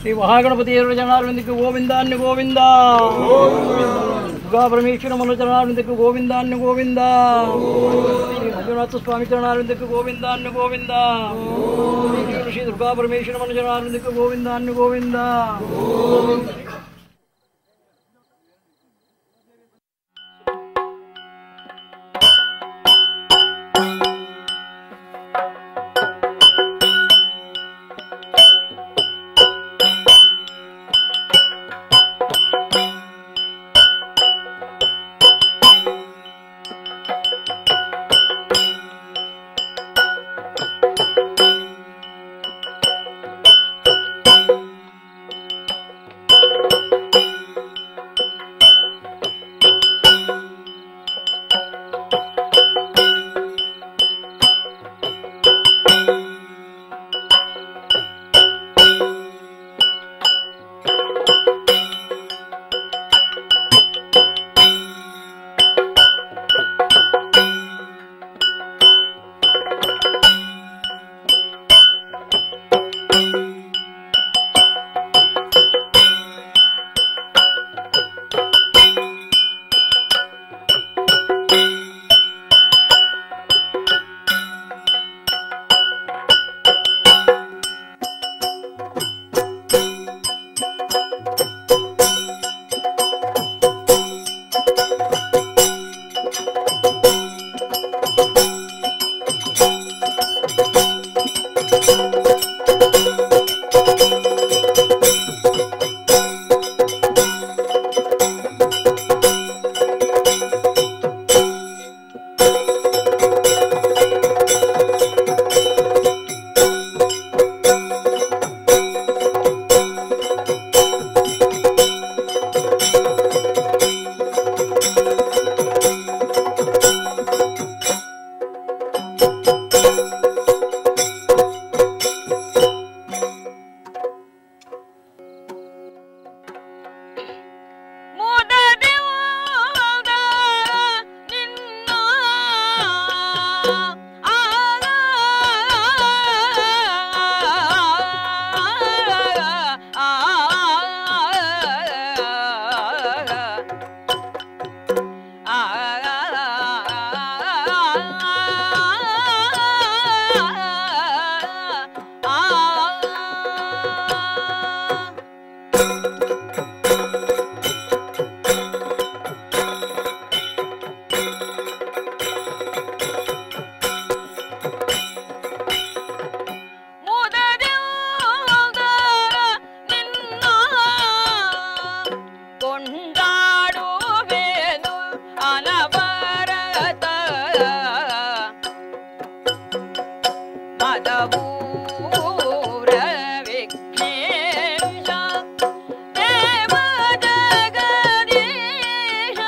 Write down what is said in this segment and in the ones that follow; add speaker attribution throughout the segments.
Speaker 1: ಶ್ರೀ ಮಹಾಗಣಪತಿಯರ ಜನಾರ್ವಿಂದಕ್ಕೆ ಗೋವಿಂದಾನ್ಯ ಗೋವಿಂದ ದುರ್ಗಾ ಪರಮೇಶ್ವರ ಮನು ಚರಣಾರ್ವಿಂದಕ್ಕೆ ಗೋವಿಂದಾನ್ಯ ಗೋವಿಂದ ಶ್ರೀ ಮಂಜುನಾಥ ಸ್ವಾಮಿ ಚರಣಾರ್ವಿಂದಕ್ಕೆ ಗೋವಿಂದಾನ್ಯ ಗೋವಿಂದ ಶ್ರೀ ದುರ್ಗಾ ಪರಮೇಶ್ವರ ಮನು ಚರಣಾರ್ವಿಂದಕ್ಕೆ ಗೋವಿಂದಾನ್ಯ ಗೋವಿಂದ
Speaker 2: ಕೊಂಡಾಡುವೇನು ಅನವರತ ಮದಪೂರ ವಿಘ್ನೇಶ ದೇವ ಜಗದೀಶ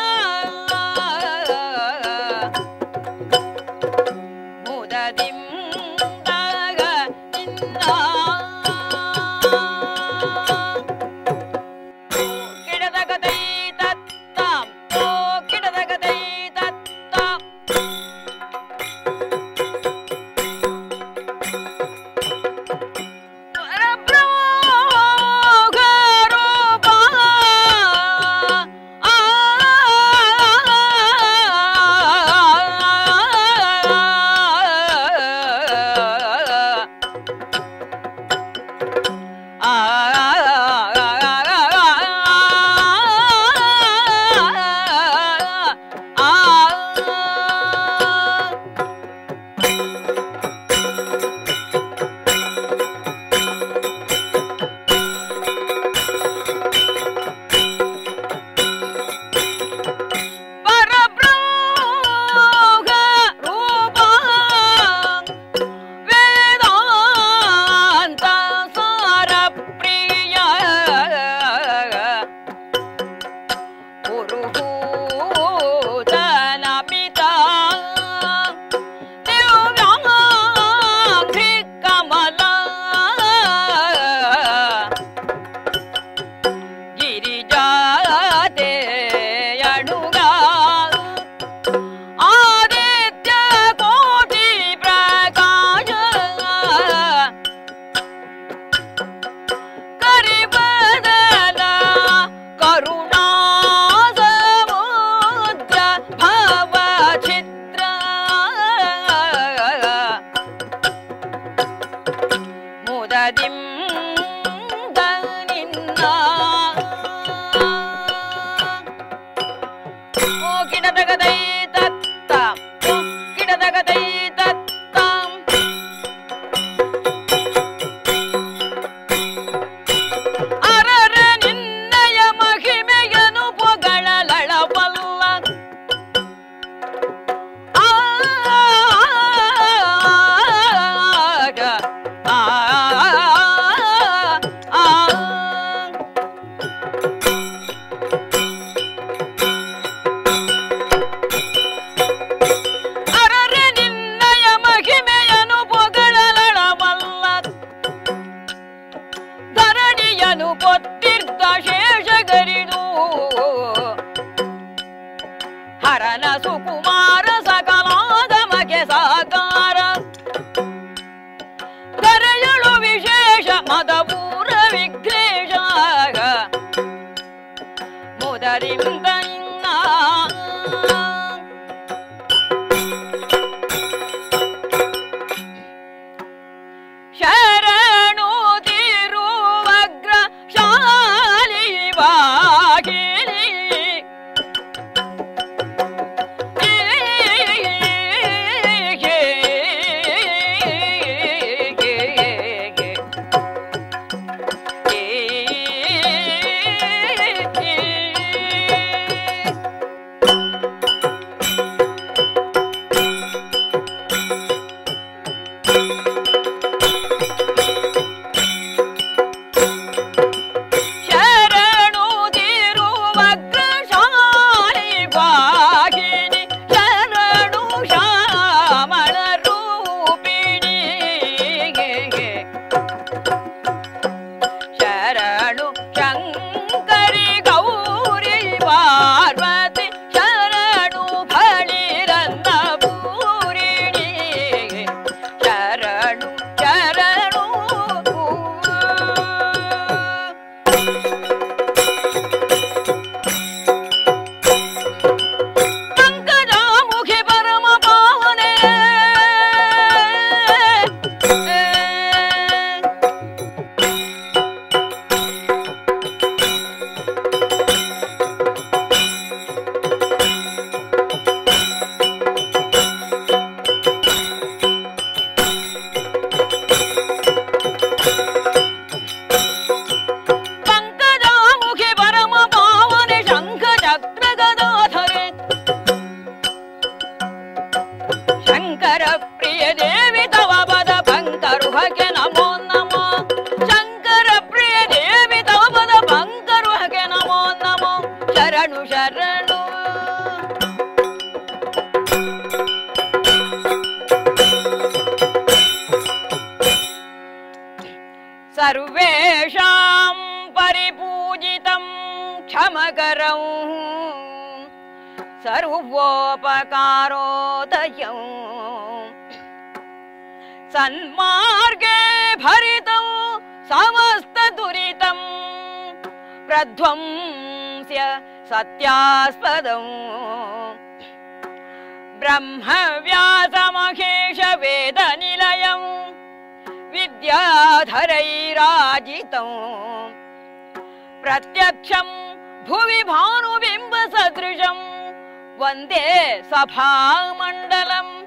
Speaker 2: ಮುದದಿಂದಾಗ ನಿನ್ನ ಕಿಡದಗದೈ ತತ್ತಾಂ ಓ ಕಿಡದಗದೈ ತತ್ತಾಂ ಪರಬ್ರಹ್ಮರೂಪ ಆ ಶರಣು ತಿರುವಗ್ರಶಾಲಿ ವಾಹಿನಿ ಶರಣು ಶ್ಯಾಮಳ ರೂಪಿಣಿ ಶರಣು ಶಂಕರಿ ಗೌರಿ ಪಾರ್ವತಿ ಶರಣು ಫಳಿರನ್ನ ಪೂರಿಣಿ ಶರಣು ಶರಣು ಪಂಕಜಾಮುಖಿ ಪರಮ ಪಾವನೆ ಪಂಕಜಾಮುಖಿ ಪರಮ ಪಾವನೆ ಶಂಖ ಚಕ್ರ ಗದಾಧರೆ ಶಂಕರ ಪ್ರಿಯ ದೇವಿ ತವ ಪದ ಪಂಕರುಹಗೆ ನಮೋ ನಮೋ ಶಂಕರ ಪ್ರಿಯ ದೇವಿ ತವ ಪದ ಪಂಕರುಹಗೆ ನಮೋ ನಮೋ ಶರಣು ಶರಣು सर्वेषां परिपूजितं क्षमकरौ सर्वोपकारोदयौ सन्मार्गे भरितौ समस्तदुरितं प्रध्वंस्य सत्यास्पदौ ब्रह्मव्यासमहेश वेदनिलयम् विद्याधरैराजितम् प्रत्यक्षम् भुवि भानुबिम्बसदृशम् वन्दे सभामण्डलम्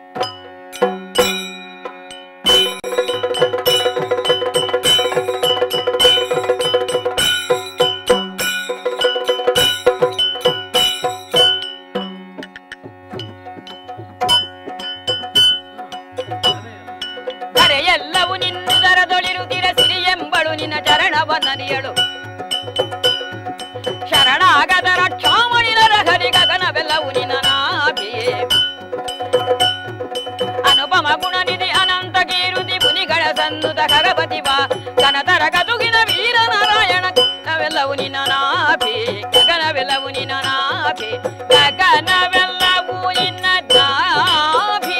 Speaker 2: ಧರೆಯೆಲ್ಲವೂ ನಿನ್ನುದರದೊಳಿರುತ್ತಿರ ಸಿರಿ ಎಂಬಳು ನಿನ್ನ ಚರಣವನ್ನನಿಯಳು ಶರಣಾಗದ ರಕ್ಷಾಮಣಿ ನರಹರಿ ಗಗನವೆಲ್ಲವೂ ನಿನ್ನ ನಾಭಿ ಅನುಪಮ ಗುಣನಿಧಿ ಅನಂತ ಕೀರುತಿ ಮುನಿಗಳ ಸನ್ನುತ ಕರಪತಿ ಬಾ ಕನತರ ಗದುಗಿನ ವೀರ ನಾರಾಯಣ ನಾವೆಲ್ಲವೂ ನಿನ್ನ ನಾಭಿ ಗಗನವೆಲ್ಲವೂ ನಿನ್ನ ನಾಭಿ ಗಗನವೆಲ್ಲವೂ ನಿನ್ನ ನಾಭಿ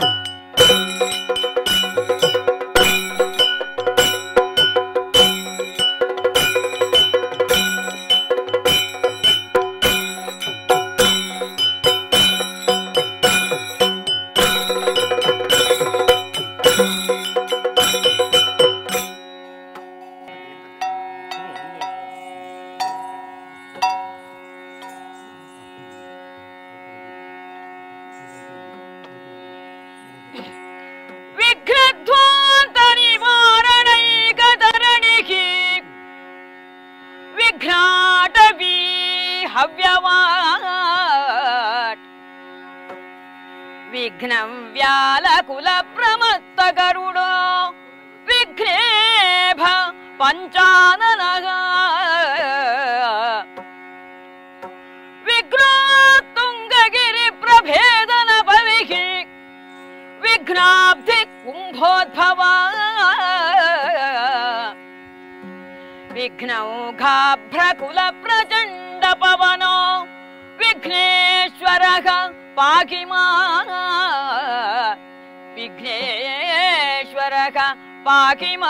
Speaker 2: ವಿಘ್ನಧ್ವಾಂತ ನಿವಾರಣೈಕತರಣಿಹಿ ವಿಘ್ನಾಟವೀ ಹವ್ಯವಾಟ್ ವಿಘ್ನಂ ವ್ಯಾಲಕುಲ ಪ್ರಮತ್ತ ಗರುಡೋ ವಿಘ್ನೇಭ ಪಂಚಾನನಗ ವಿಘ್ನೋತ್ತುಂಗಗಿರಿ ಪ್ರಭೇದನ ಭವಿಹಿ ವಿಘ್ನಾಬ್ಧಿ ಕುಂಭೋದ್ಭವ ವಿಘ್ನೌಘಾಭ್ರಕುಲ ಪ್ರಚಂಡ ಪವನೋ ವಿಘ್ನೇಶ್ವರ ಪಾಕಿ ಮಾ ವಿಘ್ನೇಶ್ವರ ಪಾಕಿ ಮಾ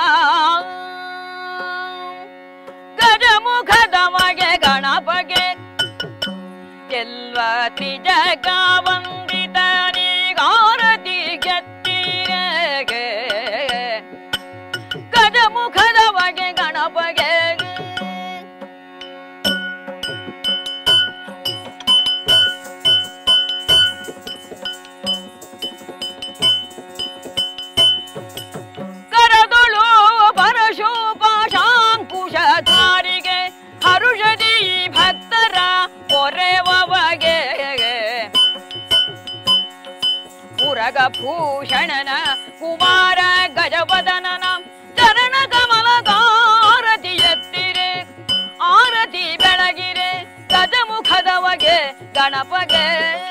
Speaker 2: ಗಜಮುಖದ ಮಗೆ ಗಣಪಗೆ ಚೆಲ್ವ ತ್ರಿಜಗ ವಂದಿತ ನೀಗಾರತಿ ಗೆತ್ತಿರಗೆ ಗಜಮುಖದ ಬಗೆ ಗಣಪಗೆ ಕರದೊಳು ಪರಶೋಪ ಶಾಂಕುಶ ಧಾರಿಗೆ ಹರುಷದಿ ಭಕ್ತರ ಪೊರೆವಗೆ ಉರಗ ಭೂಷಣನ ಕುಮಾರ ಗಣಪಗೆ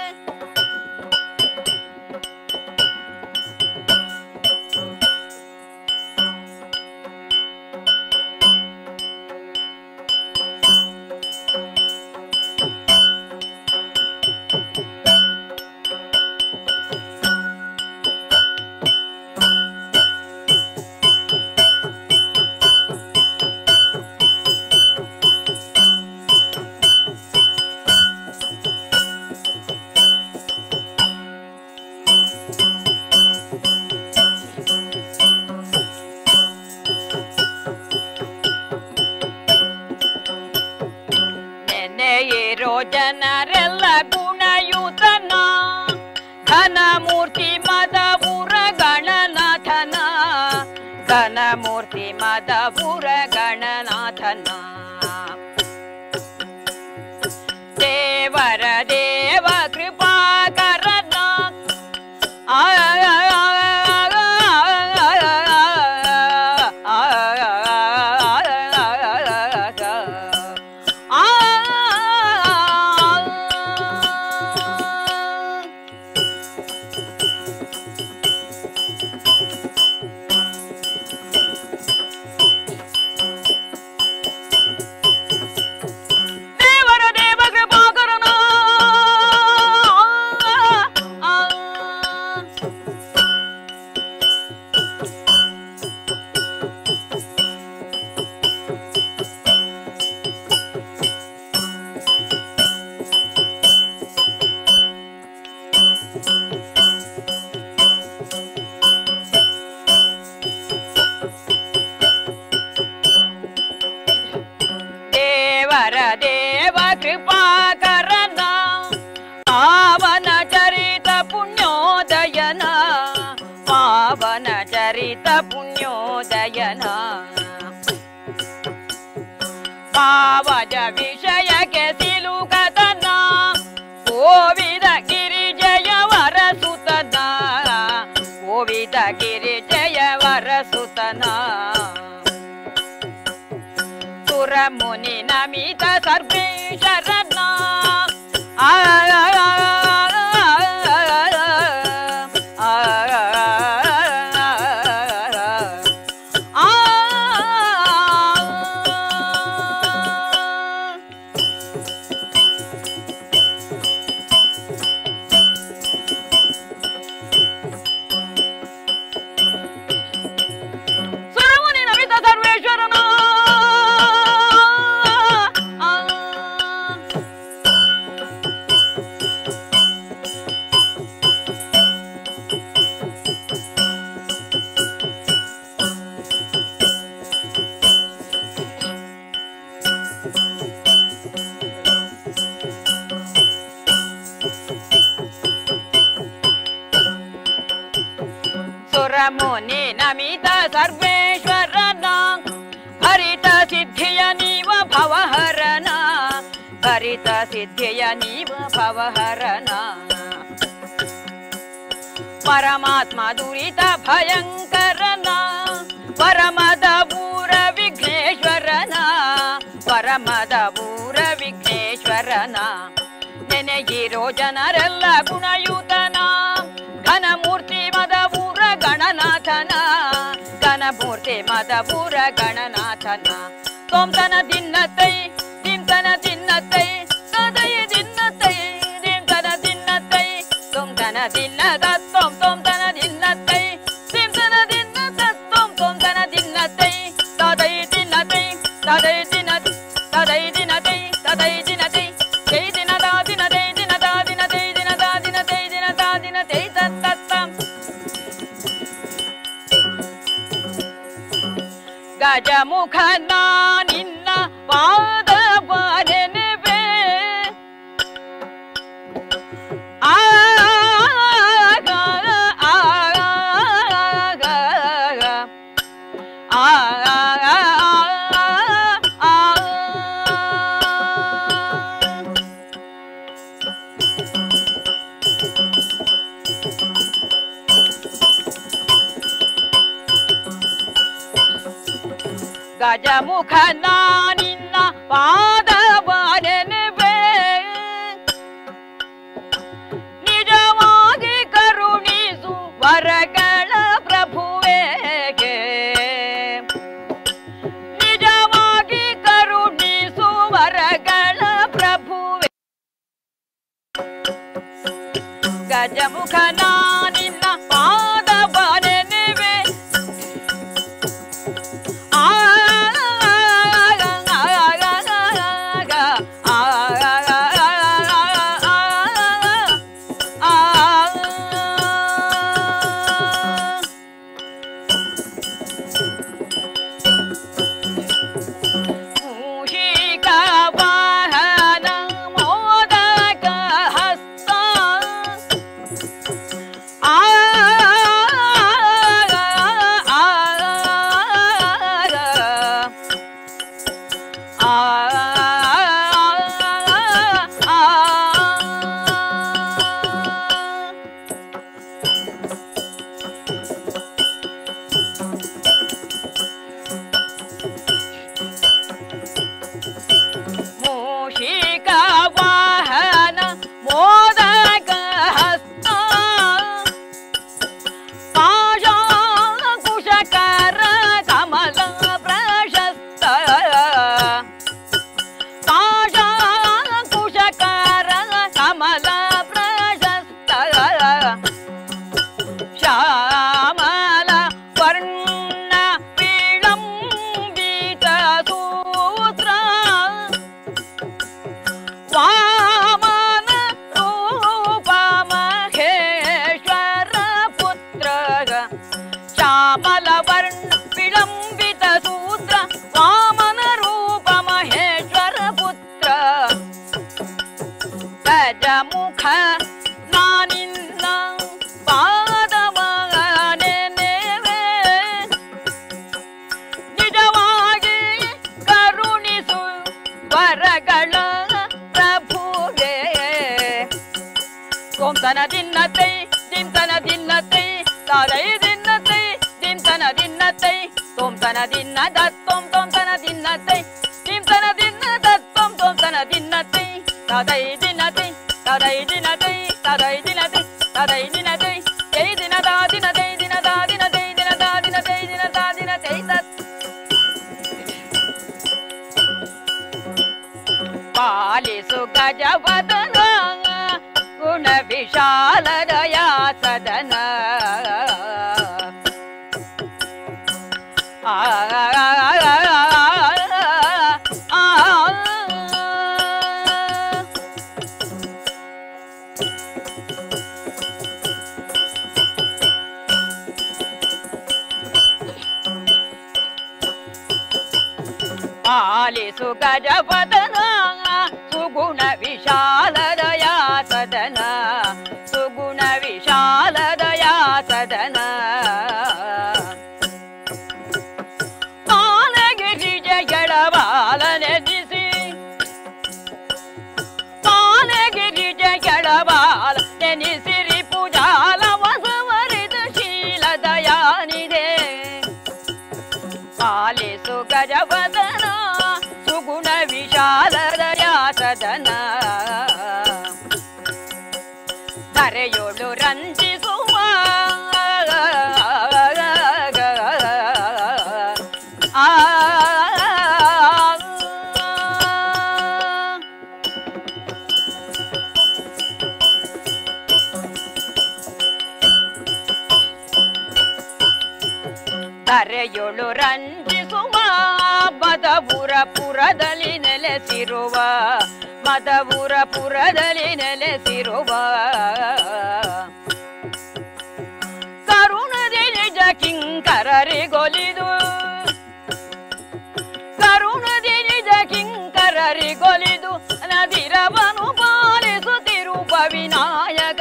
Speaker 2: ನೆನೆಯಿರೋ ಜನರೆಲ್ಲ ಗುಣಯುತನ ಘನಮೂರ್ತಿ ಮದಪುರ ಗಣನಾಥನ ಘನಮೂರ್ತಿ ಮದಪುರ ಗಣನಾಥನ ದೇವರ ದೇವ ಕೃಪಾಕರನ ಆ ದೇವರ ದೇವ ಕೃಪಾಕರನ ದೇವರ ದೇವ ಕೃಪಾಕರನ ಪಾವನ ಚರಿತ ಪುಣ್ಯೋದಯನ ಪಾವನ ಚರಿತ ಪುಣ್ಯೋದಯನ ಪಾವಜ ವಿಷಯಕ್ಕೆ ಸಿಲುಕತನ ಕೋವಿದ ಗಿರಿಜಯವರ ಸುತನ ಕೋವಿದ ಗಿರಿಜಯವರ ಸುತನ ಸುರ ಮುನಿ ನಮಿತ ಸರ್ವೇಶ್ವರನ ಆ ಸುರಮುನಿ ನಮಿತ ಸರ್ವೇಶ್ವರನ ಸುರಮುನಿ ನಮಿತ ಸರ್ವೇಶ್ವರನ ಹರಿತ ಸಿದ್ಧಿಯ ನೀವ ಭವಹರನ ಹರಿತ ಸಿದ್ಧಿಯ ನೀವ ಭವಹರನ ಪರಮಾತ್ಮ ದುರಿತ ಭಯಂಕರನ ಪರಮದ ಊರ ವಿಘ್ನೇಶ್ವರನ ಪರಮದ ಊರ ವಿಘ್ನೇಶ್ವರನ ನೆನೆಗಿರೋ ಜನರೆಲ್ಲ ಗುಣಯುತನ ಘನಮೂರ್ತಿ ಮದಪುರ ಗಣನಾಥನ ಘನಮೂರ್ತಿ ಮದಪುರ ಗಣನಾಥನ ಸೋಂತನ ದಿನ್ನತೈ ದಿಂತನ ದಿನ್ನತೈ ಸದೈ ದಿನ್ನತೈ ದಿಂತನ ದಿನ್ನತೈ ಸೋಂತನ ದಿನ್ನದ ತೋಂ ತೋಂತನ ದಿನ್ನತೈ ದಿಂತನ ದಿನ್ನದ ತೋಂ ತೋಂತನ ದಿನ್ನತೈ ಸದೈ ದಿನ್ನತೈ ಸದೈ ದಿನ ಸದೈ ದಿನತೈ ಸದೈ ದಿನತೈ ಜೈ ದಿನದ ದಿನದೈ ದಿನದ ದಿನದೈ ದಿನದ ದಿನದೈ ದಿನದ ದಿನದೈ ತತ್ತತ್ತಂ ಗಜಮುಖನ ನಿನ್ನ ಪಾದ ಬಾರೆನೆವೆ ಆಗ ಆಗ ಗಜಮುಖನ ನಿನ್ನ ಪಾದ ಬಾರೆನೆವೆ ಶ್ಯಾಮಲ ವರ್ಣ ವಿಳಂಬಿತ ಸೂತ್ರ ವಾಮನ ರೂಪ ಮಹೇಶ್ವರ ಪುತ್ರ ಗಜಮುಖ ನಾನಿನ್ನ ಪಾದವನೆನೆವೆ ನಿಜವಾಗಿ ಕರುಣಿಸು ವರಗಳ ಪ್ರಭುವೇ ಸೋಂತನ ದಿನ್ನತೈ ದಿಂತನ ದಿನ್ನತೈ ತಾರೈ ದಿನ್ನತೈ ದಿಂತನ ದಿನ್ನತೈ ಸೋಂತನ ದಿನ್ನ ದತ್ತೊಂ ತೋಂತನ ದಿನ್ನತೈ ದಿಂತನ ದಿನ್ನ ದತ್ತೊಂ ತೋಂತನ ದಿನ್ನತೈ ತಾದೈ ದಿನತೈ ತಾದೈ ದಿನತೈ ತಾದೈ ದಿನತೈ ತಾದೈ ದಿನತೈ ತೈ ದಿನದ ದಿನತೈ ದಿನದ ದಿನತೈ ದಿನದ ದಿನತೈ ದಿನದ ದಿನತೈ ತತ್ ಪಾಲಿಸು ಗಜವದನ ಗುಣ ವಿಶಾಲದಯ ಸದನ ಆ, ಆ, ಆ, ಆ. ಆಲಿಸು ಗಜಪದನ ಸುಗುಣ ವಿಶಾಲದಯ ಸದನ ಸುಗುಣ ವಿಶಾಲದಯ ಸದನ ಆನಗಿರಿಜ ಗೆಳವಾಲನೆದಿಸಿ ಆನಗಿರಿಜ ಗೆಳವಾಲ ನೆನೆಸಿರಿ ಪೂಜಾಲ ವಸವರಿದ ಶೀಲದಯಾನಿದೆ ಪಾಲಿಸು ಗಜವದನ ಸುಗುಣ ವಿಶಾಲದಯ ಸದನ ಧರೆಯೊಳು ರಂಜಿಸುವ ಆ ಧರೆಯೊಳು ರಂಜಿಸುವ ಮದಪುರ ಪುರದಲ್ಲಿ ನೆಲೆಸಿರುವ ಮದಪುರ ಪುರದಲ್ಲಿ ನೆಲೆಸಿರುವ ಕರುಣದಿ ನಿಜ ಕಿಂಕರರಿಗೊಲಿದು ಕರುಣದಿ ನಿಜ ಕಿಂಕರರಿಗೊಲಿದು ನದಿರವನು ಪಾಲಿಸುತ್ತಿರುವ ವಿನಾಯಕ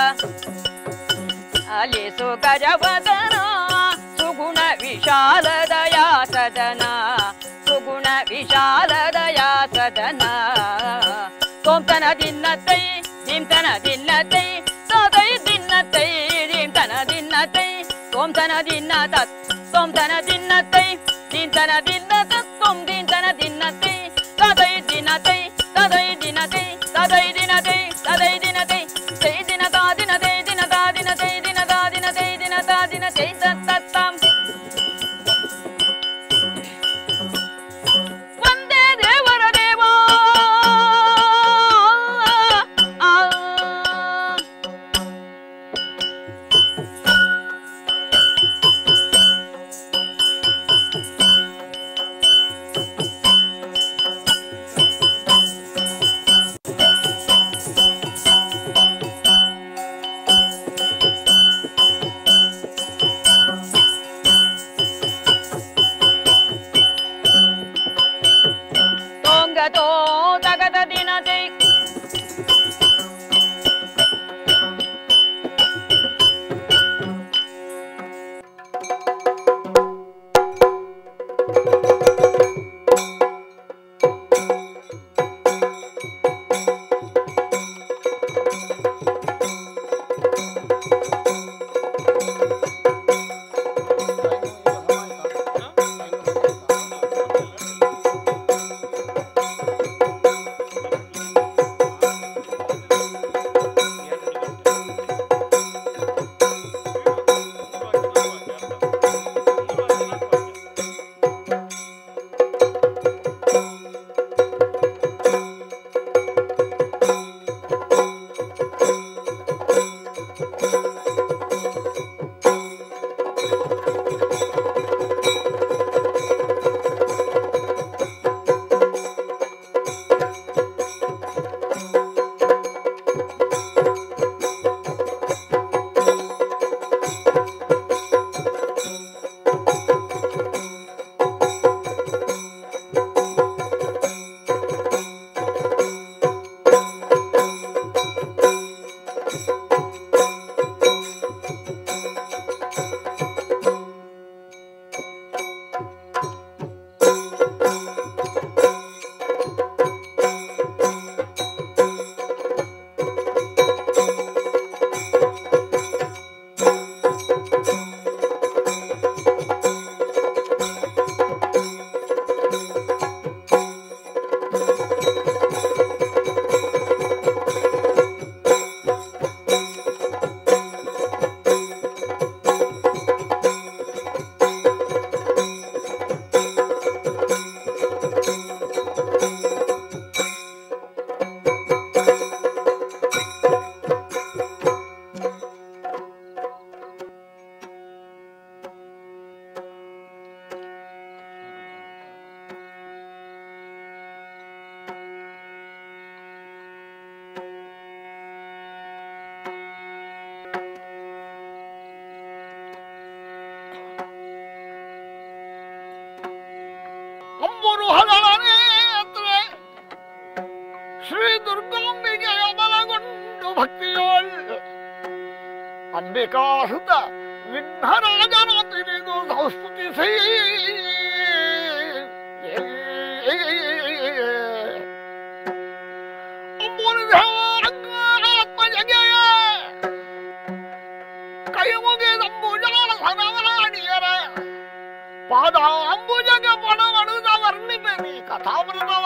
Speaker 2: ಅಲಿಸು ಗಜವದನ ಸುಗುಣ ವಿಶಾಲದಯ ಸದನ ಸುಗುಣ ವಿಶಾಲದಯ ಸದನ ಸೋಂತನ ದಿನ್ನತೈ ದಿಂತನ ದಿನ್ನತೈ ಸೋದೈ ದಿನ್ನತೈ ದಿಂತನ ದಿನ್ನತೈ ಸೋಂತನ ದಿನ್ನ ತತ್ ಸೋಂತನ ದಿನ್ನತೈ ದಿಂತನ ದಿನ್ನ ತತ್ ಸೋಂ ದಿಂತನ ದಿನ್ನತೈ ಸದೈ ದಿನತೈ ಸದೈ ದಿನತೈ ಸದೈ ದಿನತೈ ಸದೈ ದಿನತೈ ತೈ ದಿನದ ದಿನತೈ ದಿನದ ದಿನತೈ ದಿನದ ದಿನತೈ ದಿನದ ದಿನತೈ ತತ್ತತ್ತಾಂ ಒಂದೇ ದೇವರ ದೇವ ಆ
Speaker 3: ಅಂಬಿಕಾಸುತ ವಿಘ್ನರಾಜನ ತಿರಿದು ಸಂಸ್ತುತಿಸಿ ಕೈ ಮುಗಿದಂಬುಜಾಲ ಸನವರಾಣಿಯರ ಪಾದ ಅಂಬುಜಗ ಪಣವಣುದ ವರ್ಣಿಪೆ ನೀ ಕಥಾಮೃತವ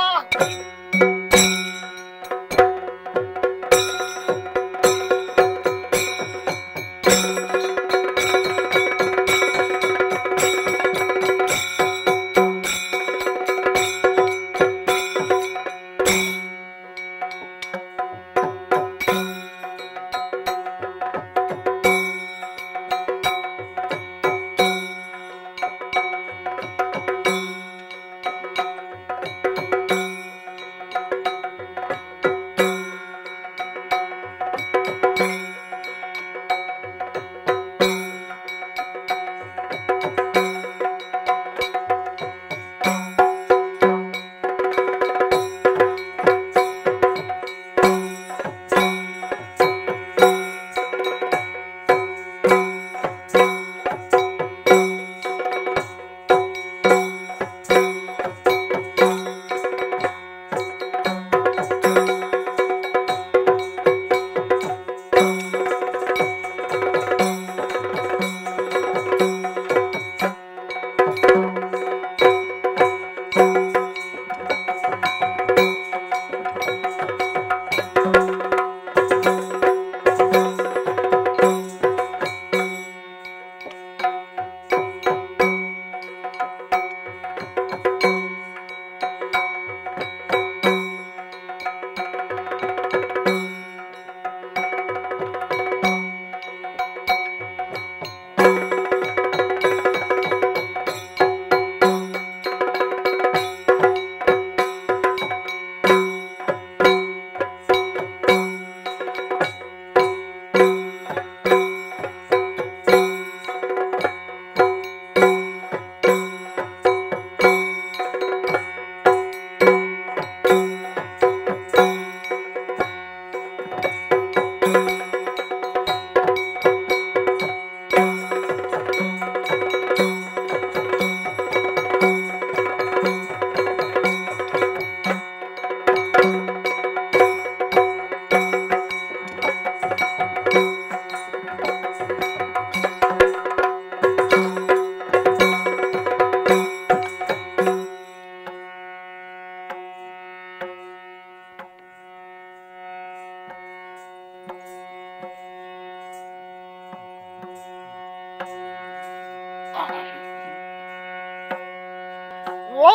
Speaker 3: ಓ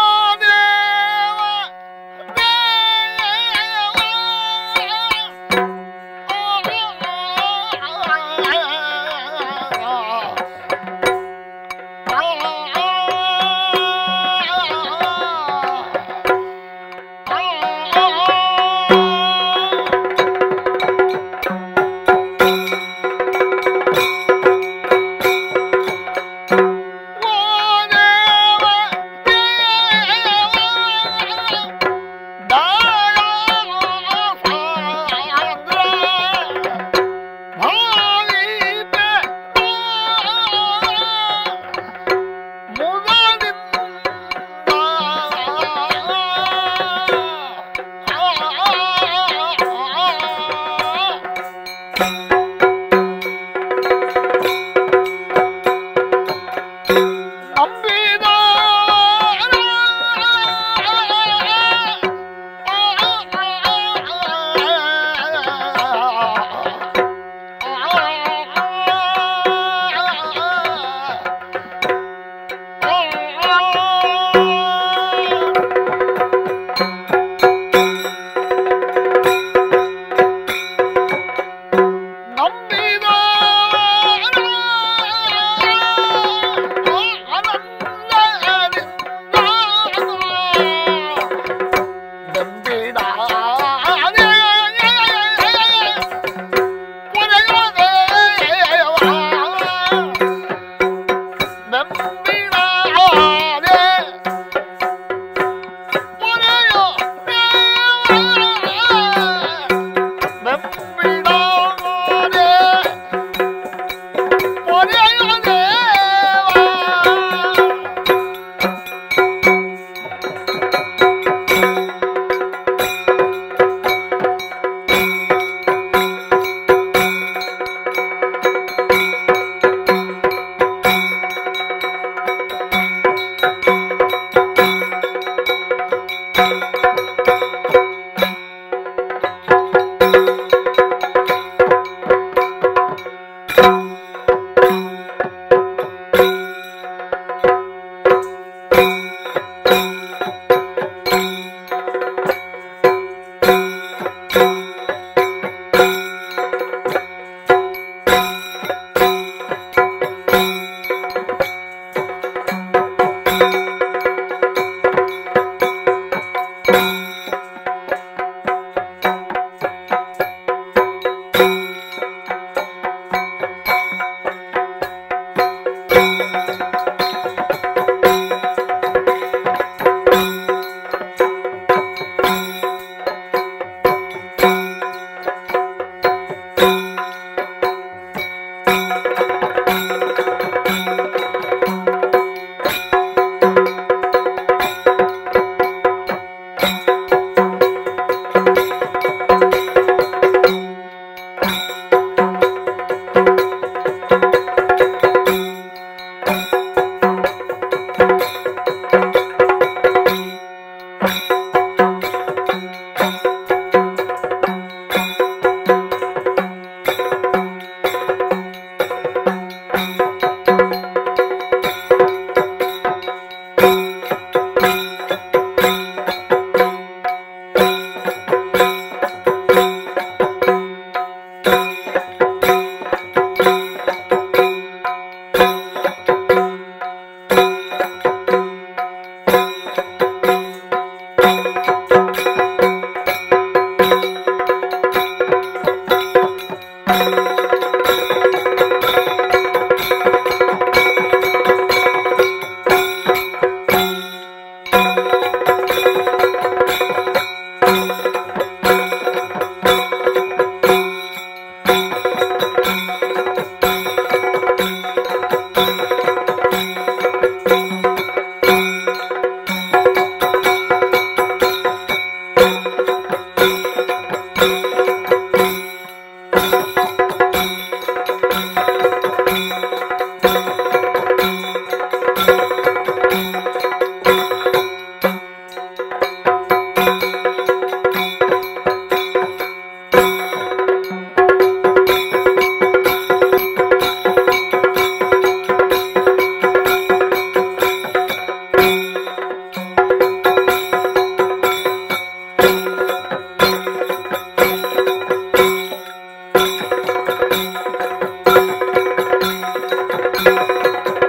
Speaker 3: ದೇವ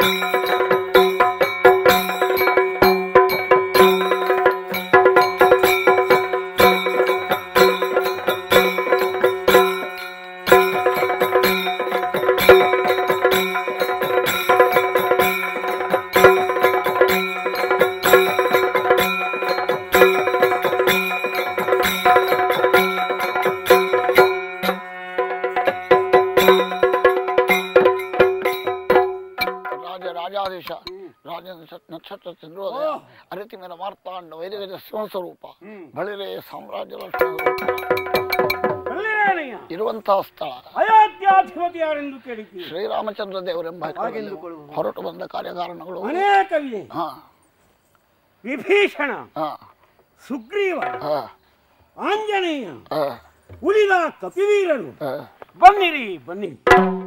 Speaker 3: ರಾಜ ರಾಜಾಧೀಶ ರಾಜ ನಕ್ಷ- ನಕ್ಷತ್ರ ಚಂದ್ರೋದಯ ಅರಿತಿ ಮೇಲ ಮಾರ್ತಾಂಡ ವೈದ್ಯಗಜ ಶಿವಸ್ವರೂಪ ಬಳಿರೆ ಸಾಮ್ರಾಜ್ಯ ಲಕ್ಷ್ಮಣ
Speaker 4: ಅಲ್ಲಿರೇನಯ್ಯ
Speaker 3: ಇರುವಂತಹ ಸ್ಥಳ
Speaker 4: ಅಯೋಧ್ಯಾಧಿಪತಿ ಯಾರೆಂದು ಕೇಳಿದ್ದೀರಿ
Speaker 3: ಶ್ರೀರಾಮಚಂದ್ರ ದೇವರೆಂಬ ಹೆಸರಲ್ಲಿ
Speaker 1: ಹಾಗೆಂದುಕೊಳ್ಳುವುದು.
Speaker 3: ಹೊರಟು ಬಂದ ಕಾರ್ಯಕಾರಣಗಳು
Speaker 4: ಅನೇಕವಿದೆ
Speaker 3: ಹಾ
Speaker 4: ವಿಭೀಷಣ
Speaker 3: ಹಾ
Speaker 4: ಸುಗ್ರೀವ
Speaker 3: ಹಾ
Speaker 4: ಆಂಜನೇಯ
Speaker 3: ಹಾ
Speaker 4: ಉಳಿದ ಕಪಿವೀರರು
Speaker 3: ಹಾ
Speaker 4: ಬನ್ನಿರಿ ಬನ್ನಿರಿ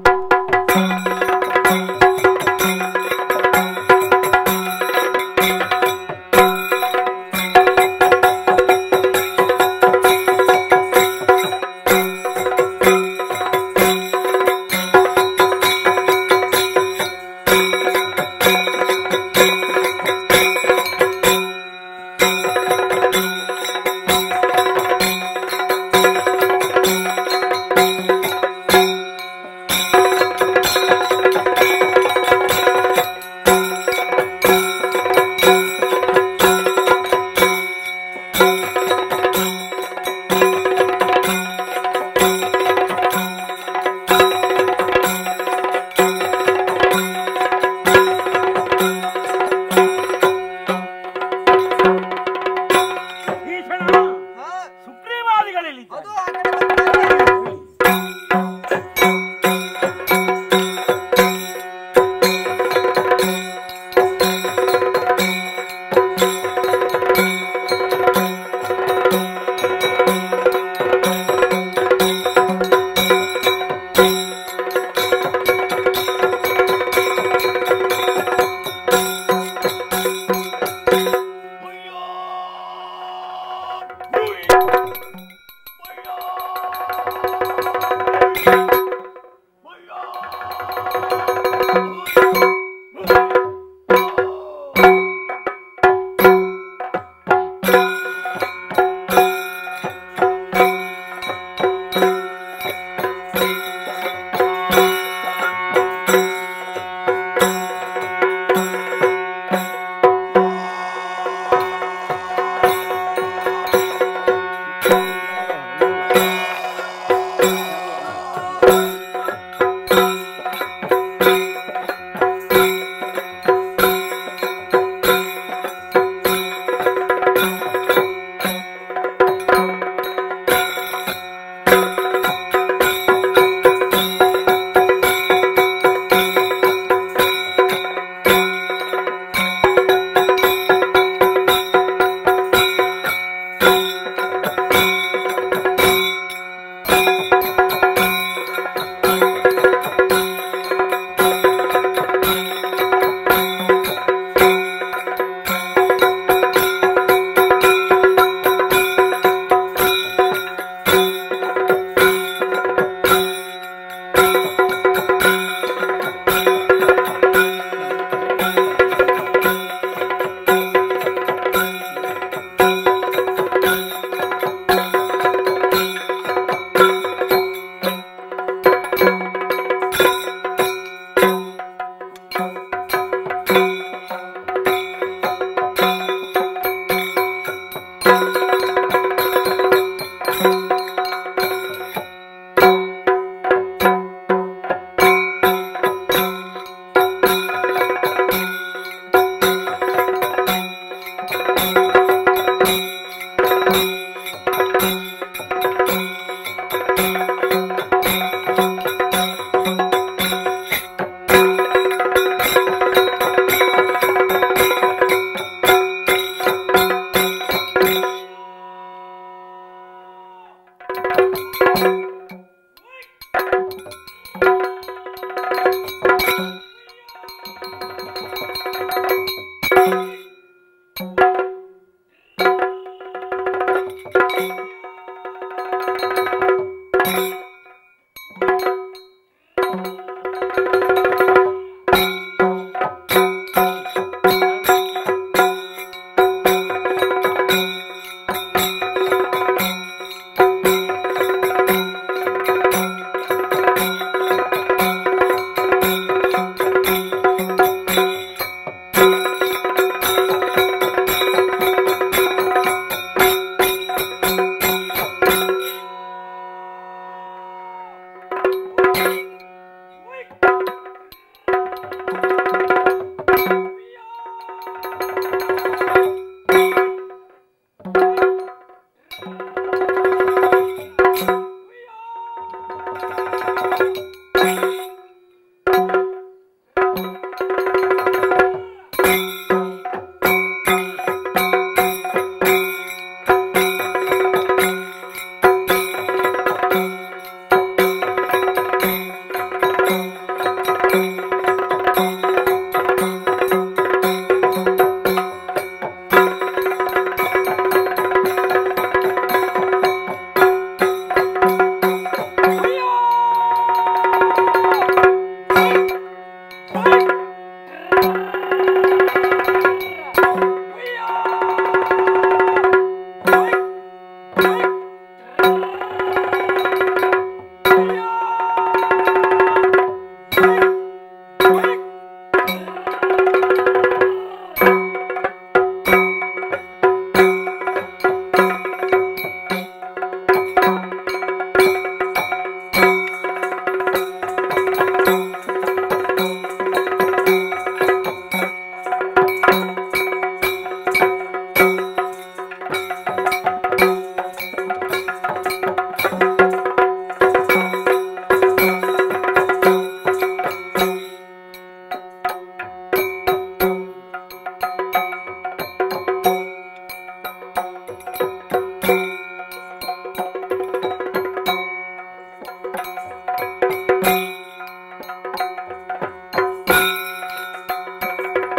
Speaker 4: ಭೀಷಣ ಸುಗ್ರೀವಾದಿಗಳಲ್ಲಿ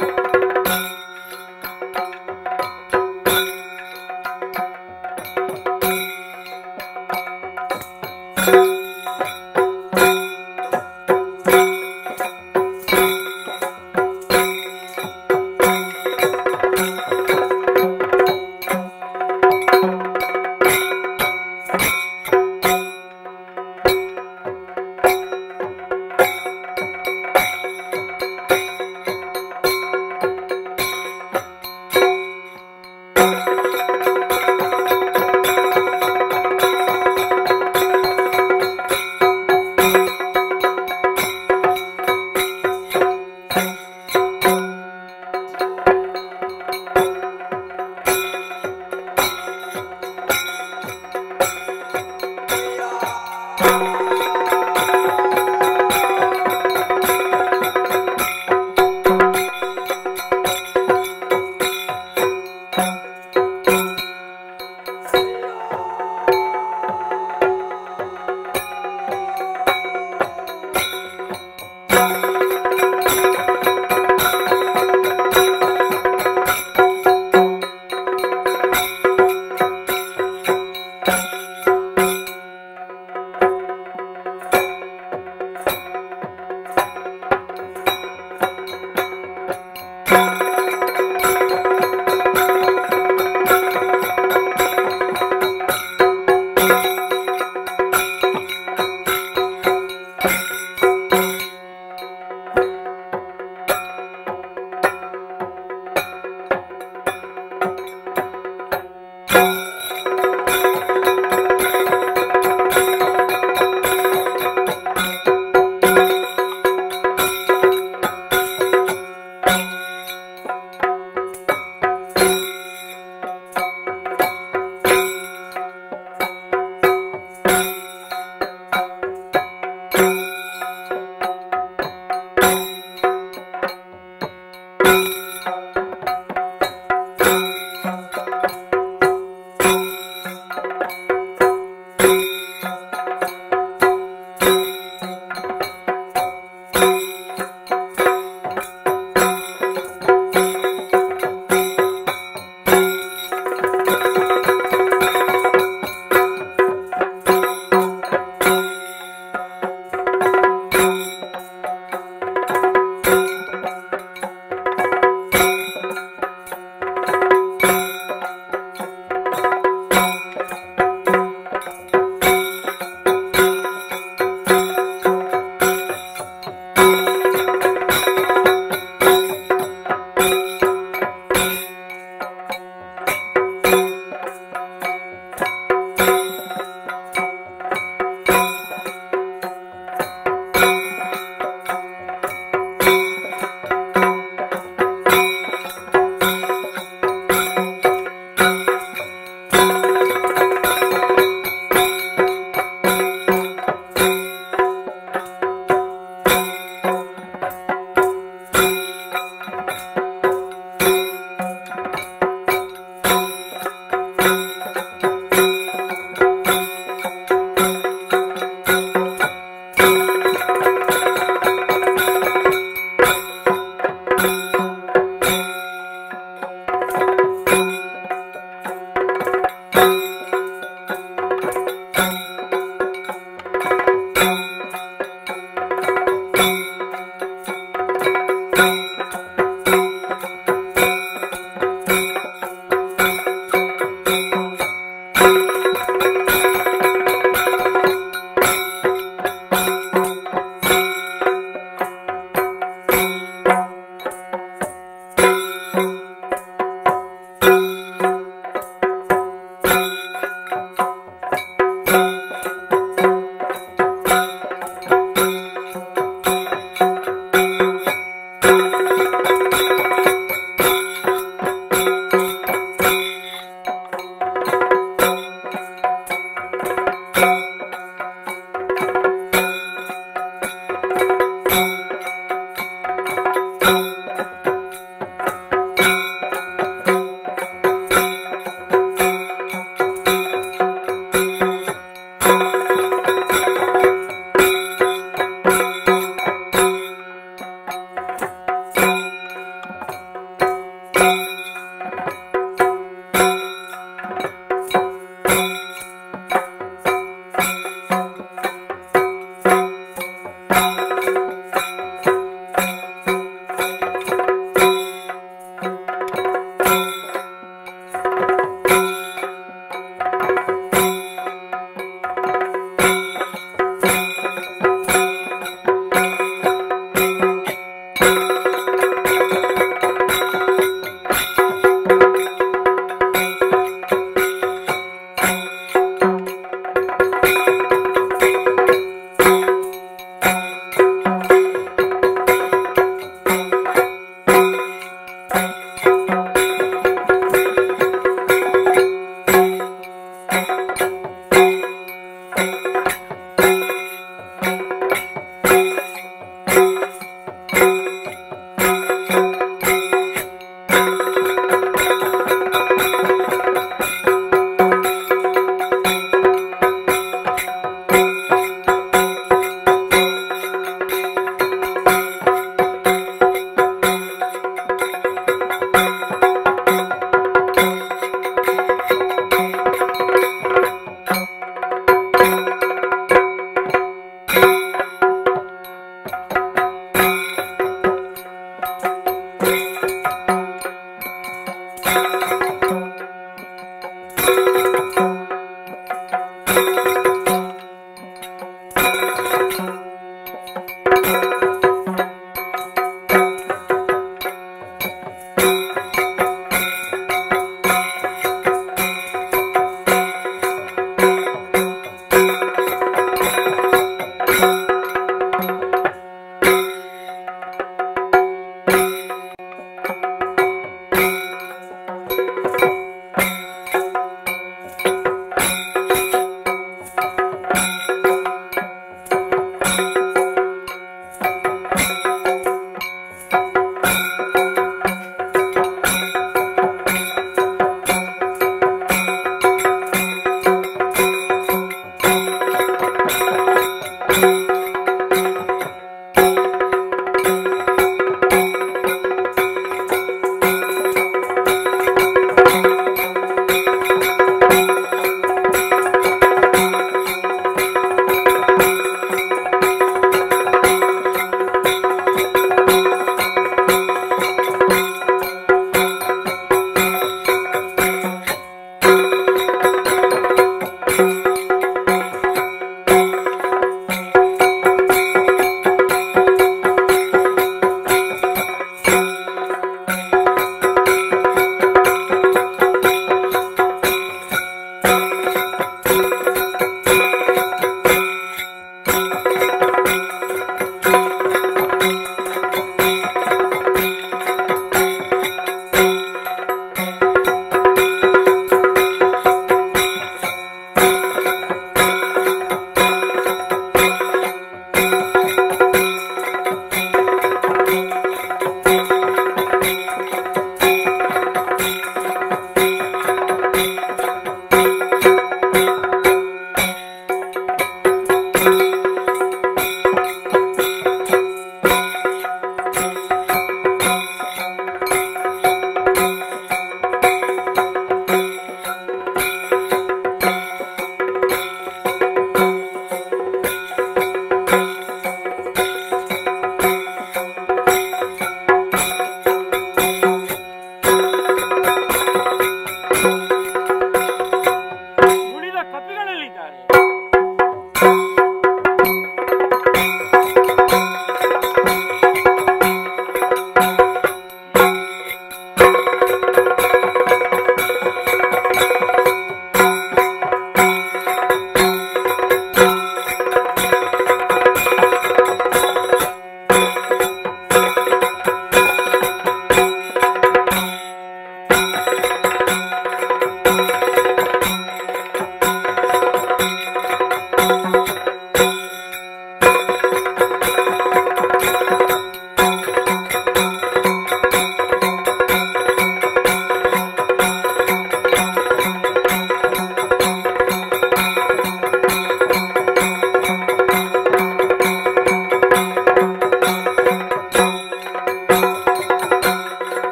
Speaker 3: ಿ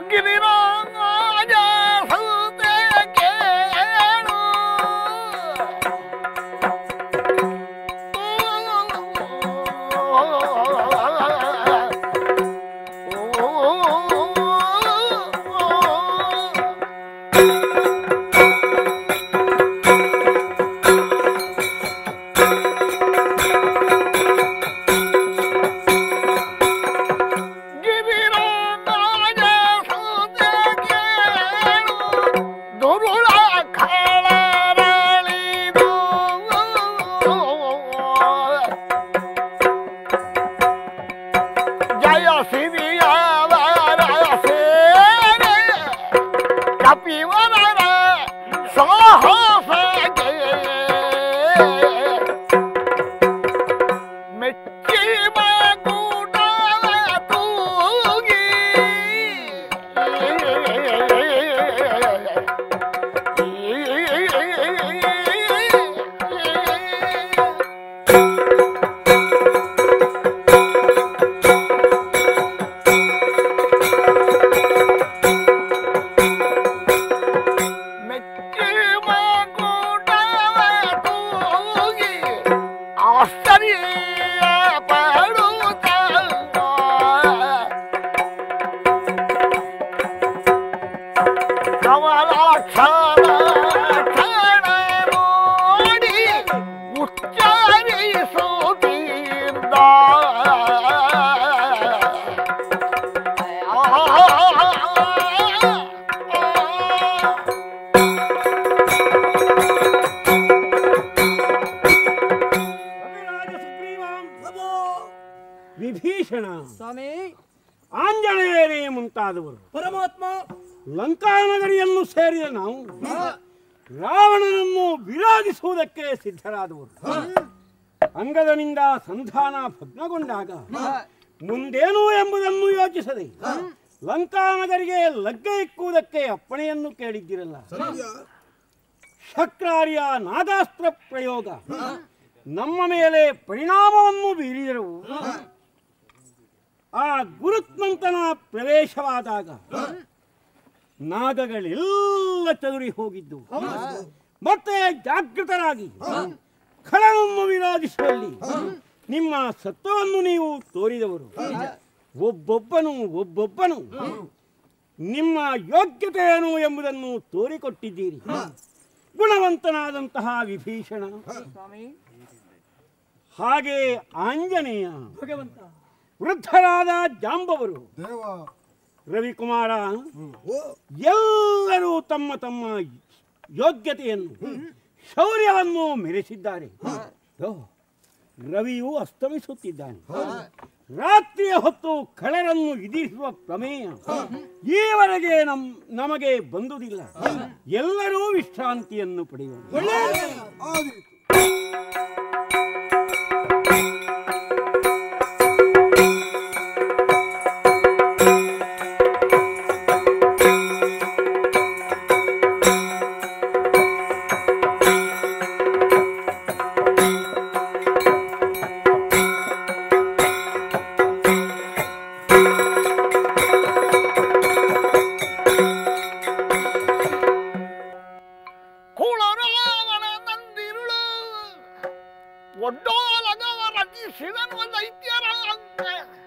Speaker 3: ಗಿರಿರಾಜ ಸೌತೆ ಕೇಳು ಗಿರಿರಾಜ ಸೌತೆ ಕೇಳು ದುರುಳ ಖಳರಳಿದು ಜಯ ಸಿರಿಯವರ ಸೇನೆ ಕಪಿವರರ ಸಾಹಸಕ್ಕೆ ಮೆಚ್ಚಿ ಮಕೂಟ ತೂಗಿ ಮೆಚ್ಚಿ ಮಕೂಟ ತೂಗಿ ಆಶ್ಚರ್ಯ ಪಡುತ್ತ ಕಮಲಾಕ್ಷರ ಕ್ಷಣ ನೋಡಿ ಉಚ್ಚರಿಸುತ್ತೀರ್ದ
Speaker 4: ಕವಿರಾಜ ಸುಗ್ರೀವಾಂ ವಿಭೀಷಣ
Speaker 1: ಸ್ವಾಮಿ
Speaker 4: ಆಂಜನೇಯರೇ ಮುಂತಾದವರು
Speaker 1: ಪರಮಾತ್ಮ
Speaker 4: ಲಂಕಾನಗರಿಯನ್ನು ಸೇರಿದ ನಾವು ರಾವಣನನ್ನು ವಿರೋಧಿಸುವುದಕ್ಕೆ ಸಿದ್ಧರಾದವರು ಅಂಗದನಿಂದ ಸಂಧಾನ ಭಗ್ನಗೊಂಡಾಗ ಮುಂದೇನು ಎಂಬುದನ್ನು ಯೋಚಿಸದೆ ಲಂಕಾನಗರಿಗೆ ಲಗ್ಗೆ ಇಕ್ಕುವುದಕ್ಕೆ ಅಪ್ಪಣೆಯನ್ನು ಕೇಳಿದ್ದಿರಲ್ಲ ಶಕ್ರಾರ್ಯ ನಾಗಾಸ್ತ್ರ ಪ್ರಯೋಗ ನಮ್ಮ ಮೇಲೆ ಪರಿಣಾಮವನ್ನು ಬೀರಿದರು ಆ ಗುರುತ್ಮಂತನ ಪ್ರವೇಶವಾದಾಗ ನಾಗಗಳೆಲ್ಲ ಚದುರಿ ಹೋಗಿದ್ದು ಮತ್ತೆ ಜಾಗೃತರಾಗಿ ಖಳನನ್ನು ವಿರೋಧಿಸುವಲ್ಲಿ ನಿಮ್ಮ ಸತ್ವವನ್ನು ನೀವು ತೋರಿದವರು ಒಬ್ಬೊಬ್ಬನು ಒಬ್ಬೊಬ್ಬನು ನಿಮ್ಮ ಯೋಗ್ಯತೆ ಏನು ಎಂಬುದನ್ನು ತೋರಿಕೊಟ್ಟಿದ್ದೀರಿ ಗುಣವಂತನಾದಂತಹ ವಿಭೀಷಣ
Speaker 1: ಸ್ವಾಮಿ
Speaker 4: ಹಾಗೆ ಆಂಜನೇಯ
Speaker 1: ಭಗವಂತ
Speaker 4: ವೃದ್ಧರಾದ ಜಾಂಬವರು
Speaker 5: ದೇವ
Speaker 4: ರವಿಕುಮಾರ
Speaker 5: ಓ
Speaker 4: ಎಲ್ಲರೂ ತಮ್ಮ ತಮ್ಮ ಯೋಗ್ಯತೆಯನ್ನು ಶೌರ್ಯವನ್ನು ಮೆರೆಸಿದ್ದಾರೆ ಓ, ರವಿಯು ಅಸ್ತಮಿಸುತ್ತಿದ್ದಾನೆ ರಾತ್ರಿಯ ಹೊತ್ತು ಕಳೆರನ್ನು ಇದಿಸುವ ಪ್ರಮೇಯ ಈವರೆಗೆ ನಮ್ ನಮಗೆ ಬಂದುದಿಲ್ಲ ಎಲ್ಲರೂ ವಿಶ್ರಾಂತಿಯನ್ನು ಪಡೆಯೋಣ
Speaker 5: ಆದೀತು
Speaker 3: ಕುಳರಾವಣ ನಂದಿರುಳು ಒಡ್ಡೋಲಗವ ರಚಿಸಿದನು ದೈತ್ಯರ ಅಂಗ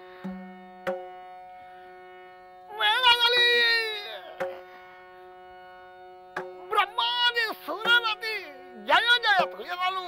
Speaker 3: ಮೇಳದಲ್ಲಿ ಬ್ರಹ್ಮಾದಿ ಸುರನದಿ ಜಯ ಜಯ ತುಯನಲು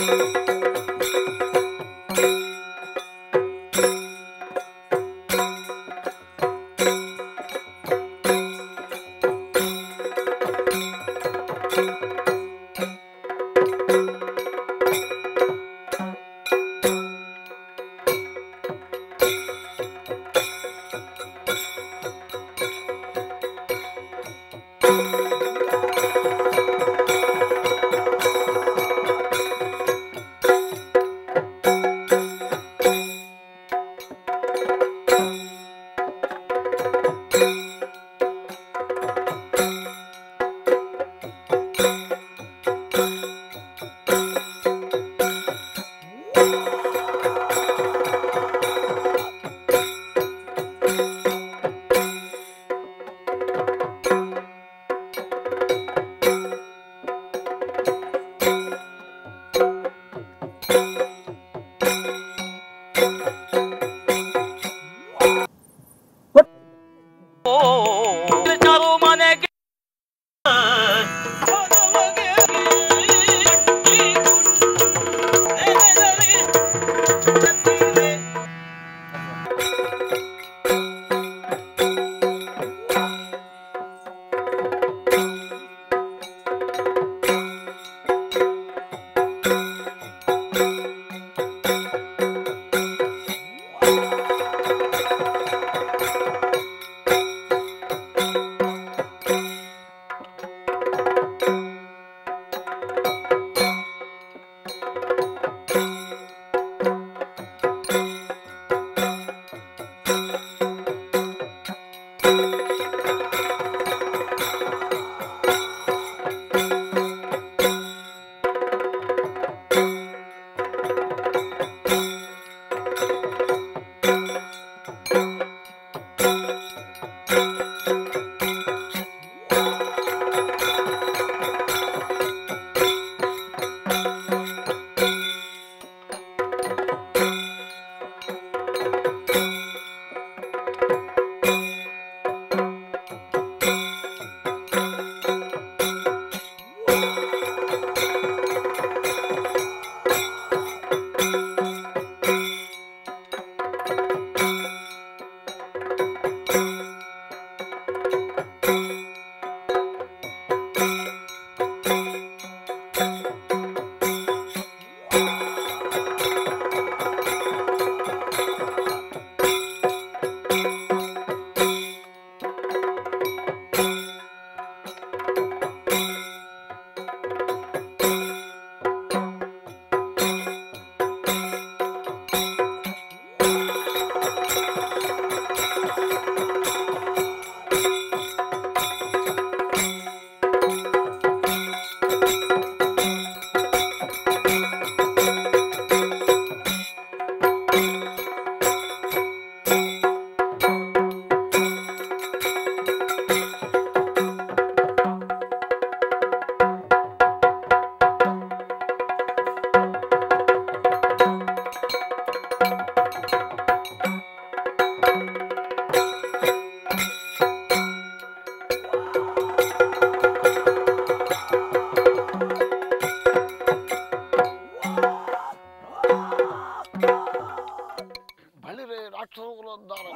Speaker 3: ರಾಕ್ಷಸಗುಲೋದ್ಧಾರ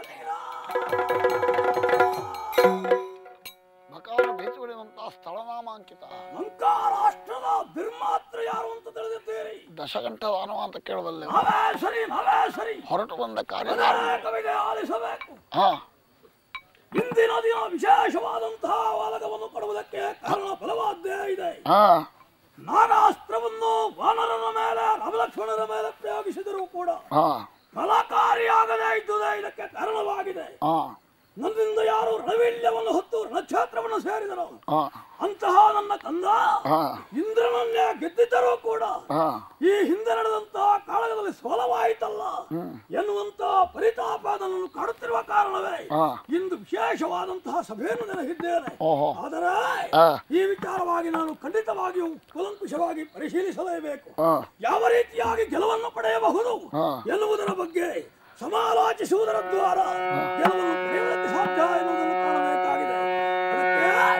Speaker 3: ಬಕಾರ ಭೇಟಿಗಳಿರುವಂತಹ ಸ್ಥಳನಾಮಾಂಕಿತ
Speaker 1: ಲಂಕಾರಾಷ್ಟ್ರದ ಬಿರ್ಮಾತ್ರ ಯಾರು ಅಂತ ತಿಳಿದಿದ್ದೀರಿ
Speaker 3: ದಶಗಂಟ ದಾನವ ಅಂತ ಕೇಳಬಲ್ಲೆ
Speaker 1: ನಾವೇ ಸರಿ ನಾವೇ ಸರಿ
Speaker 3: ಹೊರಟು ಬಂದ ಕಾರ್ಯ
Speaker 1: ಕವಿಗೆ ಆಲಿಸಬೇಕು
Speaker 3: ಹಾ
Speaker 1: ಇಂದಿನ ದಿನ ವಿಶೇಷವಾದಂತಹ ವಾಲಕವನ್ನು ಕೊಡುವುದಕ್ಕೆ ಕಾರಣ ಫಲವಾದ್ದೇ ಇದೆ
Speaker 3: ಹಾ
Speaker 1: ನಾಗಾಸ್ತ್ರವನ್ನು ವಾನರನ ಮೇಲೆ ರಾಮಲಕ್ಷ್ಮಣರ ಮೇಲೆ ಪ್ರಯೋಗಿಸಿದರೂ ಕೂಡ
Speaker 3: ಹಾ
Speaker 1: ಫಲಕಾರಿಯಾಗದೇ ಇದ್ದುದೇ ಇದಕ್ಕೆ ಕಾರಣವಾಗಿದೆ
Speaker 3: ಹಾ
Speaker 1: ನನ್ನಿಂದ ಯಾರು ರಣವೀಲ್ಯವನ್ನು ಹೊತ್ತು ರಣಕ್ಷೇತ್ರವನ್ನು ಸೇರಿದರು
Speaker 3: ಹಾ
Speaker 1: ಅಂತಹ ನನ್ನ ಕಂದ
Speaker 3: ಹಾ
Speaker 1: ಇಂದ್ರನನ್ನೇ ಗೆದ್ದಿದ್ದರೂ ಕೂಡ
Speaker 3: ಹಾ
Speaker 1: ಈ ಹಿಂದೆ ನಡೆದಂತಹ ಕಾಳಗದಲ್ಲಿ ಸೋಲವಾಯಿತಲ್ಲ ಎನ್ನುವಂತ ಪರಿತಾಪ ನನ್ನನ್ನು ಕಾಡುತ್ತಿರುವ ಕಾರಣವೇ
Speaker 3: ಹಾ.
Speaker 1: ಇಂದು ವಿಶೇಷವಾದಂತಹ ಸಭೆಯನ್ನು ನೆನಹಿದ್ದೇನೆ
Speaker 3: ಓಹೋ.
Speaker 1: ಆದರೆ
Speaker 3: ಹಾ.
Speaker 1: ಈ ವಿಚಾರವಾಗಿ ನಾನು ಖಂಡಿತವಾಗಿಯೂ ಕೂಲಂಕುಷವಾಗಿ ಪರಿಶೀಲಿಸಲೇಬೇಕು
Speaker 3: ಹಾ.
Speaker 1: ಯಾವ ರೀತಿಯಾಗಿ ಗೆಲುವನ್ನು ಪಡೆಯಬಹುದು
Speaker 3: ಹಾ.
Speaker 1: ಎನ್ನುವುದರ ಬಗ್ಗೆ ಸಮಾಲೋಚಿಸುವುದರ ದ್ವಾರ ಗೆಲುವನ್ನು ಪಡೆಯುವುದಕ್ಕೆ ಸಾಧ್ಯ ಎನ್ನುವುದನ್ನು ಕಾಣಬೇಕಾಗಿದೆ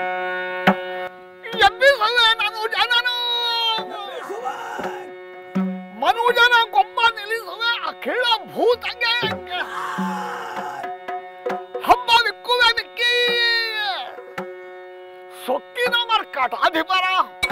Speaker 1: ಅದಕ್ಕೆ
Speaker 3: ಎಬ್ಬಿಸಲೇ ನಾನು ಜನನು
Speaker 1: ಎಬ್ಬಿಸುವೆ.
Speaker 3: ಮನುಜನ ಕೊಂಬ ನಿಲ್ಲಿಸುವೆ ಅಖಿಳ ಭೂತಂಗೆ ಹಬ್ಬ ವಿಕ್ಕುವೆ ವಿಕ್ಕಿ ಸೊಕ್ಕಿನ ಮರ್ಕಟ ಅಧಿಪರ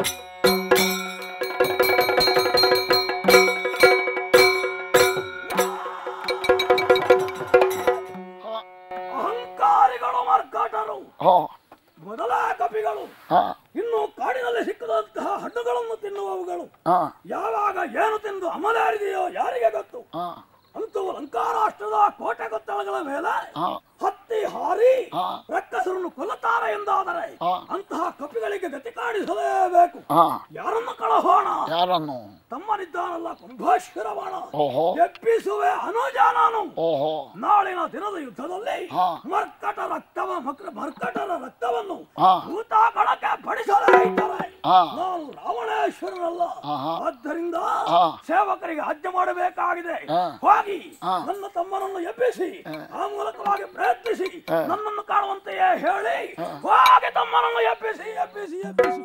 Speaker 3: ಹ,
Speaker 4: ಅಹಂಕಾರಿಗಳು ಮರ್ಕಾಟರು
Speaker 3: ಹ,
Speaker 4: ಮೊದಲ ಕಪಿಗಳು
Speaker 3: ಹ,
Speaker 4: ಇನ್ನು ಕಾಡಿನಲ್ಲಿ ಸಿಕ್ಕದಂತಹ ಹಣ್ಣುಗಳನ್ನು ತಿನ್ನುವವುಗಳು
Speaker 3: ಹ,
Speaker 4: ಯಾವಾಗ ಏನು ತಿಂದು ಅಮಲಾರಿದೆಯೋ ಯಾರಿಗೆ ಗೊತ್ತು
Speaker 3: ಹ,
Speaker 4: ಅಂತೂ ಲಂಕಾರಾಷ್ಟ್ರದ ಕೋಟೆ ಕೊತ್ತಳಗಳ ಮೇಲೆ
Speaker 3: ಹ,
Speaker 4: ಹತ್ತಿ ಹಾರಿ
Speaker 3: ಹಾ.
Speaker 4: ರಕ್ಕಸರನ್ನು ಕೊಲ್ಲುತ್ತಾರೆ ಎಂದಾದರೆ
Speaker 3: ಹಾ.
Speaker 4: ಅಂತಹ ಕಪಿಗಳಿಗೆ ಗತಿ ಕಾಣಿಸಲೇಬೇಕು
Speaker 3: ಹ.
Speaker 4: ಯಾರನ್ನು ಕಳಹೋಣ
Speaker 3: ಯಾರನ್ನು
Speaker 4: ತಮ್ಮನಿದ್ದಾನಲ್ಲ ಕುಂಭಾಶ್ವರವಾಣ
Speaker 3: ಓಹೋ
Speaker 4: ಎಪ್ಪಿಸುವೆ ಅನುಜ ನಾನು
Speaker 3: ಓಹೋ
Speaker 4: ನಾಳಿನ ದಿನದ ಯುದ್ಧದಲ್ಲಿ
Speaker 3: ಹಾ.
Speaker 4: ಮರ್ಕಟ ರಕ್ತವ ಮಕ್ರ ಮರ್ಕಟರ ರಕ್ತವನ್ನು
Speaker 3: ಹಾ.
Speaker 4: ಭೂತಾಗಣಕ್ಕೆ ಬಡಿಸಲೇ ಇದ್ದಾರೆ
Speaker 3: ಹಾ.
Speaker 4: ನಾನು ರಾವಣೇಶ್ವರನಲ್ಲ
Speaker 3: ಆಹಾ.
Speaker 4: ಆದ್ದರಿಂದ
Speaker 3: ಹಾ.
Speaker 4: ಸೇವಕರಿಗೆ ಆಜ್ಞೆ ಮಾಡಬೇಕಾಗಿದೆ
Speaker 3: ಹಾ.
Speaker 4: ಹೋಗಿ
Speaker 3: ಹಾ.
Speaker 4: ನನ್ನ ತಮ್ಮನನ್ನು ಎಬ್ಬಿಸಿ ಆ ಮೂಲಕವಾಗಿ ಪ್ರಯತ್ನಿಸಿ
Speaker 3: ಹಾ.
Speaker 4: ನನ್ನನ್ನು ಕಾಣುವಂತೆಯೇ ಹೇಳಿ ಹೋಗಿ ತಮ್ಮನನ್ನು ಎಬ್ಬಿಸಿ ಎಬ್ಬಿಸಿ ಎಬ್ಬಿಸಿ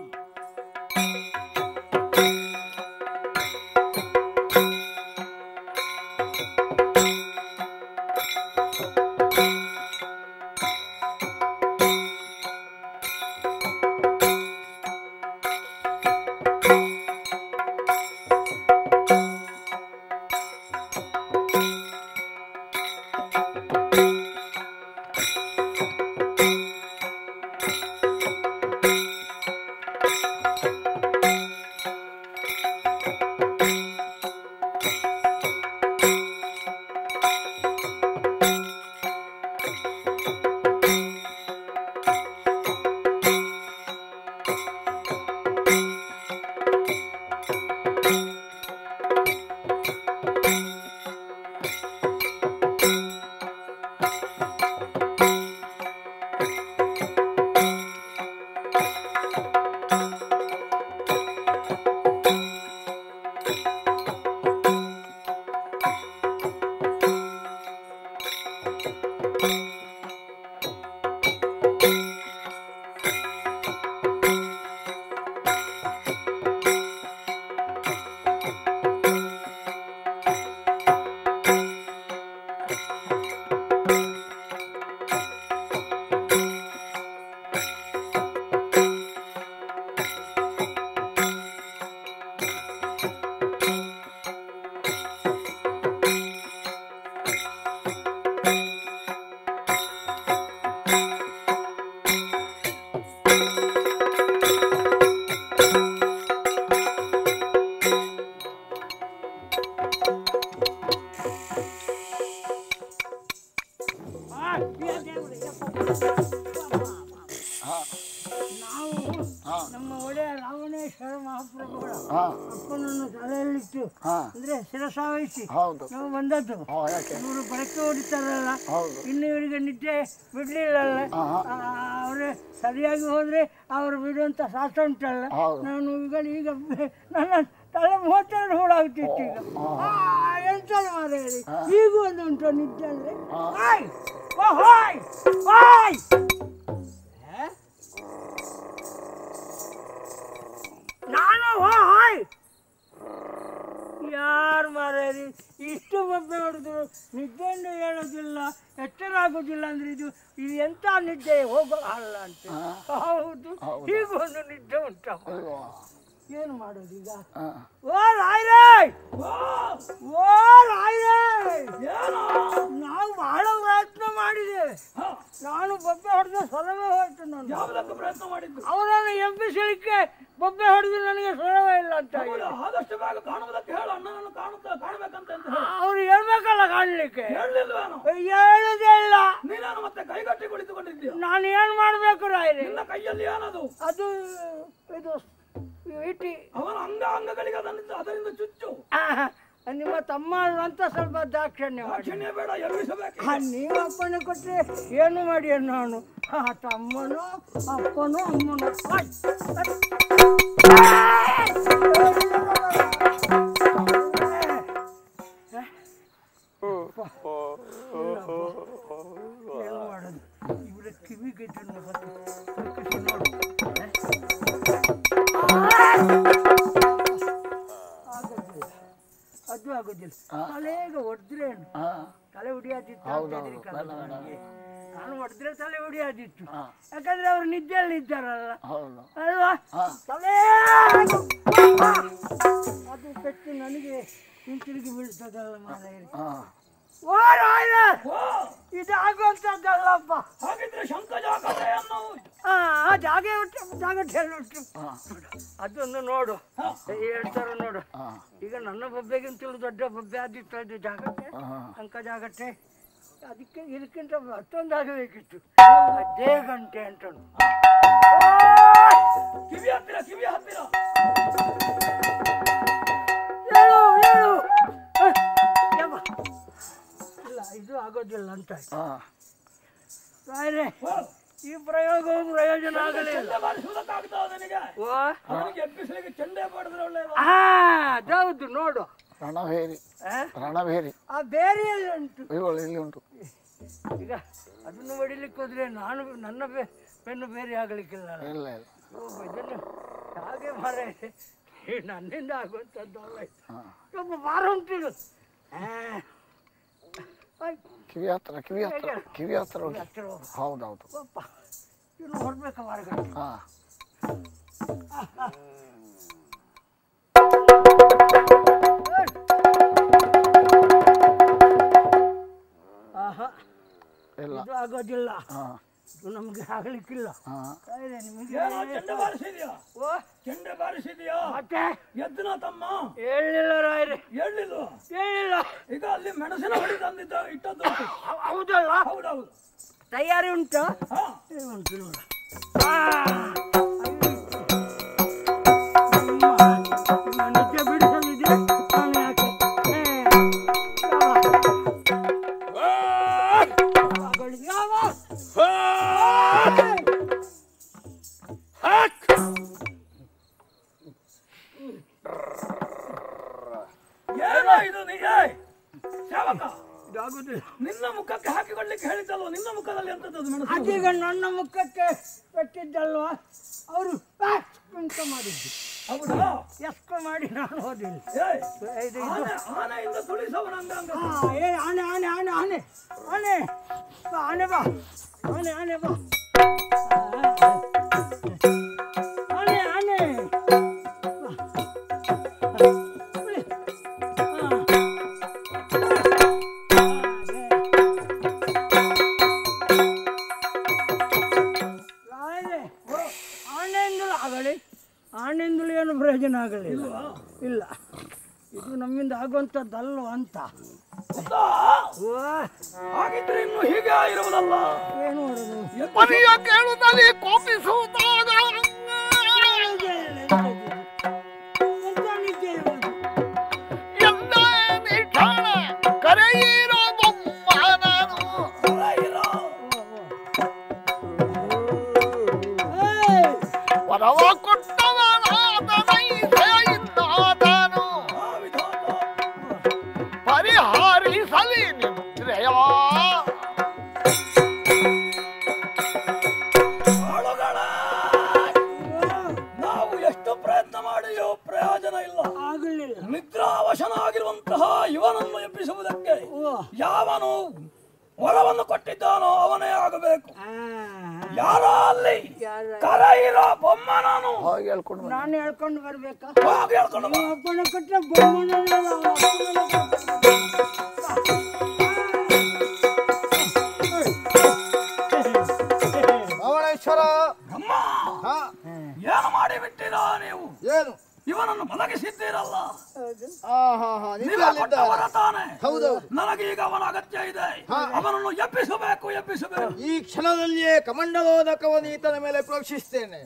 Speaker 1: ನಾವು ನಮ್ಮ ಒಡೆಯ ರಾವಣೇಶ್ವರ ಮಹಾಪ್ರಭುಗಳ
Speaker 3: ಹಾ
Speaker 1: ಅಪ್ಪನನ್ನು ತಲೆಯಲ್ಲಿಟ್ಟು
Speaker 3: ಹಾ
Speaker 1: ಅಂದ್ರೆ ಶಿರಸಾವಹಿಸಿ
Speaker 3: ಹೌದು
Speaker 1: ನಾವು ಬಂದದ್ದು
Speaker 3: ಹೋ ಯಾಕೆ
Speaker 1: ಇವರು ಬರಕ್ಕೆ ಹೊಡಿತಾರಲ್ಲ
Speaker 3: ಹೌದು
Speaker 1: ಇನ್ನು ಇವರಿಗೆ ನಿದ್ದೆ ಬಿಡ್ಲಿಲ್ಲಲ್ಲ
Speaker 3: ಆಹಾ.
Speaker 1: ಅವರೇ ಸರಿಯಾಗಿ ಹೋದ್ರೆ ಅವರು ಬಿಡುವಂತ ಶಾಸ್ತ್ರ ಉಂಟಲ್ಲ
Speaker 3: ಹೌದು.
Speaker 1: ನಾನು ಈಗ ಈಗ ಬೆ- ನನ್ನ ತಲೆ ಮೂವತ್ತೆರಡು ಹೂಡಾಗ್ತಿತ್ತು ಈಗ ಆ, ಎಂತದು ಮಾರೇರಿ ಈಗೂ ಒಂದು ಉಂಟು ನಿದ್ದೆ ಅಂದ್ರೆ ಹಾಯ್ ಓ ಹಾಯ್ ಹಾಯ್ ಹೇ? ನಾನು ಹೋ ಹಾಯ್ ಯಾರು ಮಾರೇರಿ ಇಷ್ಟು ಬಬ್ಬೆ ಹೊಡೆದ್ರು ನಿದ್ದೆಯನ್ನು ಹೇಳೋದಿಲ್ಲ ಎಚ್ಚರ ಆಗೋದಿಲ್ಲ ಅಂದ್ರೆ ಇದು ಇದು ಎಂತ ನಿದ್ದೆ ಹೋಗೋ ಅಲ್ಲ ಅಂತ ಹೌದು ಹೀಗೂ ಒಂದು ನಿದ್ದೆ ಉಂಟ
Speaker 3: ಅಲ್ವಾ
Speaker 1: ಏನು ಮಾಡೋದು ಈಗ
Speaker 3: ಹಾ
Speaker 1: ಓ ರಾಯ್ರೇ ಓ, ಓ ರಾಯ್ರೇ ಏನು ನಾವು ಬಹಳ ಪ್ರಯತ್ನ ಮಾಡಿದ್ದೇವೆ ನಾನು ಬೊಬ್ಬೆ ಹೊಡೆದ ಸ್ವರವೇ ಹೋಯ್ತು ನಾನು
Speaker 4: ಯಾವುದಕ್ಕೆ ಪ್ರಯತ್ನ ಮಾಡಿದ್ದು
Speaker 1: ಅವರನ್ನು ಎಬ್ಬಿಸಲಿಕ್ಕೆ ಬೊಬ್ಬೆ ಹೊಡೆದು ನನಗೆ ಸ್ವರವೇ ಇಲ್ಲ ಅಂತ
Speaker 4: ಹೌದಾ? ಆದಷ್ಟು ಬೇಗ ಕಾಣುವುದಕ್ಕೆ ಹೇಳು ಅಣ್ಣನನ್ನು ಕಾಣುತ್ತಾ ಕಾಣಬೇಕಂತ ಅಂತ ಹೇಳು
Speaker 1: ಅವ್ರು ಹೇಳ್ಬೇಕಲ್ಲ ಕಾಣ್ಲಿಕ್ಕೆ
Speaker 4: ಹೇಳಲಿಲ್ವೇನು
Speaker 1: ಹೇಳುದೇ ಇಲ್ಲ
Speaker 4: ನೀನೇನು ಮತ್ತೆ ಕೈಗಟ್ಟಿ ಕುಳಿತುಕೊಂಡಿದ್ದೀಯ
Speaker 1: ನಾನು ಏನ್ ಮಾಡ್ಬೇಕು ರಾಯ್ರೆ
Speaker 4: ನಿನ್ನ ಕೈಯಲ್ಲಿ ಏನದು
Speaker 1: ಅದು ಇದು ಇಟಿ
Speaker 4: ಅವನ ಅಂಗ ಅಂಗಗಳಿಗೆ ಅದರಿಂದ ಅದರಿಂದ ಚುಚ್ಚು
Speaker 1: ಆಹ್, ನಿಮ್ಮ ತಮ್ಮ ಅಂತ ಸ್ವಲ್ಪ ದಾಕ್ಷಿಣ್ಯ ಮಾಡಿ
Speaker 4: ದಾಕ್ಷಿಣ್ಯ ಬೇಡ ಎದುರಿಸಬೇಕು
Speaker 1: ಆ, ನೀವು ಅಪ್ಪನ ಕೊಟ್ಟರೆ ಏನು ಮಾಡಿ ನಾನು ಆ, ತಮ್ಮನು ಅಪ್ಪನು ಅಮ್ಮನು ಆಯ್, ಆಯ್. ಏನು ಮಾಡೋದು ಇವರ ಕಿವಿಗೆ ಇದನ್ನು ಬಂದು ತೂಕಿಸಿ ನೋಡು ಆಗೋದಿಲ್ಲ
Speaker 5: ಅದು ಆಗುದಿಲ್ಲ ತಲೆಗೆ ಹೊಡೆದ್ರೆ
Speaker 3: ಹಾ
Speaker 5: ತಲೆ ಹೊಡಿಯಾದಿತ್ತು ಅಂತ
Speaker 3: ಹೌದೌದು.
Speaker 5: ಹೆದರಿಕೆ
Speaker 3: ಬೇಡ,
Speaker 5: ಆಗುದು
Speaker 3: ಬೇಡ.
Speaker 5: ನನಗೆ. ನಾನು ಹೊಡೆದ್ರೆ ತಲೆ ಹೊಡಿಯಾದಿತ್ತು
Speaker 3: ಹಾ.
Speaker 5: ಯಾಕಂದ್ರೆ ಅವ್ರು ನಿದ್ದೆಯಲ್ಲಿ ಇದ್ದಾರಲ್ಲ
Speaker 3: ಹೌದು
Speaker 5: ಅಲ್ವಾ
Speaker 3: ಹಾ.
Speaker 5: ತಲೆ ಅದು ಪೆಟ್ಟು ನನಗೆ ಹಿಂತಿರುಗಿ ಬೀಳ್ತದಲ್ಲ ಮಾರಾಯರೆ
Speaker 3: ಹಾ
Speaker 5: ಓ ರಾಯರ ಇದು ಆಗುವಂಥದ್ದಲ್ಲಪ್ಪ
Speaker 4: ಹಾಗಿದ್ರೆ ಶಂಕಜಾಕತೆಯನ್ನು
Speaker 5: ಆ ಆ ಜಾಗ ಉಂಟು ಜಾಗ ಉಂಟು
Speaker 3: ಹಾ
Speaker 5: ಅದೊಂದು ನೋಡು ಹೇಳ್ತಾರ ನೋಡು
Speaker 3: ಹಾ
Speaker 5: ಈಗ ನನ್ನ ಬೊಬ್ಬೆಗಿಂತಲೂ ದೊಡ್ಡ ಬೊಬ್ಬೆ ಆದಿತ್ತು ಅದು ಜಾಗಕ್ಕೆ
Speaker 3: ಹಾ.
Speaker 5: ಅಂಕ ಜಾಗಟ್ಟೆ ಅದಕ್ಕೆ ಇದಕ್ಕಿಂತ ಮತ್ತೊಂದು ಆಗಬೇಕಿತ್ತು ಅದೇ ಗಂಟೆ ಅಂತ
Speaker 4: ಕಿವಿ ಹತ್ತಿರ ಕಿವಿ ಹತ್ತಿರ
Speaker 5: ಹೇಳು ಹೇಳು ಹ, ಯವ್ವ. ಇಲ್ಲ ಇದು ಆಗೋದಿಲ್ಲ ಅಂತ
Speaker 3: ಹಾ
Speaker 5: ರಾಯರೇ ಈ ಪ್ರಯೋಗವು ಪ್ರಯೋಜನ ಆಗಲಿಲ್ಲ
Speaker 4: ಚೆಂಡೆ ಬಾರಿಸುವುದಕ್ಕಾಗ್ತದ ನಿನಗೆ
Speaker 5: ಓ
Speaker 4: ಅವನಿಗೆ ಎಬ್ಬಿಸಲಿಕ್ಕೆ ಚೆಂಡೆ ಬಾಡಿದ್ರೆ ಒಳ್ಳೆಯದು
Speaker 5: ಆ ಅದೌದು ನೋಡು
Speaker 3: ರಣಭೇರಿ
Speaker 5: ಆ,
Speaker 3: ರಣಭೇರಿ
Speaker 5: ಆ ಬೇರೆಯಲ್ಲಿ ಉಂಟು
Speaker 3: ಇವುಗಳು ಇಲ್ಲಿ ಉಂಟು
Speaker 5: ಈಗ ಅದನ್ನು ಹೊಡಿಲಿಕ್ಕೆ ಹೋದ್ರೆ ನಾನು ನನ್ನ ಬೆ- ಬೆನ್ನು ಬೇರೆ ಆಗಲಿಕ್ಕಿಲ್ಲ
Speaker 3: ಇಲ್ಲ ಇಲ್ಲ
Speaker 5: ಓ, ಇದನ್ನು ಹಾಗೆ ಮರ ನನ್ನಿಂದ ಆಗುವಂಥದ್ದು ಅಲ್ಲ ಇದು.
Speaker 3: ಹಾ
Speaker 5: ಒಬ್ಬ ಬಾರ ಉಂಟಿದು ಆ, ಆಯ್,
Speaker 3: ಕಿವಿ ಹತ್ರ ಕಿವಿ ಹತ್ರ ಕಿವಿ ಹತ್ರ ಹೋಗಿ
Speaker 5: ಹತ್ತಿರ ಹೋಗು.
Speaker 3: ಹೌದೌದು
Speaker 5: ಒಪ್ಪ ಇನ್ನು ಹೊರಬೇಕ ಹೊರಗಡೆ
Speaker 3: ಹಾ
Speaker 5: ಏಯ್. ಆಹಾ
Speaker 3: ಇಲ್ಲ
Speaker 5: ಇದು ಆಗೋದಿಲ್ಲ
Speaker 3: ಹಾ
Speaker 5: ಇದು ನಮ್ಗೆ ಆಗ್ಲಿಕ್ಕಿಲ್ಲ
Speaker 3: ಹಾ
Speaker 5: ಆಯ್ತು, ನಿಮಗೆ
Speaker 4: ಏನೋ ಚೆಂಡೆ ಬಾರಿಸಿದ್ಯಾ
Speaker 5: ಓ
Speaker 4: ಚೆಂಡೆ ಬಾರಿಸಿದ್ಯಾ
Speaker 5: ಮತ್ತೆ
Speaker 4: ಎದ್ದನ ತಮ್ಮ
Speaker 5: ಹೇಳಿಲ್ಲ ರಾಯ್ರೆ
Speaker 4: ಹೇಳಿಲ್ವ
Speaker 5: ಹೇಳಿಲ್ಲ
Speaker 4: ಈಗ ಅಲ್ಲಿ ಮೆಣಸಿನ ಹೊಡಿ ತಂದಿದ್ದ ಇಟ್ಟದ್ದು ಉಂಟು.
Speaker 5: ಹೌ- ಹೌದಲ್ಲ
Speaker 4: ಹೌದೌದು
Speaker 5: ತಯಾರಿ ಉಂಟು
Speaker 4: ಹಾ
Speaker 5: ಏ, ಉಂಟು ನೋಡು ಆ, ನಿಮ್ಮ ನಿಮ್ಮ ನಿದ್ದೆ ಬಿಡಿಸಲಿದ್ರೆ ನಾನು ಯಾಕೆ ಏ, ಯಾವ? ಮಗಳು ಯಾವ?
Speaker 4: ಏನೋ ಇದು ನಿಜ ಸೇವಕ
Speaker 5: ಇದಾಗುದಿಲ್ಲ
Speaker 4: ನಿನ್ನ ಮುಖಕ್ಕೆ ಹಾಕಿಕೊಳ್ಳಿಕ್ಕೆ ಹೇಳಿದ್ದಲ್ವ ನಿನ್ನ ಮುಖದಲ್ಲಿ ಎಂತದ್ದು ಮೆಣಸು
Speaker 5: ಅದೀಗ ನನ್ನ ಮುಖಕ್ಕೆ పెట్టిದ್ದಲ್ವಾ ಅವರು ಅಂತ ಮಾಡಿದ್ದು
Speaker 4: ಹೌದಾ
Speaker 5: ಎಸ್ಕೊ ಮಾಡಿ ನಾನು ಹೋದಿಲ್ಲ
Speaker 4: ಏಯ್,
Speaker 5: ಇದು ಇದು
Speaker 4: ಆನೆ ಆನೆಯಿಂದ ತುಳಿಸವನ ಅಂಗಾಂಗ
Speaker 5: ಆ, ಏ ಆನೆ ಆನೆ ಆನೆ ಆನೆ ಆನೆ ಬಾ ಆನೆ ಬಾ ಆನೆ ಆನೆ ಬಾ ಆನೆ ಆನೆ ಬಾ. ಉಳಿ. ಆ, ಹಾಗೆ. ರಾಯರೇ, ಆನೆಯಿಂದಲೂ ಆಗಲಿ ಆನೆಯಿಂದಲೂ ಏನು ಪ್ರಯೋಜನ ಆಗಲಿಲ್ಲ ಇಲ್ಲ ಇದು ನಮ್ಮಿಂದ ಆಗುವಂಥದ್ದಲ್ಲ ಅಂತ
Speaker 4: ಹೌದಾ?
Speaker 5: ಓ
Speaker 4: ಹಾಗಿದ್ರೆ ಇನ್ನು ಹೀಗೆ ಇರುವುದಲ್ಲ
Speaker 5: ಏನು ಮಾಡೋದು
Speaker 3: ಮನೆಯ ಕೇಳುತ್ತಲೇ ಕೋಪಿಸುತ್ತಾಗ
Speaker 5: ಎಂತ ನಿದ್ದೆ ಇರುವುದು?
Speaker 3: ಎಲ್ಲ ನಿಠಾಣ ಕರೆಯಿರೋ ಬೊಮ್ಮ ನಾನು
Speaker 4: ಹೊರಗಿರೋ.
Speaker 5: ಏಯ್!
Speaker 3: ವರವ ಕೊಟ್ಟವನಾದ ನೈಸೆಯಿಂದಾದನು
Speaker 4: ಆ ವಿಧಾತ.
Speaker 3: ಪರಿಹಾರಿಸಲಿ ನಿದ್ರೆಯ
Speaker 4: ಆಳುಗಳ ನಾವು ಎಷ್ಟು ಪ್ರಯತ್ನ ಮಾಡಿಯೋ ಪ್ರಯೋಜನ ಇಲ್ಲ
Speaker 5: ಆಗಲಿಲ್ಲ
Speaker 4: ನಿದ್ರಾವಶನಾಗಿರುವಂತಹ ಇವನನ್ನು ಎಬ್ಬಿಸುವುದಕ್ಕೆ
Speaker 5: ಓ
Speaker 4: ಯಾವನು ವರವನ್ನು ಕೊಟ್ಟಿದ್ದಾನೋ ಅವನೇ ಆಗಬೇಕು
Speaker 5: ಆ,
Speaker 4: ಯಾರ ಅಲ್ಲಿ
Speaker 5: ಯಾರ
Speaker 4: ಕರ ಇರೋ ಬೊಮ್ಮ ನಾನು
Speaker 3: ಹೋಗಿ ಹೇಳ್ಕೊಂಡು ಬನ್ನಿ.
Speaker 5: ನಾನು ಹೇಳ್ಕೊಂಡು ಬರ್ಬೇಕಾ
Speaker 4: ಹೋಗಿ ಹೇಳ್ಕೊಂಡು ಬಾ.
Speaker 5: ಅಪ್ಪನ ಕೊಟ್ಟರೆ ಬೊಮ್ಮನಲ್ಲ ಅವ್ನ ಅಪ್ಪನನ್ನ
Speaker 6: ಭವನೇಶ್ವರ
Speaker 4: ಅಮ್ಮ
Speaker 6: ಹಾ
Speaker 4: ಏನು ಮಾಡಿ ಬಿಟ್ಟಿರಾ ನೀವು
Speaker 6: ಏನು
Speaker 4: ಇವನನ್ನು ಮಲಗಿಸಿದ್ದೀರಲ್ಲ
Speaker 5: ಹೌದು.
Speaker 6: ಆ ಹಾ ಹಾ
Speaker 4: ನೀವು
Speaker 6: ನಿಮ್ಮಲ್ಲಿದ್ದಾರೆ
Speaker 4: ಕೊಟ್ಟವರ ತಾನೆ
Speaker 6: ಹೌದೌದು
Speaker 4: ನನಗೀಗ ಅವನ ಅಗತ್ಯ ಇದೆ ಅವನನ್ನು ಎಬ್ಬಿಸಬೇಕು ಎಬ್ಬಿಸಬೇಕು
Speaker 6: ಈ ಕ್ಷಣದಲ್ಲಿಯೇ ಕಮಂಡಲೋದಕವನ್ನು ಈತನ ಮೇಲೆ ಪ್ರೋಕ್ಷಿಸ್ತೇನೆ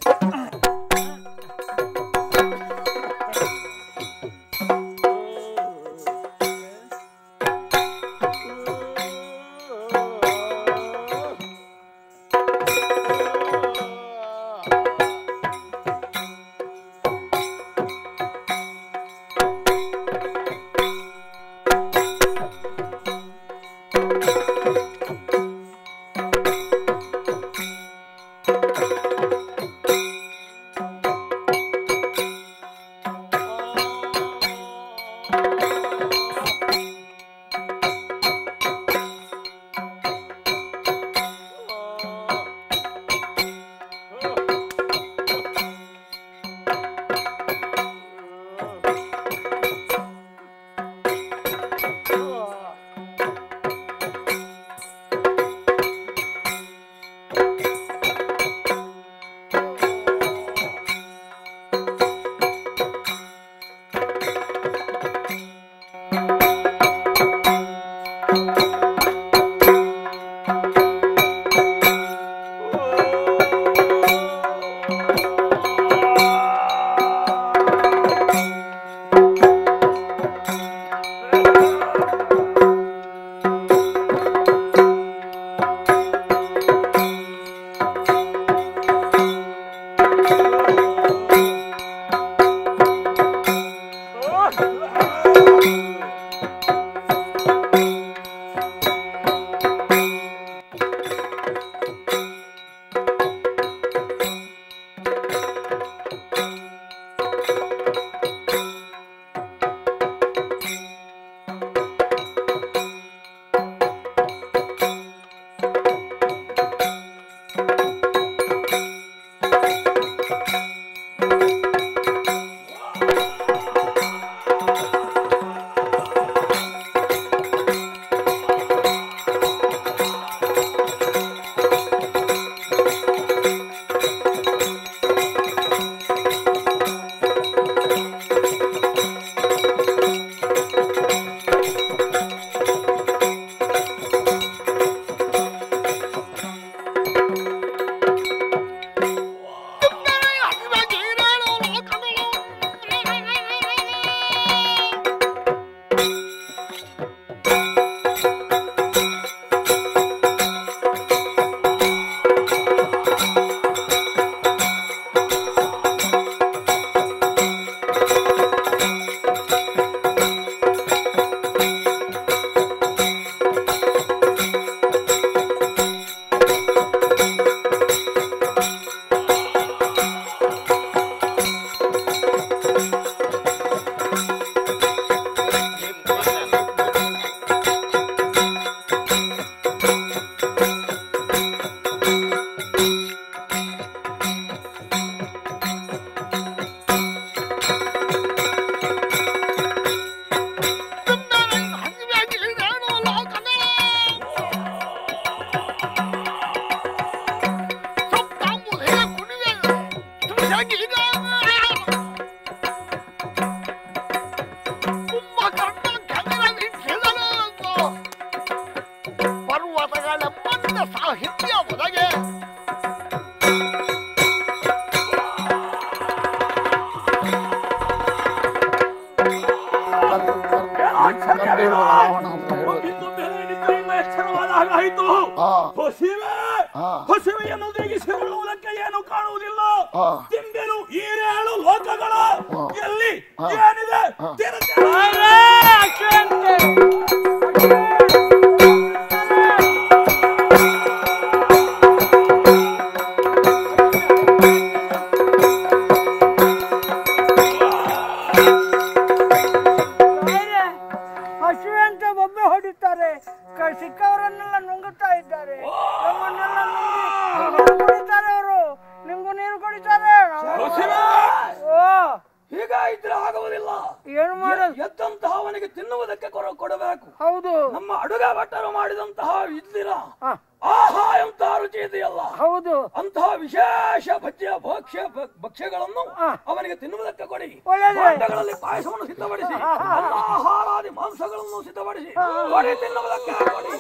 Speaker 3: ಪರ್ವತಗಳೆಂಬಂತ ಸಾಹಿತ್ಯ ಒದಗೆ
Speaker 4: ಬಿದ್ದು ಮೇಲೆ ನಿಂತರಿಂದ ಎಚ್ಚರವಾದ ಹಾಗಾಯಿತು
Speaker 3: ಆ.
Speaker 4: ಹೊಸಿವೆ
Speaker 3: ಆ.
Speaker 4: ಹೊಸಿವೆಯನ್ನು ತಿರುಗಿಸಿಕೊಳ್ಳುವುದಕ್ಕೆ ಏನು ಕಾಣುವುದಿಲ್ಲ
Speaker 3: ಆ.
Speaker 4: ತಿಂಬೆನು ಈರೇಳು ಲೋಕಗಳ
Speaker 3: ಆ.
Speaker 4: ಎಲ್ಲಿ
Speaker 3: ಆ.
Speaker 4: ಏನಿದೆ
Speaker 3: ಆ.
Speaker 4: ತಿರುಗಿ-
Speaker 5: ಬೇರೆ ಹಸುವೆ ಅಂತ ಬೊಬ್ಬೆ ಹೊಡಿತಾರೆ ಕ- ಸಿಕ್ಕವರನ್ನೆಲ್ಲ ನುಂಗುತ್ತಾ ಇದ್ದಾರೆ ನಮ್ಮನ್ನೆಲ್ಲ ನುಂಗಿ ನೀರು ಕುಡಿತಾರೆ ಅವರು ನಿಮ್ಗೂ ನೀರು ಕುಡಿತಾರೆ ನಾವು-
Speaker 4: ಹೊಸಿವೆ
Speaker 5: ಓ
Speaker 4: ಹೀಗ ಇದ್ರೆ ಆಗುವುದಿಲ್ಲ
Speaker 5: ಏನು ಮಾಡೋದು
Speaker 4: ಎದ್ದಂತಹ ಅವನಿಗೆ ತಿನ್ನುವುದಕ್ಕೆ ಕೊರ ಕೊಡಬೇಕು
Speaker 5: ಹೌದು
Speaker 4: ನಮ್ಮ ಅಡುಗೆ ಭಟ್ಟರು ಮಾಡಿದಂತಹ ಇದ್ದಿನ
Speaker 5: ಆ,
Speaker 4: ಆಹಾ ಎಂತಹ ರುಚಿ ಇದೆಯಲ್ಲ
Speaker 5: ಹೌದು
Speaker 4: ಅಂತಹ ವಿಶೇಷ ಭಕ್ಷ್ಯ ಭಕ್ಷ್ಯ ಭ- ಭಕ್ಷ್ಯಗಳನ್ನು
Speaker 5: ಆ.
Speaker 4: ಅವನಿಗೆ ತಿನ್ನುವುದಕ್ಕೆ ಕೊಡಿ
Speaker 5: ಒಳ್ಳೆಯದೇ.
Speaker 4: ಭಾಂಡಗಳಲ್ಲಿ ಪಾಯಸವನ್ನು ಸಿದ್ಧಪಡಿಸಿ ಅನ್ನ ಆಹಾರಾದಿ ಮಾಂಸಗಳನ್ನು ಸಿದ್ಧಪಡಿಸಿ ಕೊಡಿ ತಿನ್ನುವುದಕ್ಕೆ ಕೊಡಿ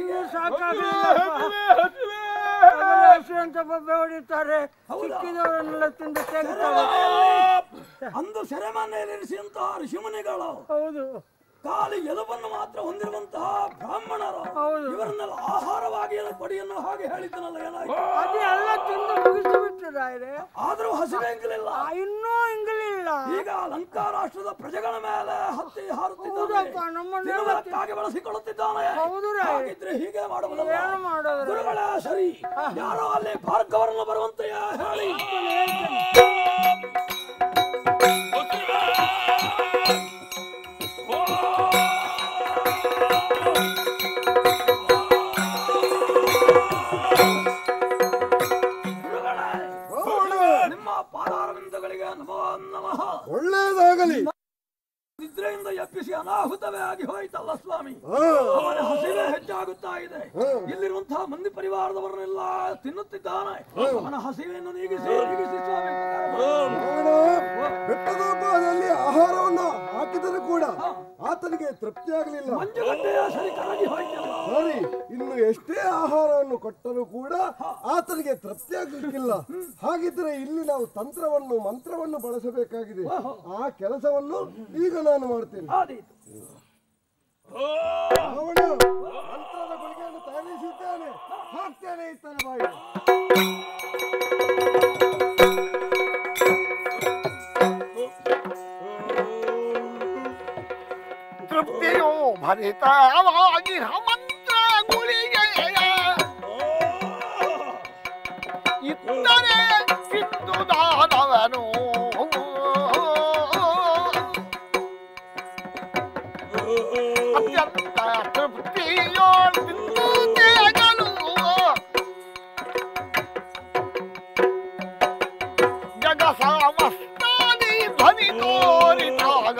Speaker 5: ನನಗೆ ಸಾಕಾಗಲಿಲ್ಲ ಹಸು ಅಂತ ಬೊಬ್ಬೆ ಹೊಡಿತಾರೆ ಸಿಕ್ಕಿದವರನ್ನೆಲ್ಲ ತಿಂದು ತೆಗಿತಾರೆ
Speaker 4: ಅಂದು ಸೆರೆಮನೆಯಲ್ಲಿರಿಸಿದಂತಹ ಋಷಿಮುನಿಗಳು
Speaker 5: ಹೌದು
Speaker 4: ಖಾಲಿ ಎಲುಬನ್ನು ಮಾತ್ರ ಹೊಂದಿರುವಂತಹ ಬ್ರಾಹ್ಮಣರು
Speaker 5: ಹೌದು.
Speaker 4: ಇವರನ್ನೆಲ್ಲ ಆಹಾರವಾಗಿ ಕೊಡಿಯನ್ನು ಹಾಗೆ ಹೇಳಿದ್ದನಲ್ಲ ಏನಾಯ್ತು
Speaker 5: ಅದು ಎಲ್ಲ ತಿಂದು ಮುಗಿಸಿ ಬಿಟ್ಟಿದ್ದಾರೆ
Speaker 4: ಆದ್ರೂ ಹಸಿವೆ ಎಂಗಲಿಲ್ಲ
Speaker 5: ಇನ್ನೂ ಇಂಗಲಿಲ್ಲ
Speaker 4: ಈಗ ಲಂಕಾ ರಾಷ್ಟ್ರದ ಪ್ರಜೆಗಳ ಮೇಲೆ ಹತ್ತಿ ಹಾರುತ್ತಿದ್ದಾನೆ
Speaker 5: ಹೌದಪ್ಪ ನಮ್ಮನ್ನೆಲ್ಲ
Speaker 4: ತಿನ್ನುವುದಕ್ಕಾಗಿ ಬಳಸಿಕೊಳ್ಳುತ್ತಿದ್ದಾನೆ
Speaker 5: ಹೌದು ರೇ.
Speaker 4: ಹಾಗಿದ್ರೆ ಹೀಗೆ ಮಾಡುವುದಲ್ಲ
Speaker 5: ಏನು ಮಾಡೋದು
Speaker 4: ಗುರುಗಳೇ ಸರಿ ಯಾರೋ ಅಲ್ಲಿ ಭಾರ್ಗವರನ್ನು ಬರುವಂತೆ ಹೇಳಿ ಗುರುಗಳೇ, ನಿಮ್ಮ ಪಾದಾರವಿಂದಗಳಿಗೆ ನಮೋ ನಮಃ
Speaker 7: ಒಳ್ಳೇದಾಗಲಿ
Speaker 4: ನಿದ್ರೆಯಿಂದ ಎಪ್ಪಿಸಿ ಅನಾಹುತವೇ ಆಗಿ ಹೋಯ್ತಲ್ಲ ಸ್ವಾಮಿ ಅವನ ಹಸಿವೆ ಹೆಚ್ಚಾಗುತ್ತಾ ಇದೆ ಇಲ್ಲಿರುವಂತಹ ಮಂದಿ ಪರಿವಾರದವರನ್ನೆಲ್ಲ ತಿನ್ನುತ್ತಿದ್ದಾನೆ ಅವನ ಹಸಿವೆಯನ್ನು ನೀಗಿಸಿ ನೀಗಿಸಿ ಸ್ವಾಮಿ ಉಪಕಾರ ಮಾಡಿ.
Speaker 7: ನೋಡ, ಬೆಟ್ಟದೊಬ್ಬದಲ್ಲಿ ಆಹಾರವನ್ನು ಹಾಕಿದರೂ ಕೂಡ ಆತನಿಗೆ ತೃಪ್ತಿ ಆಗಲಿಲ್ಲ
Speaker 4: ಮಂಜುಗಡ್ಡೆಯ ಸರಿ ಕರಗಿ ಹೋಯ್ತಲ್ಲ
Speaker 7: ಸರಿ ಇನ್ನು ಎಷ್ಟೇ ಆಹಾರವನ್ನು ಕೊಟ್ಟರೂ ಕೂಡ ಆತನಿಗೆ ತೃಪ್ತಿ ಆಗಲಿಕ್ಕಿಲ್ಲ ಹಾಗಿದ್ರೆ ಇಲ್ಲಿ ನಾವು ತಂತ್ರವನ್ನು ಮಂತ್ರವನ್ನು ಬಳಸಬೇಕಾಗಿದೆ ಆ ಕೆಲಸವನ್ನು ಈಗ ನಾನು ಮಾಡ್ತೇನೆ
Speaker 4: ಆದೀತು
Speaker 7: ಅವನು ಮಂತ್ರದ ಗುಳಿಗೆಯನ್ನು ತಯಾರಿಸಿದ್ದೇನೆ ಹಾಕ್ತೇನೆ ಇತ್ತನ ಬಾಯಿ
Speaker 3: ತೃಪ್ತಿಯೋ ಭರಿತವಾಗಿ ಮಂತ್ರ ಗುಳಿಗೆಯ ಇತ್ತರೆ ತಿಂದು ದಾನವನು ಅತ್ಯಂತ ತೃಪ್ತಿಯೋ ತಿಂದು ತೇಗಲು ಜಗ ಸಮಸ್ತಾದಿ ಧ್ವನಿ ತೋರಿದಾಗ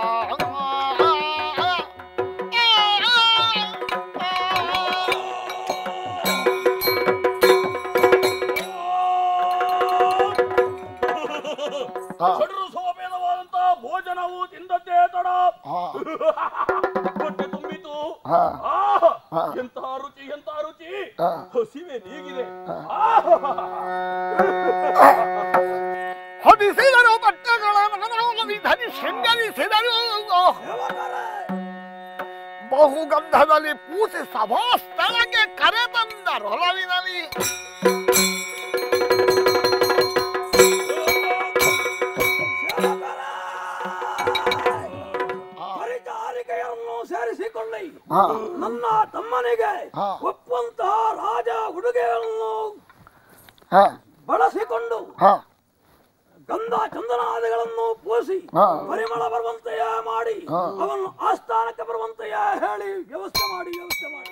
Speaker 4: ಕಡರು ಸೋಪೇದವಾದಂತಹ ಭೋಜನವು ತಿಂದದ್ದೇ ತಡ ಹೊಟ್ಟೆ ತುಂಬಿತು ಆಹಾ! ಎಂತಹ ರುಚಿ ಎಂತಹ ರುಚಿ ಹಸಿವೆ ನೀಗಿದೆ
Speaker 3: ಹೊದಿಸಿದರು ಬಟ್ಟೆಗಳನ್ನು ಧನಿ ಶೃಂಗರಿಸಿದರು ಬಹುಗಂಧದಲ್ಲಿ ಪೂಸಿ ಸಭಾಸ್ಥಳಕ್ಕೆ ಕರೆತಂದ ರೊಲವಿನಲ್ಲಿ
Speaker 4: ಪರಿಚಾರಿಕೆಯನ್ನು ಸೇರಿಸಿಕೊಳ್ಳಿ ನನ್ನ ತಮ್ಮನಿಗೆ ಒಪ್ಪುವಂತಹ ರಾಜ ಹುಡುಗಿಯನ್ನು ಬಳಸಿಕೊಂಡು ಗಂಧ ಚಂದನಾದಿಗಳನ್ನು ಪೋಸಿ ಪರಿಮಳ ಬರುವಂತೆಯ ಮಾಡಿ ಅವನು ಆಸ್ಥಾನಕ್ಕೆ ಬರುವಂತೆಯ ಹೇಳಿ ವ್ಯವಸ್ಥೆ ಮಾಡಿ ವ್ಯವಸ್ಥೆ ಮಾಡಿ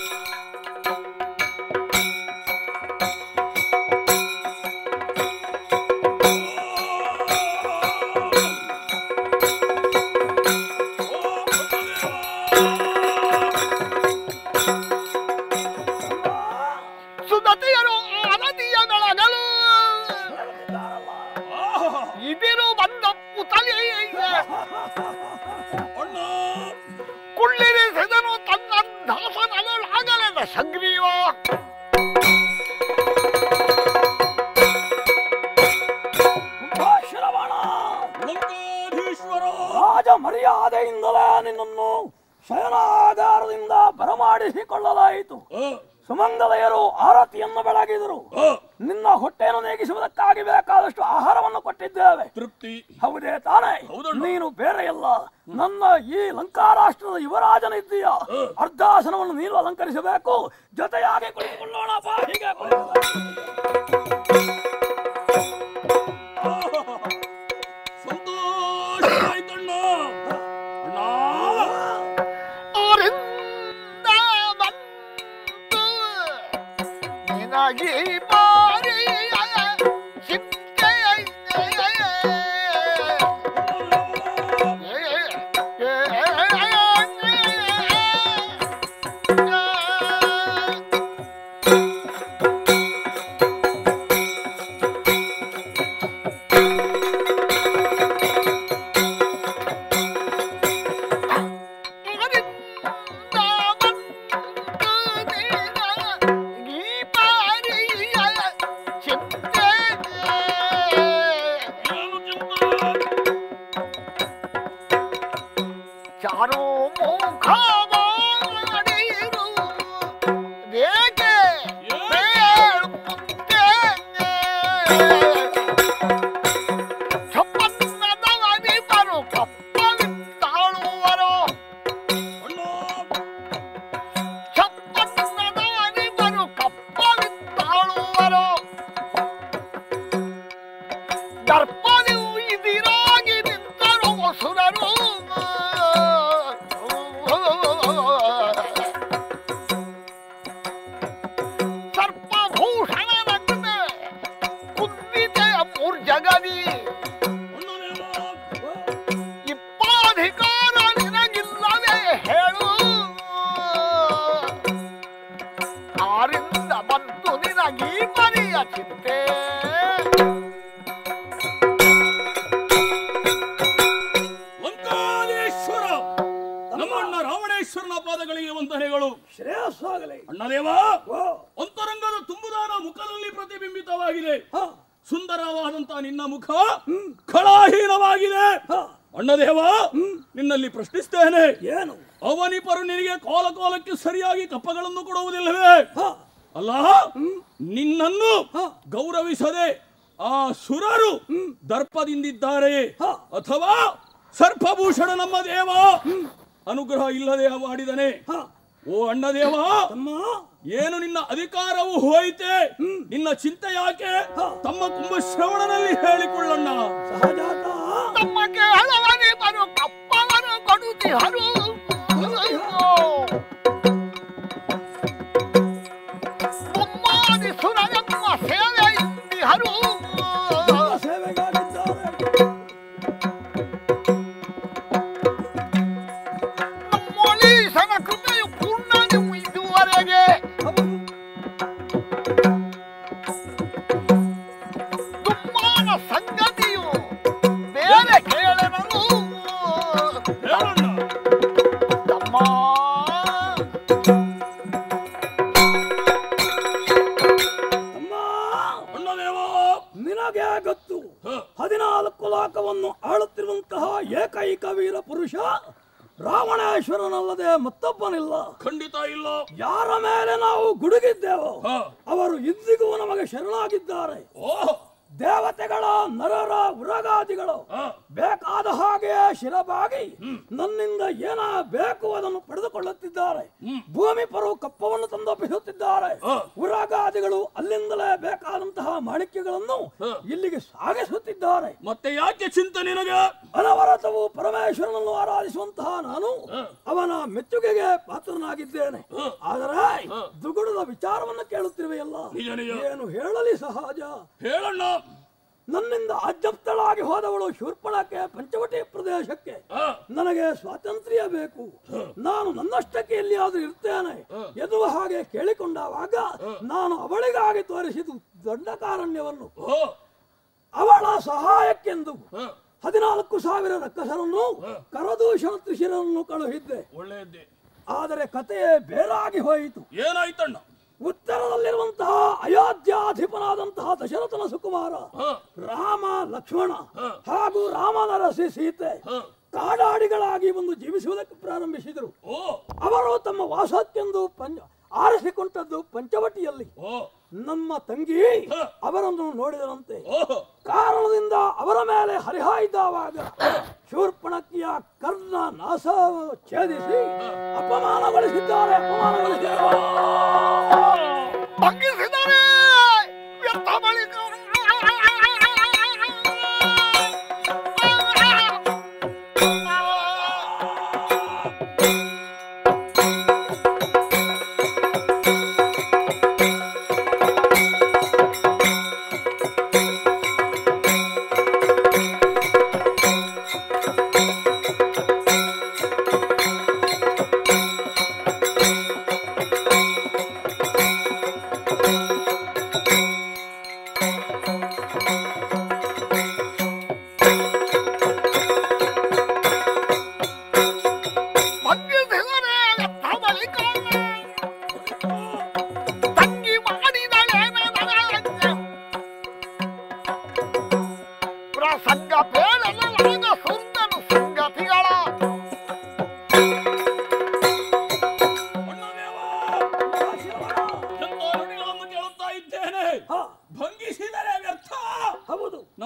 Speaker 3: ಸುದತಿಯರು ಆನದಿಯ ಬೆಳಗಲು ಇದಿರು ಬಂದ ಪುತಲಿ ಕುಳ್ಳಿರಿಸಿದನು ತನ್ನ ದಾಸನಲಾಗಲೆದ ಸಗ್ರೀವ
Speaker 4: ಶ್ರವಣ ರಾಜ ಮರ್ಯಾದೆಯಿಂದಲೇ ನಿನ್ನನ್ನು ಶಯನಾಗಾರದಿಂದ ಬರಮಾಡಿಸಿಕೊಳ್ಳಲಾಯಿತು ಸುಮಂಗಲೆಯರು ಆರತಿಯನ್ನು ಬೆಳಗಿದರು ನಿನ್ನ ಹೊಟ್ಟೆಯನ್ನು ನೇಗಿಸುವುದಕ್ಕಾಗಿ ಬೇಕಾದಷ್ಟು ಆಹಾರವನ್ನು ಕೊಟ್ಟಿದ್ದೇವೆ
Speaker 8: ತೃಪ್ತಿ
Speaker 4: ಹೌದೇ ತಾನೇ ನೀನು ಬೇರೆ ಅಲ್ಲ ನನ್ನ ಈ ಲಂಕಾ ರಾಷ್ಟ್ರದ ಯುವರಾಜನಿದ್ದೀಯ ಅರ್ಧಾಸನವನ್ನು ನೀನು ಅಲಂಕರಿಸಬೇಕು ಜೊತೆಯಾಗಿ ಕುಳಿತುಕೊಳ್ಳೋಣ ಬಾ ಹೀಗೆ ಕುಳಿತುಕೊಳ್ಳೋಣ.
Speaker 8: ಸಂತೋಷವಾಯ್ತಣ್ಣ ಅಣ್ಣ
Speaker 3: ಅವರಿಂದ ಬಂತು ನಿನಗೆ ಬಾರಿಯ ಮಾಡಿರು ಬೇಕೆ ಬೇಳುತ್ತೇನೆ. ಕಪ್ಪನ್ನದವನಿಬ್ಬರು ಕಪ್ಪವಿತ್ತಾಳುವರು ಕಪ್ಪನ್ನದವನಿಬ್ಬರು ಕಪ್ಪವಿತ್ತಾಳುವರು ದರ್ಪದಿವು ಇದಿರಾಗಿ ನಿಂತರು ಸುರರು ಸರ್ಪಭೂಷಣ ನಗ್ನೆ ಕುಂದಿತೆಯ ಮೂರ್ಜಗದಿ ಇಪ್ಪಾಧಿಕಾರ ನಿನಗಿಲ್ಲವೇ ಹೇಳು ಆರಿಂದ ಬಂತು ನಿನಗೀ ಪರಿಯ ಚಿಂತೆ
Speaker 8: ಲಂಕಾದೇಶ್ವರ ನಮ್ಮಣ್ಣ ರಾವಣೇಶ್ವರನ ಪಾದಗಳಿಗೆ ವಂದನೆಗಳು
Speaker 4: ಶ್ರೇಯಸ್ಸಾಗಲಿ
Speaker 8: ಅಣ್ಣದೇವ
Speaker 4: ಓ
Speaker 8: ಅಂತರಂಗದ ತುಂಬುದಾನ ಮುಖದಲ್ಲಿ ಪ್ರತಿಬಿಂಬಿತವಾಗಿದೆ
Speaker 4: ಹ
Speaker 8: ಸುಂದರವಾದಂತ ನಿನ್ನ ಮುಖ ಖಳಾಹೀನವಾಗಿದೆ
Speaker 4: ಹ
Speaker 8: ಅಣ್ಣದೇವ ನಿನ್ನಲ್ಲಿ ಪ್ರಶ್ನಿಸ್ತೇನೆ
Speaker 4: ಏನು
Speaker 8: ಅವನಿಪರು ನಿನಗೆ ಕಾಲ ಕಾಲಕ್ಕೆ ಸರಿಯಾಗಿ ಕಪ್ಪಗಳನ್ನು ಕೊಡುವುದಿಲ್ಲವೇ
Speaker 4: ಹ
Speaker 8: ಅಲ್ಲ ನಿನ್ನನ್ನು ಗೌರವಿಸದೆ ಆ ಸುರರು ದರ್ಪದಿಂದಿದ್ದಾರೆ
Speaker 4: ಹ.
Speaker 8: ಅಥವಾ ಸರ್ಪಭೂಷಣ ನಮ್ಮ ದೇವ ಅನುಗ್ರಹ ಇಲ್ಲದೆ ಮಾಡಿದನೆ
Speaker 4: ಹ
Speaker 8: ಓ ಅಣ್ಣದೇವ
Speaker 4: ತಮ್ಮ
Speaker 8: ಏನು ನಿನ್ನ ಅಧಿಕಾರವು ಹೋಯಿತೆ ನಿನ್ನ ಚಿಂತೆ ಯಾಕೆ ತಮ್ಮ ಕುಂಭಶ್ರವಣನಲ್ಲಿ ಹೇಳಿಕೊಳ್ಳಣ್ಣ
Speaker 4: ಸಹಜಾತ
Speaker 3: ತಮ್ಮ ಕೇಳವನಿ ಬರು ಕಪ್ಪವನ್ನು ಕೊಡುತ್ತಿಹರು ಬೊಮ್ಮಾದಿ ಸುರನೆಮ್ಮ ಸೇವೆ ಇಂದಿಹರು
Speaker 4: ನಮ್ಮ ಸೇವೆಗಾಗಿದ್ದಾರೆ
Speaker 3: ನಮ್ಮೊಳೀಸನ ಕೃಪೆಯು ಪೂರ್ಣ ನೀವು ಇದುವರೆಗೆ ದುಮ್ಮಾನ ಸಂಗತಿಯು ಬೇರೆ ಕೇಳನನು
Speaker 8: ಹೇಳಣ್ಣ
Speaker 3: ತಮ್ಮ
Speaker 4: ತಮ್ಮ
Speaker 8: ಅಣ್ಣದೇವ
Speaker 4: ನಿನಗೆ ಗೊತ್ತು
Speaker 8: ಹ.
Speaker 4: ಹದಿನಾಲ್ಕು ಲೋಕವನ್ನು ಆಳುತ್ತಿರುವಂತಹ ಏಕೈಕ ವೀರ ಪುರುಷ ರಾವಣೇಶ್ವರನಲ್ಲದೆ ಮತ್ತೊಬ್ಬನಿಲ್ಲ
Speaker 8: ಖಂಡಿತ ಇಲ್ಲ
Speaker 4: ಯಾರ ಮೇಲೆ ನಾವು ಗುಡುಗಿದ್ದೇವೋ
Speaker 8: ಹ.
Speaker 4: ಅವರು ಇಂದಿಗೂ ನಮಗೆ ಶರಣಾಗಿದ್ದಾರೆ
Speaker 8: ಓಹ್
Speaker 4: ದೇವತೆಗಳ ನರರ ಉರಗಾದಿಗಳು
Speaker 8: ಹ.
Speaker 4: ಬೇಕಾದ ಹಾಗೆ ಶಿರಬಾಗಿ ನನ್ನಿಂದ ಏನ ಬೇಕು ಅದನ್ನು ಪಡೆದುಕೊಳ್ಳುತ್ತಿದ್ದಾರೆ ಭೂಮಿ ಪರು ಕಪ್ಪವನ್ನು ತಂದೊಪ್ಪಿಸುತ್ತಿದ್ದಾರೆ
Speaker 8: ಹ.
Speaker 4: ಉರಗಾದಿಗಳು ಅಲ್ಲಿಂದಲೇ ಬೇಕಾದಂತಹ ಮಾಣಿಕ್ಯಗಳನ್ನು
Speaker 8: ಹ.
Speaker 4: ಇಲ್ಲಿಗೆ ಸಾಗಿಸುತ್ತಿದ್ದಾರೆ
Speaker 8: ಮತ್ತೆ ಯಾಕೆ ಚಿಂತೆ ನಿನಗೆ
Speaker 4: ಅನವರತವು ಪರಮೇಶ್ವರನನ್ನು ಆರಾಧಿಸುವಂತಹ ನಾನು ಅವನ ಮೆಚ್ಚುಗೆಗೆ ಪಾತ್ರನಾಗಿದ್ದೇನೆ ಆದರೆ ದುಗುಡದ ವಿಚಾರವನ್ನು ಕೇಳುತ್ತಿರುವೆಯಲ್ಲ
Speaker 8: ನಿಜ ನಿಜ.
Speaker 4: ಏನು ಹೇಳಲಿ ಸಹಜ
Speaker 8: ಹೇಳಣ್ಣ
Speaker 4: ನನ್ನಿಂದ ಅಜ್ಜಪ್ತಳಾಗಿ ಹೋದವಳು ಶೂರ್ಪಣಕ್ಕೆ ಪಂಚವಟಿ ಪ್ರದೇಶಕ್ಕೆ
Speaker 8: ಹ.
Speaker 4: ನನಗೆ ಸ್ವಾತಂತ್ರ್ಯ ಬೇಕು ನಾನು ನನ್ನಷ್ಟಕ್ಕೆ ಎಲ್ಲಿಯಾದ್ರೂ ಇರ್ತೇನೆ ಎನ್ನುವ ಹಾಗೆ ಕೇಳಿಕೊಂಡಾಗ ನಾನು ಅವಳಿಗಾಗಿ ತೋರಿಸಿದ ದಂಡಕಾರಣ್ಯವನ್ನು
Speaker 8: ಓ
Speaker 4: ಅವಳ ಸಹಾಯಕ್ಕೆಂದು
Speaker 8: ಹ.
Speaker 4: ಹದಿನಾಲ್ಕು ಸಾವಿರ ರಕ್ಕಸರನ್ನು ಕರದೂಷಣ ತ್ರಿಶಿರನ್ನು ಕಳುಹಿದ್ದೆ
Speaker 8: ಒಳ್ಳೆಯದ್ದೇ
Speaker 4: ಆದರೆ ಕಥೆಯೇ ಬೇರಾಗಿ ಹೋಯಿತು
Speaker 8: ಏನಾಯ್ತಣ್ಣ
Speaker 4: ಉತ್ತರದಲ್ಲಿರುವಂತಹ ಅಯೋಧ್ಯಾಧಿಪನಾದಂತಹ ದಶರಥನ ಸುಕುಮಾರ
Speaker 8: ಹ.
Speaker 4: ರಾಮ ಲಕ್ಷ್ಮಣ ಹಾಗೂ ರಾಮನರಸಿ ಸೀತೆ ಕಾಡಾಡಿಗಳಾಗಿ ಒಂದು ಜೀವಿಸುವುದಕ್ಕೆ ಪ್ರಾರಂಭಿಸಿದರು
Speaker 8: ಓ
Speaker 4: ಅವರು ತಮ್ಮ ವಾಸಕ್ಕೆಂದು ಪಂಚ ಆರಿಸಿಕೊಂಡದ್ದು ಪಂಚವಟಿಯಲ್ಲಿ
Speaker 8: ಓ
Speaker 4: ನಮ್ಮ ತಂಗಿ ಅವರನ್ನು ನೋಡಿದರಂತೆ
Speaker 8: ಓಹ್
Speaker 4: ಕಾರಣದಿಂದ ಅವರ ಮೇಲೆ ಹರಿಹಾಯ್ದವಾಗ ಶೂರ್ಪಣಕ್ಕಿಯ ಕರ್ಣ ನಾಶ ಛೇದಿಸಿ ಅಪಮಾನಗೊಳಿಸಿದ್ದಾರೆ ಅಪಮಾನಗೊಳಿಸಿದ್ದಾರೆ
Speaker 3: ಭಂಗಿಸಿದರೆ ವ್ಯರ್ಥ ಬಳಿಕ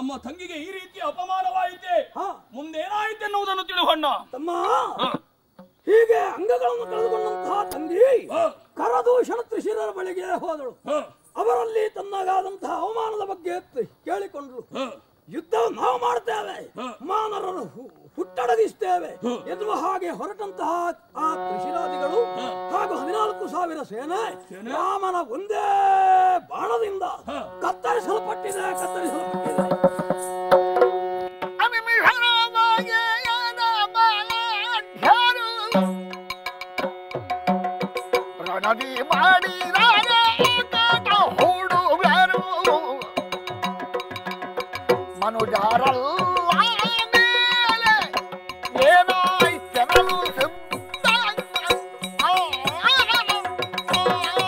Speaker 8: ನಮ್ಮ ತಂಗಿಗೆ ಈ ರೀತಿ ಅಪಮಾನವಾಯಿತೆ
Speaker 4: ಹಾ
Speaker 8: ಮುಂದೇನಾಯಿತೆನ್ನುವುದನ್ನು ತಿಳಿಹಣ್ಣ
Speaker 4: ತಮ್ಮ ಹೀಗೆ ಅಂಗಗಳನ್ನು ಕಳೆದುಕೊಂಡಂತಹ ತಂಗಿ ಕರದೂಷಣ ತ್ರಿಶಿರರ ಬಳಿಗೆ ಹೋದಳು ಅವರಲ್ಲಿ ತನ್ನಗಾದಂತಹ ಅವಮಾನದ ಬಗ್ಗೆ ಎತ್ತಿ ಕೇಳಿಕೊಂಡ್ರು ಯುದ್ಧ ನಾವು ಮಾಡ್ತೇವೆ ಮಾನರನ್ನು ಹು- ಹುಟ್ಟಡಗಿಸ್ತೇವೆ ಎನ್ನುವ ಹಾಗೆ ಹೊರಟಂತಹ ಆ ತ್ರಿಶಿರಾದಿಗಳು ಹಾಗೂ ಹದಿನಾಲ್ಕು ಸಾವಿರ ಸೇನೆ ರಾಮನ ಒಂದೇ ಬಾಣದಿಂದ ಕತ್ತರಿಸಲ್ಪಟ್ಟಿದೆ ಕತ್ತರಿಸಲ್ಪಟ್ಟಿದೆ
Speaker 3: ರಣದಿ ಮಾಡಿದರೆ ಕಾಟ ಹೂಡುವರು ಮನುಜಾರಲ್ಲ ಮೇಲೆ ಏನಾಯ್ತೆನಲು ಸಿದ್ಧ ಆ, ಆ, ಆ.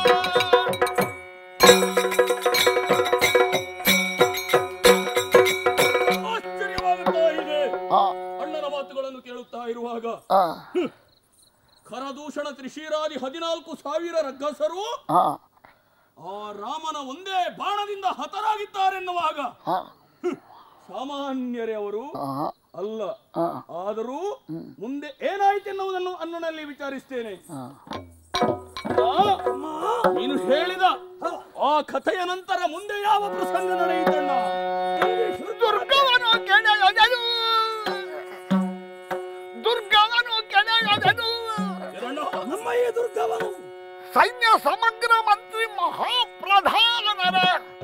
Speaker 8: ಆಶ್ಚರ್ಯವಾಗುತ್ತಾ ಇದೆ
Speaker 3: ಆ,
Speaker 8: ಅಣ್ಣನ ಮಾತುಗಳನ್ನು ಕೇಳುತ್ತಾ ಇರುವಾಗ
Speaker 3: ಆ,
Speaker 8: ಖರದೂಷಣ ತ್ರಿಶೀರಾದಿ ಹದಿನಾಲ್ಕು ಸಾವಿರ ರಕ್ಕಸರು
Speaker 3: ಆ,
Speaker 8: ಆ ರಾಮನ ಒಂದೇ ಬಾಣದಿಂದ ಹತರಾಗಿದ್ದಾರೆನ್ನುವಾಗ
Speaker 3: ಆ,
Speaker 8: ಸಾಮಾನ್ಯರೇ ಅವರು
Speaker 3: ಆ,
Speaker 8: ಅಲ್ಲ
Speaker 3: ಆ,
Speaker 8: ಆದರೂ ಮುಂದೆ ಏನಾಯ್ತೆನ್ನುವುದನ್ನು ಅನ್ನನಲ್ಲಿ ವಿಚಾರಿಸ್ತೇನೆ
Speaker 3: ಆ.
Speaker 8: ಆ, ನೀನು ಹೇಳಿದ ಆ ಕಥೆಯ ನಂತರ ಮುಂದೆ ಯಾವ ಪ್ರಸಂಗ ನಡೆಯಿತಣ್ಣ
Speaker 3: ದುರ್ಗವನು ಕೆಣೆಯದನು ದುರ್ಗವನು ಕೆಣೆಯದನು
Speaker 8: ಎರಣ್ಣ,
Speaker 4: ನಮ್ಮ ಈ ದುರ್ಗವನು
Speaker 3: ಸೈನ್ಯ ಸಮಗ್ರ ಮಂತ್ರಿ ಮಹಾಪ್ರಧಾನರ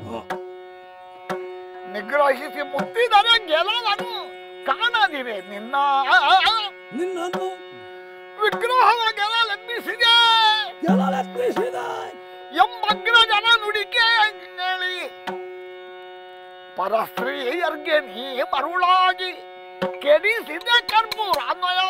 Speaker 3: ನಿಗ್ರಹಿಸಿ ಮುತ್ತಿದರೆ ಗೆಲುವನು ಕಾಣದಿರೆ ನಿನ್ನ
Speaker 4: ನಿನ್ನನ್ನು
Speaker 3: ವಿಗ್ರಹವ ಗೆಲಲೆಬ್ಬಿಸಿದೆ
Speaker 4: ಗೆಲಲೆತ್ತಿಸಿದ
Speaker 3: ಎಂಬಗ್ರ ಜನ ನುಡಿಕೆ ಹೇಳಿ ಪರಸ್ತ್ರೀಯರ್ಗೆ ನೀ ಮರುಳಾಗಿ ಕೆಡಿಸಿದೆ ಕರ್ಪೂರ ಅನ್ವಯ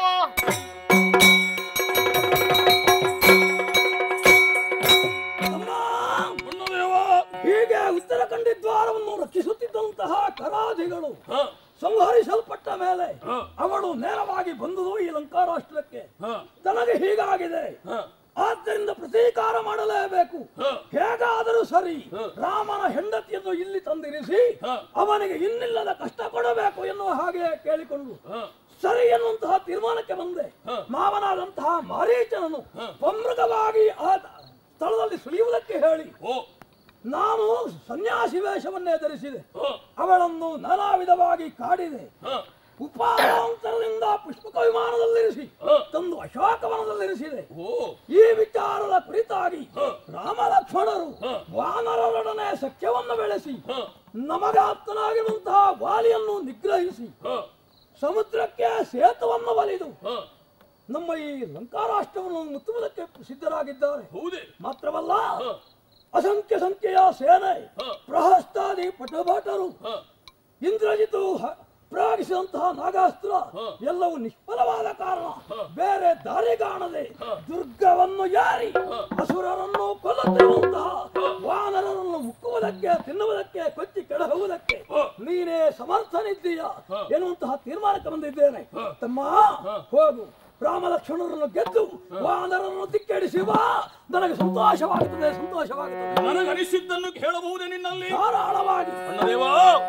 Speaker 4: ಅಮ್ಮ
Speaker 8: ಅಣ್ಣದೇವ
Speaker 4: ಹೀಗೆ ಉತ್ತರಾಖಂಡ ದ್ವಾರವನ್ನು ರಕ್ಷಿಸುತ್ತಿದ್ದಂತಹ ಕರಾಧಿಗಳು
Speaker 8: ಹ,
Speaker 4: ಸಂಹರಿಸಲ್ಪಟ್ಟ ಮೇಲೆ
Speaker 8: ಹ,
Speaker 4: ಅವಳು ನೇರವಾಗಿ ಬಂದುದು ಈ ಲಂಕಾರಾಷ್ಟ್ರಕ್ಕೆ
Speaker 8: ಹ,
Speaker 4: ತನಗೆ ಹೀಗಾಗಿದೆ
Speaker 8: ಹ,
Speaker 4: ಆದ್ದರಿಂದ ಪ್ರತೀಕಾರ ಮಾಡಲೇಬೇಕು
Speaker 8: ಹ.
Speaker 4: ಹೇಗಾದರೂ ಸರಿ
Speaker 8: ಹ.
Speaker 4: ರಾಮನ ಹೆಂಡತಿಯನ್ನು ಇಲ್ಲಿ ತಂದಿರಿಸಿ
Speaker 8: ಹ.
Speaker 4: ಅವನಿಗೆ ಇನ್ನಿಲ್ಲದ ಕಷ್ಟ ಕೊಡಬೇಕು ಎನ್ನುವ ಹಾಗೆ ಕೇಳಿಕೊಂಡು
Speaker 8: ಹ,
Speaker 4: ಸರಿ ಎನ್ನುವಂತಹ ತೀರ್ಮಾನಕ್ಕೆ ಬಂದೆ
Speaker 8: ಹ.
Speaker 4: ಮಾವನಾದಂತಹ ಮಾರೀಚನನು
Speaker 8: ಹ.
Speaker 4: ಪಮ್ರಗವಾಗಿ ಆ ಸ್ಥಳದಲ್ಲಿ ಸುಳಿಯುವುದಕ್ಕೆ ಹೇಳಿ
Speaker 8: ಓ
Speaker 4: ನಾನು ಸನ್ಯಾಸಿ ವೇಷವನ್ನೇ ಧರಿಸಿದೆ
Speaker 8: ಹ,
Speaker 4: ಅವಳನ್ನು ನಾನಾ ವಿಧವಾಗಿ ಕಾಡಿದೆ
Speaker 8: ಹ,
Speaker 4: ಉಪಾಂತರದಿಂದ ಪುಷ್ಪಕ ವಿಮಾನದಲ್ಲಿರಿಸಿ
Speaker 8: ಹ.
Speaker 4: ತಂದು ಅಶೋಕವನದಲ್ಲಿರಿಸಿದೆ
Speaker 8: ಓ
Speaker 4: ಈ ವಿಚಾರದ ಕುರಿತಾಗಿ ರಾಮ ಲಕ್ಷ್ಮಣರು
Speaker 8: ಹ.
Speaker 4: ವಾನರರೊಡನೆ ಸಖ್ಯವನ್ನು ಬೆಳೆಸಿ
Speaker 8: ಹ,
Speaker 4: ನಮಗಾಪ್ತನಾಗಿರುವಂತಹ ವಾಲಿಯನ್ನು ನಿಗ್ರಹಿಸಿ
Speaker 8: ಹ,
Speaker 4: ಸಮುದ್ರಕ್ಕೆ ಸೇತುವನ್ನು ಒಲಿದು
Speaker 8: ಹ.
Speaker 4: ನಮ್ಮ ಈ ಲಂಕಾರಾಷ್ಟ್ರವನ್ನು ಮುತ್ತುವುದಕ್ಕೆ ಸಿದ್ಧರಾಗಿದ್ದಾರೆ
Speaker 8: ಹೌದೇ
Speaker 4: ಮಾತ್ರವಲ್ಲ
Speaker 8: ಹ,
Speaker 4: ಅಸಂಖ್ಯ ಸಂಖ್ಯೆಯ ಸೇನೆ
Speaker 8: ಹ.
Speaker 4: ಪ್ರಹಸ್ತಾದಿ ಪಟಭಟರು
Speaker 8: ಹ,
Speaker 4: ಇಂದ್ರಜಿತು ಹ- ಪ್ರಯೋಗಿಸಿದಂತಹ ನಾಗಾಸ್ತ್ರ
Speaker 8: ಹ.
Speaker 4: ಎಲ್ಲವೂ ನಿಷ್ಫಲವಾದ ಕಾರಣ
Speaker 8: ಹ.
Speaker 4: ಬೇರೆ ದಾರಿ ಕಾಣದೆ
Speaker 8: ಹ.
Speaker 4: ದುರ್ಗವನ್ನು ಯಾರಿ
Speaker 8: ಹ.
Speaker 4: ಅಸುರರನ್ನು ಕೊಲ್ಲುತ್ತಿರುವಂತಹ ವಾನರರನ್ನು ಮುಕ್ಕುವುದಕ್ಕೆ ತಿನ್ನುವುದಕ್ಕೆ ಕೊಚ್ಚಿ ಕೆಡಹುವುದಕ್ಕೆ
Speaker 8: ಹ.
Speaker 4: ನೀನೇ ಸಮರ್ಥನಿದ್ದೀಯ
Speaker 8: ಹ.
Speaker 4: ಎನ್ನುವಂತಹ ತೀರ್ಮಾನಕ್ಕೆ ಬಂದಿದ್ದೇನೆ
Speaker 8: ಹ.
Speaker 4: ತಮ್ಮ
Speaker 8: ಹ.
Speaker 4: ಹೋಗು ರಾಮ ಲಕ್ಷ್ಮಣರನ್ನು ಗೆದ್ದು ವಾನರರನ್ನು ದಿಕ್ಕಡಿಸಿ ಬಾ ನನಗೆ ಸಂತೋಷವಾಗುತ್ತದೆ ಸಂತೋಷವಾಗುತ್ತದೆ
Speaker 8: ನನಗನಿಸಿದ್ದನ್ನು ಹೇಳಬಹುದೇ ನಿನ್ನಲ್ಲಿ
Speaker 4: ಧಾರಾಳವಾಗಿ
Speaker 8: ಅಣ್ಣದೇವ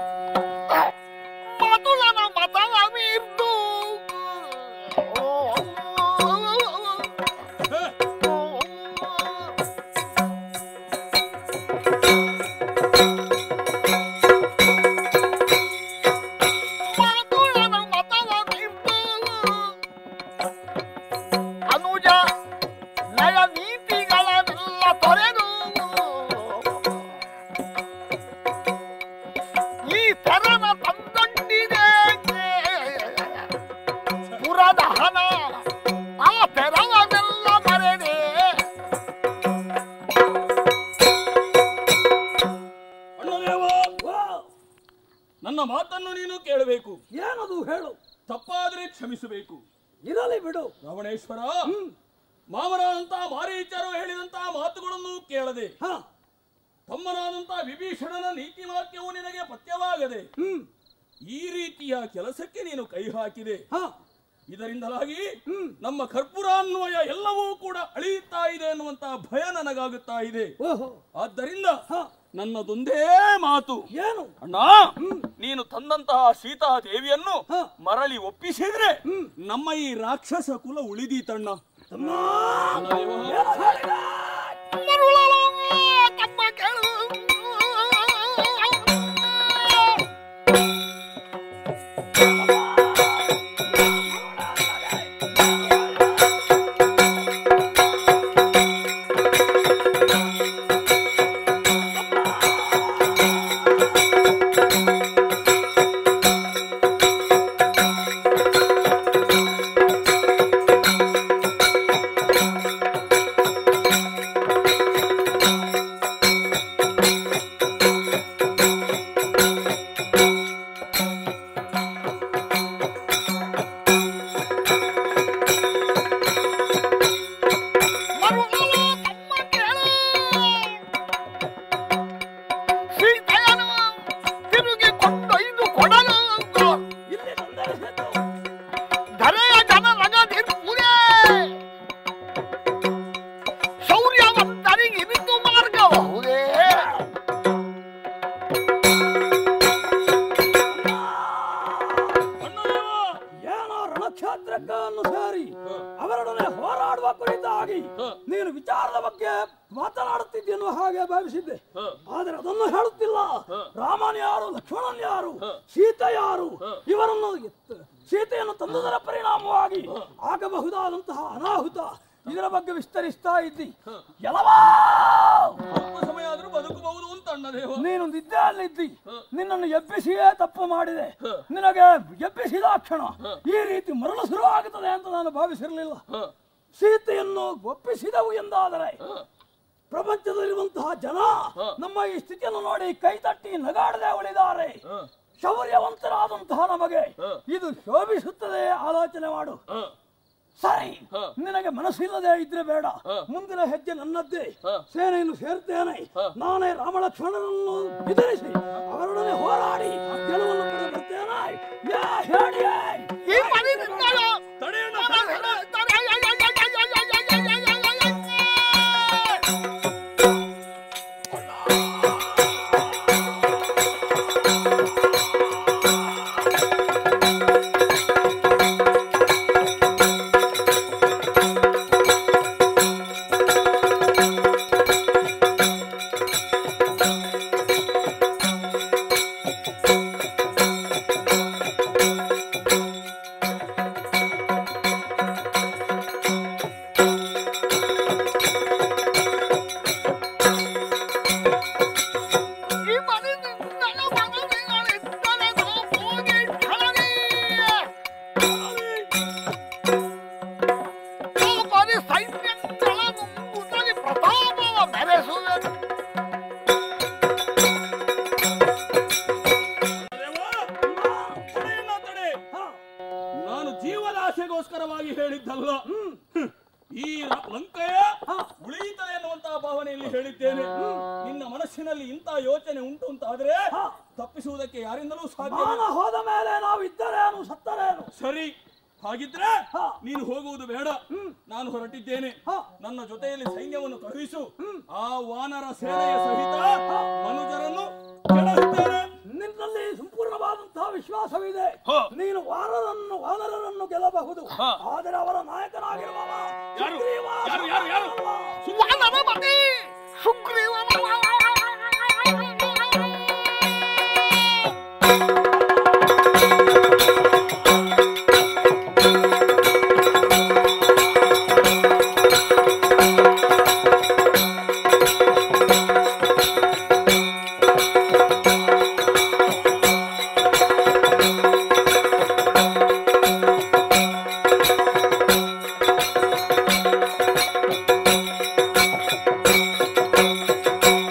Speaker 3: ಮಧುಲನ ಮತವೀರ್ದು
Speaker 8: ಹೇ,
Speaker 3: ಮಧುಲನ ಮತವೀರ್ದು ಅನುಜ ನಯ ನೀತಿಗಳನ್ನೆಲ್ಲ ತೊರೆದು ಈ ತೆರನ ತಂದೊಡ್ಡಿದೆ ಪುರದ ಹಣ ಆ ತೆರವನ್ನೆಲ್ಲ ಮರೆದೆ
Speaker 8: ಅಣ್ಣದೇವ
Speaker 4: ವಾ,
Speaker 8: ನನ್ನ ಮಾತನ್ನು ನೀನು ಕೇಳಬೇಕು
Speaker 4: ಏನದು ಹೇಳು
Speaker 8: ತಪ್ಪಾದರೆ ಕ್ಷಮಿಸಬೇಕು
Speaker 4: ಇರಲಿ ಬಿಡು
Speaker 8: ರಾವಣೇಶ್ವರ ಮಾವನಾದಂತಹ ಮಾರೀಚರು ಹೇಳಿದಂತಹ ಮಾತುಗಳನ್ನು ಕೇಳದೆ
Speaker 4: ಹ
Speaker 8: ತಮ್ಮನಾದಂತಹ ವಿಭೀಷಣನ ನೀತಿ ವಾಕ್ಯವು ನಿನಗೆ ಪಥ್ಯವಾಗದೆ
Speaker 4: ಹ್ಮ್
Speaker 8: ಈ ರೀತಿಯ ಕೆಲಸಕ್ಕೆ ನೀನು ಕೈ ಹಾಕಿದೆ
Speaker 4: ಹ
Speaker 8: ಇದರಿಂದಲಾಗಿ ನಮ್ಮ ಕರ್ಪೂರ ಅನ್ವಯ ಎಲ್ಲವೂ ಕೂಡ ಅಳಿಯುತ್ತಾ ಇದೆ ಎನ್ನುವಂತಹ ಭಯ ನನಗಾಗುತ್ತಾ ಇದೆ
Speaker 4: ಓಹೋ
Speaker 8: ಆದ್ದರಿಂದ ನನ್ನದೊಂದೇ ಮಾತು
Speaker 4: ಏನು
Speaker 8: ಅಣ್ಣ ನೀನು ತಂದಂತಹ ಸೀತಾ ದೇವಿಯನ್ನು ಮರಳಿ ಒಪ್ಪಿಸಿದ್ರೆ ನಮ್ಮ ಈ ರಾಕ್ಷಸ ಕುಲ ಉಳಿದೀತಣ್ಣ ಅಣ್ಣ ದೇವ.
Speaker 3: ತಮ್ಮ ಕೇಳು ಮರುಳಲು ತಮ್ಮ ಕೇಳು ಸೀತೆಯನು ತಿರುಗಿ ಕೊಂಡೊಯ್ದು ಕೊಡಲು
Speaker 4: ಇಲ್ಲಿ ಸಂದರ್ಶಿತು
Speaker 3: ಧರೆಯ ಜನರಗದಿರುವುದೇ ಶೌರ್ಯವಂತರಿಗಿರಿದು ಮಾರ್ಗಬಹುದೇ
Speaker 8: ಅಣ್ಣ ದೇವ.
Speaker 4: ಏನೋ ರಣಕ್ಷೇತ್ರಕ್ಕನ್ನು ಸೇರಿ ಅವರೊಡನೆ ಹೋರಾಡುವ ಕುರಿತಾಗಿ ನೀನು ವಿಚಾರದ ಬಗ್ಗೆ ಮಾತನಾಡುತ್ತಿದ್ದೆನ್ನುವ ಹಾಗೆ ಭಾವಿಸಿದ್ದೆ ಆದರೆ ಅದನ್ನು ಹೇಳುತ್ತಿಲ್ಲ ರಾಮನ್ ಯಾರು ಲಕ್ಷ್ಮಣನ್ ಯಾರು ಸೀತೆ ಯಾರು ಇವರನ್ನು ಎತ್ತ- ಸೀತೆಯನ್ನು ತಂದುದರ ಪರಿಣಾಮವಾಗಿ ಆಗಬಹುದಾದಂತಹ ಅನಾಹುತ ಇದರ ಬಗ್ಗೆ ವಿಸ್ತರಿಸ್ತಾ ಇದ್ದಿ ಎಲ್ಲವಾ
Speaker 8: ಸ್ವಲ್ಪ ಸಮಯ ಆದ್ರೂ ಬದುಕಬಹುದು ಅಂತ ಅಣ್ಣ ದೇವ
Speaker 4: ನೀನು ನಿದ್ದೆಯಲ್ಲಿದ್ದಿ ನಿನ್ನನ್ನು ಎಬ್ಬಿಸಿಯೇ ತಪ್ಪು ಮಾಡಿದೆ ನಿನಗೆ ಎಬ್ಬಿಸಿದ ಕ್ಷಣ ಈ ರೀತಿ ಮರಳು ಶುರುವಾಗುತ್ತದೆ ಅಂತ ನಾನು ಭಾವಿಸಿರಲಿಲ್ಲ ಸೀತೆಯನ್ನು ಒಪ್ಪಿಸಿದವು ಎಂದಾದರೆ ಪ್ರಪಂಚದಲ್ಲಿರುವಂತಹ ಜನ ನಮ್ಮ ಈ ಸ್ಥಿತಿಯನ್ನು ನೋಡಿ ಕೈ ತಟ್ಟಿ ನಗಾಡದೆ ಉಳಿದಾರೆ ಶೌರ್ಯವಂತರಾದಂತಹ ನಮಗೆ ಇದು ಶೋಭಿಸುತ್ತದೆ ಆಲೋಚನೆ ಮಾಡು ಸರಿ ನಿನಗೆ ಮನಸ್ಸಿಲ್ಲದೆ ಇದ್ರೆ ಬೇಡ ಮುಂದಿನ ಹೆಜ್ಜೆ ನನ್ನದ್ದೇ ಸೇನೆಯನ್ನು ಸೇರ್ತೇನೆ ನಾನೇ ರಾಮಲಕ್ಷ್ಮಣರನ್ನು ಬೆದರಿಸಿ ಅವರೊಡನೆ ಹೋರಾಡಿ ಗೆಲುವನ್ನು ಪಡೆದು ಬರ್ತೇನೆ ಯಾ ಹೇಳಿಯೇ
Speaker 3: ಈ ಮನೆಯಿಂದಲೂ
Speaker 8: ತಡೆಯಣ್ಣ
Speaker 3: ಈ ಮನೆಯಿಂದಲೂ ಮನಸ್ಸಿಗಳಿದ್ದರೆ ನಾವು ಹೋಗಿ ಠಳನಿ. ದ್ರೌಪದಿ ಸೈನ್ಯಗಳನ್ನು ಮುಟ್ಟಲಿ ಪ್ರತಾಪವ ಮೆರೆಸುವೆನು
Speaker 8: ದೇವ, ತಡೆಯಣ್ಣ ತಡೆ ನಾನು ಜೀವದ ಆಸೆಗೋಸ್ಕರವಾಗಿ ಹೇಳಿದ್ದಲ್ಲ ಹ್ಮ್. ಈ ರ- ಲಂಕೆಯ ಉಳಿಯುತ್ತದೆ ಎನ್ನುವಂತಹ ಭಾವನೆಯಲ್ಲಿ ಹೇಳಿದ್ದೇನೆ ನಿನ್ನ ಮನಸ್ಸಿನಲ್ಲಿ ಇಂಥ ಯೋಚನೆ ಉಂಟು ಅಂತ ಆದ್ರೆ ತಪ್ಪಿಸುವುದಕ್ಕೆ ಯಾರಿಂದಲೂ ಸಾಧ್ಯ
Speaker 4: ಮಾನ ಹೋದ ಮೇಲೆ ನಾವು ಇದ್ದರೇನು ಸತ್ತರೇನು
Speaker 8: ಸರಿ ಹಾಗಿದ್ರೆ ನೀನು ಹೋಗುವುದು ಬೇಡ ನಾನು ಹೊರಟಿದ್ದೇನೆ ನನ್ನ ಜೊತೆಯಲ್ಲಿ ಸೈನ್ಯವನ್ನು ಕಳುಹಿಸು ಆ ವಾನರ ಸೇನೆಯ ಸಹಿತ ಮನುಜರನ್ನು ಕೆಡಹುತ್ತೇನೆ
Speaker 4: ನಿನ್ನಲ್ಲಿ ಸಂಪೂರ್ಣವಾದಂತಹ ವಿಶ್ವಾಸವಿದೆ ನೀನು ವಾನರನ್ನು ವಾನರರನ್ನು ಗೆಲ್ಲಬಹುದು ಆದರೆ ಅವರ ನಾಯಕನಾಗಿರುವವ
Speaker 8: ಯಾರು?
Speaker 4: ಸುಗ್ರೀವ
Speaker 8: ಯಾರು, ಯಾರು, ಯಾರು?
Speaker 4: ಅಲ್ಲ.
Speaker 3: ವಾನರ ಮತಿ ಸುಗ್ರೀವನ
Speaker 8: ಆ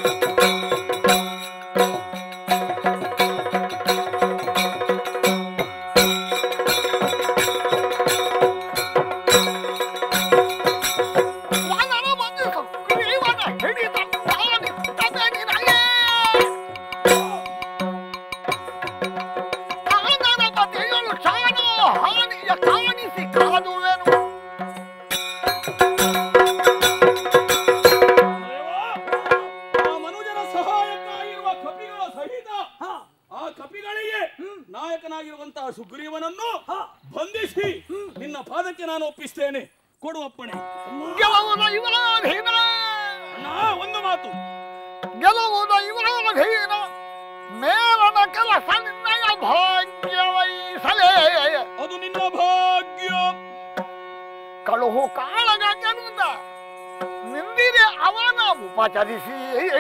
Speaker 8: ಕಪಿಗಳ ಸಹಿತ
Speaker 4: ಹಾ
Speaker 8: ಆ ಕಪಿಗಳಿಗೆ ನಾಯಕನಾಗಿರುವಂತಹ ಸುಗ್ರೀವನನ್ನು
Speaker 4: ಹಾ.
Speaker 8: ಬಂಧಿಸಿ ನಿನ್ನ ಪಾದಕ್ಕೆ ನಾನು ಒಪ್ಪಿಸ್ತೇನೆ ಕೊಡು ಅಪ್ಪಣೆ
Speaker 3: ಗೆಲುವುದ ಇವರಾಧೀನ
Speaker 8: ಅಣ್ಣ ಒಂದು ಮಾತು
Speaker 3: ಗೆಲುವುದ ಇವರಾಧೀನ ಮೇಲನ ಕೆಲಸ ನಿನ್ನಯ ಭಾಗ್ಯವೈಸಲೇ
Speaker 8: ಅದು ನಿನ್ನ ಭಾಗ್ಯ
Speaker 3: ಕಳುಹು ಕಾಳಗ ಗೆಲುವುದ ನಿಂದಿರೆ ಅವನ ಉಪಚರಿಸಿ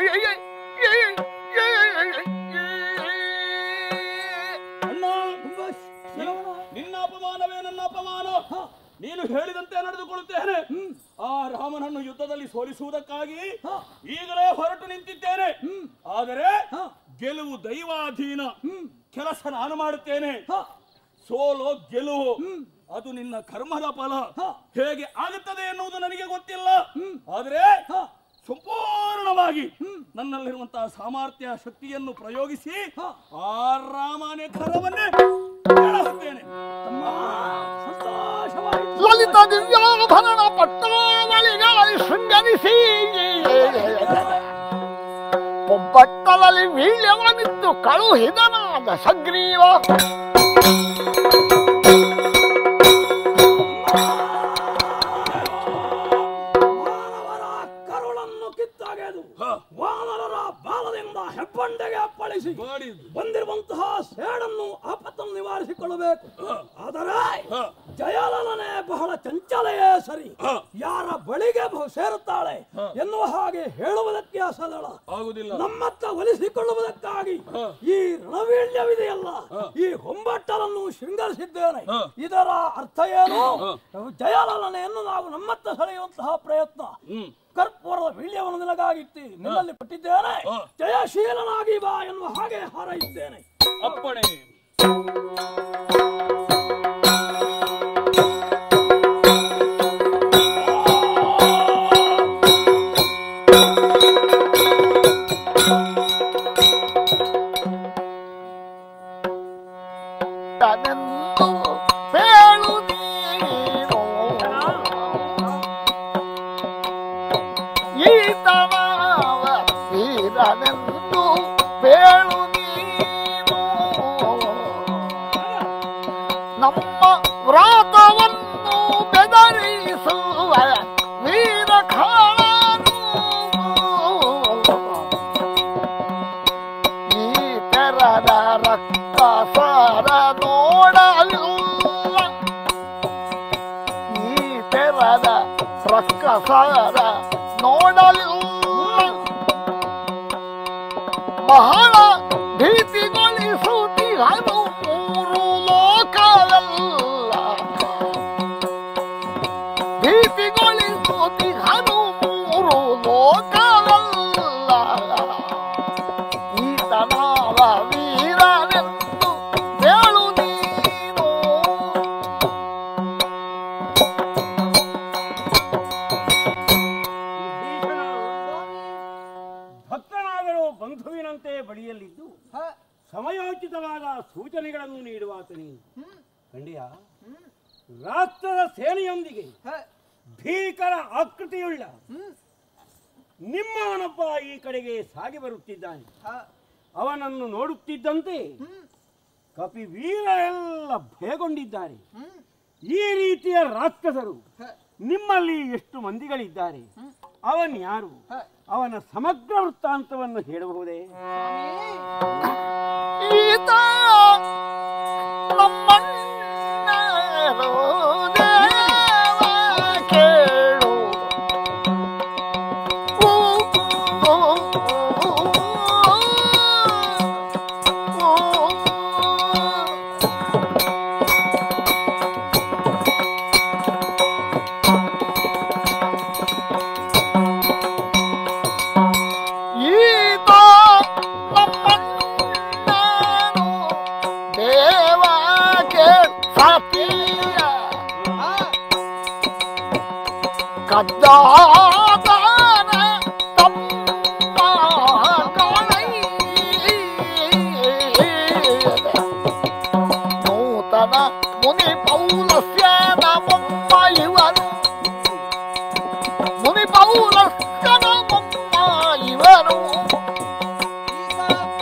Speaker 8: ಅಣ್ಣ ನಿನ್ನ ಅಪಮಾನವೇ ನನ್ನ ಅಪಮಾನ ನೀನು ಹೇಳಿದಂತೆ ನಡೆದುಕೊಳ್ಳುತ್ತೇನೆ ಆ ರಾಮನನ್ನು ಯುದ್ಧದಲ್ಲಿ ಸೋಲಿಸುವುದಕ್ಕಾಗಿ ಈಗಲೇ ಹೊರಟು ನಿಂತಿದ್ದೇನೆ ಆದರೆ ಗೆಲುವು ದೈವಾಧೀನ ಕೆಲಸ ನಾನು ಮಾಡುತ್ತೇನೆ ಸೋಲೋ ಗೆಲುವು ಅದು ನಿನ್ನ ಕರ್ಮದ ಫಲ ಹೇಗೆ ಆಗುತ್ತದೆ ಎನ್ನುವುದು ನನಗೆ ಗೊತ್ತಿಲ್ಲ ಆದರೆ ಸಂಪೂರ್ಣವಾಗಿ ನನ್ನಲ್ಲಿರುವಂತಹ ಸಾಮರ್ಥ್ಯ ಶಕ್ತಿಯನ್ನು ಪ್ರಯೋಗಿಸಿ ಆ ರಾಮನೇ ಕರವನ್ನೇ ಕೆಳಹುತ್ತೇನೆ
Speaker 4: ಸಂತೋಷವಾಯಿತು
Speaker 3: ಲಲಿತ ದಿವ್ಯಾಭರಣ ಪಟ್ಟಾವಳಿಗಳ ಶೃಂಗರಿಸಿ ಪೊಬ್ಬಟ್ಟಲಲ್ಲಿ ವೀಳ್ಯವನಿತ್ತು ಕಳುಹಿದನಾದ ಸಗ್ರೀವ
Speaker 4: ಮಾನವರ ಕರುಳನ್ನು ಕಿತ್ತಾಗೆದು ವಾನರರ ಬಾಲದಿಂದ ಹೆಬ್ಬಂಡೆಗೆ ಅಪ್ಪಳಿಸಿ ಬಂದಿರುವಂತಹ ಸೇಡನ್ನು ಆಪತ್ತನ್ನು ನಿವಾರಿಸಿಕೊಳ್ಳಬೇಕು ಆದರೆ ಜಯಲಲನೆ ಬಹಳ ಚಂಚಲೆಯೇ ಸರಿ ಯಾರ ಬಳಿಗೆ ಬಹು ಸೇರುತ್ತಾಳೆ ಎನ್ನುವ ಹಾಗೆ ಹೇಳುವುದಕ್ಕೆ ಅಸದಳ
Speaker 8: ಆಗುದಿಲ್ಲ
Speaker 4: ನಮ್ಮತ್ತ ಒಲಿಸಿಕೊಳ್ಳುವುದಕ್ಕಾಗಿ ಈ ರಣವೀಳ್ಯವಿದೆಯಲ್ಲ ಈ ಹೊಂಬಟ್ಟಲನ್ನು ಶೃಂಗರಿಸಿದ್ದೇನೆ ಇದರ ಅರ್ಥ ಏನು ಜಯಲಲನೆಯನ್ನು ನಾವು ನಮ್ಮತ್ತ ಸೆಳೆಯುವಂತಹ ಪ್ರಯತ್ನ ಕರ್ಪೂರದ ವೀಳ್ಯವನ್ನು ನಿನಗಾಗಿತ್ತಿ ನಿನ್ನಲ್ಲಿ ಕೊಟ್ಟಿದ್ದೇನೆ ಜಯಶೀಲನಾಗಿ ಬಾ ಎನ್ನುವ ಹಾಗೆ ಹಾರೈಸಿದ್ದೇನೆ
Speaker 8: ಅಪ್ಪಣೆ
Speaker 3: ತನೆಂದು ಬೇಳು ನೀನು ಈತನಾವ ವೀರನೆಂದು ಬೇಳು ನೀನು ನಮ್ಮ ವ್ರಾತವನ್ನು ಬೆದರಿಸುವ ವೀರ ಖಾಳನು ಈ ತೆರದ ರಕ್ತ ಸಾರ ನೋಡಲಿಲ್ಲ ಈ ತೆರದ ರಕ್ತ ಸಾರ ನೋಡಲಿಲ್ಲ ಬಹಳ ಭೀತಿಗೊಳಿಸುತ್ತಿಹನು ಮೂರು ಲೋಕವೆಲ್ಲ ಭೀತಿಗೊಳಿಸುತ್ತಿಹನು ಮೂರು ಲೋಕವೆಲ್ಲ ಈತನಾವ ವೀರನೆಂದು ಹೇಳು ನೀನು
Speaker 9: ಭಕ್ತನಾದರೂ ಬಂಧುವಿನಂತೆ ಬಳಿಯಲ್ಲಿದ್ದು ಸಮಯೋಚಿತವಾದ ಸೂಚನೆಗಳನ್ನು ನೀಡುವಾತ ನೀನು ಖಂಡಿಯ ರಾಷ್ಟ್ರದ ಸೇನೆಯೊಂದಿಗೆ ಭೀಕರ ಆಕೃತಿಯುಳ್ಳ ನಿಮ್ಮವನೊಬ್ಬ ಈ ಕಡೆಗೆ ಸಾಗಿ ಬರುತ್ತಿದ್ದಾನೆ ಅವನನ್ನು ನೋಡುತ್ತಿದ್ದಂತೆ ಕಪಿ ವೀರರೆಲ್ಲ ಭಯಗೊಂಡಿದ್ದಾರೆ ಈ ರೀತಿಯ ರಾಕ್ಷಸರು ನಿಮ್ಮಲ್ಲಿ ಎಷ್ಟು ಮಂದಿಗಳಿದ್ದಾರೆ ಅವನ್ ಯಾರು ಅವನ ಸಮಗ್ರ ವೃತ್ತಾಂತವನ್ನು ಹೇಳಬಹುದೇ
Speaker 3: ಈತ ನಮ್ಮಣ್ಣರು ದೇವ ಕೇಳು ಊ, ಊ, ಊ, ಊ. ಈತ ನಮ್ಮಣ್ಣನು ದೇವಕ್ಕೆ ಸತಿಯ ಕದ್ದಾತನ ತಮ್ಮ ಕಣೈ ನೂತನ ಮುನಿ ಪೌಲಸ್ಯ ನಮೊಮ್ಮ ಇವನು ಮುನಿ ಪೌಲಸ್ಯ ನಮೊಮ್ಮ ಇವನು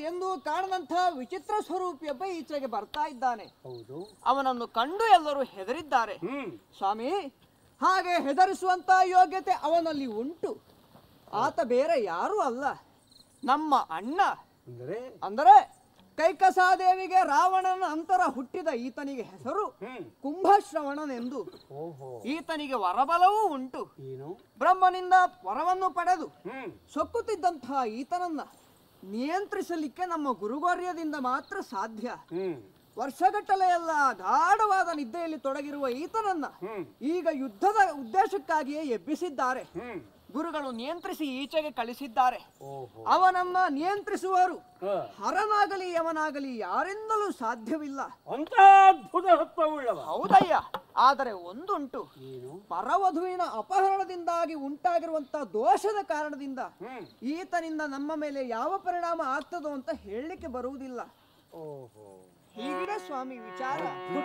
Speaker 10: ಎಂದು ಕಾಣದಂತಹ ವಿಚಿತ್ರ ಸ್ವರೂಪಿಯೊಬ್ಬ ಈಚೆಗೆ ಬರ್ತಾ ಇದ್ದಾನೆ
Speaker 9: ಹೌದು
Speaker 10: ಅವನನ್ನು ಕಂಡು ಎಲ್ಲರೂ ಹೆದರಿದ್ದಾರೆ
Speaker 9: ಹ್ಮ್
Speaker 10: ಸ್ವಾಮಿ ಹಾಗೆ ಹೆದರಿಸುವಂತ ಯೋಗ್ಯತೆ ಅವನಲ್ಲಿ ಉಂಟು ಆತ ಬೇರೆ ಯಾರೂ ಅಲ್ಲ ನಮ್ಮ ಅಣ್ಣ
Speaker 9: ಅಂದರೆ
Speaker 10: ಅಂದರೆ ಕೈಕಸಾದೇವಿಗೆ ರಾವಣನ ಅಂತರ ಹುಟ್ಟಿದ ಈತನಿಗೆ ಹೆಸರು
Speaker 9: ಹ್ಮ್
Speaker 10: ಕುಂಭಶ್ರವಣನೆಂದು
Speaker 9: ಓಹೋ
Speaker 10: ಈತನಿಗೆ ವರಬಲವೂ ಉಂಟು
Speaker 9: ಏನು
Speaker 10: ಬ್ರಹ್ಮನಿಂದ ವರವನ್ನು ಪಡೆದು
Speaker 9: ಹ್ಮ್
Speaker 10: ಸೊಕ್ಕುತ್ತಿದ್ದಂತಹ ಈತನನ್ನ ನಿಯಂತ್ರಿಸಲಿಕ್ಕೆ ನಮ್ಮ ಗುರುವರ್ಯದಿಂದ ಮಾತ್ರ ಸಾಧ್ಯ
Speaker 9: ಹ್ಮ್
Speaker 10: ವರ್ಷಗಟ್ಟಲೆ ಎಲ್ಲ ಗಾಢವಾದ ನಿದ್ದೆಯಲ್ಲಿ ತೊಡಗಿರುವ ಈತನನ್ನ
Speaker 9: ಹ್ಮ್
Speaker 10: ಈಗ ಯುದ್ಧದ ಉದ್ದೇಶಕ್ಕಾಗಿಯೇ ಎಬ್ಬಿಸಿದ್ದಾರೆ
Speaker 9: ಹ್ಮ್
Speaker 10: ಗುರುಗಳು ನಿಯಂತ್ರಿಸಿ ಈಚೆಗೆ ಕಳಿಸಿದ್ದಾರೆ
Speaker 9: ಓಹೋ
Speaker 10: ಅವನನ್ನ ನಿಯಂತ್ರಿಸುವರು
Speaker 9: ಹ.
Speaker 10: ಹರನಾಗಲಿ ಯವನಾಗಲಿ ಯಾರಿಂದಲೂ ಸಾಧ್ಯವಿಲ್ಲ
Speaker 9: ಅಂತ ಅದ್ಭುತ ಸತ್ವವುಳ್ಳವ
Speaker 10: ಹೌದಯ್ಯ ಆದರೆ ಒಂದುಂಟು
Speaker 9: ಏನು
Speaker 10: ಪರವಧುವಿನ ಅಪಹರಣದಿಂದಾಗಿ ಉಂಟಾಗಿರುವಂತಹ ದೋಷದ ಕಾರಣದಿಂದ
Speaker 9: ಹ್ಮ್
Speaker 10: ಈತನಿಂದ ನಮ್ಮ ಮೇಲೆ ಯಾವ ಪರಿಣಾಮ ಆಗ್ತದೋ ಅಂತ ಹೇಳಲಿಕ್ಕೆ ಬರುವುದಿಲ್ಲ
Speaker 9: ಓಹೋ
Speaker 10: ಹೀಗಿದೆ ಸ್ವಾಮಿ ವಿಚಾರ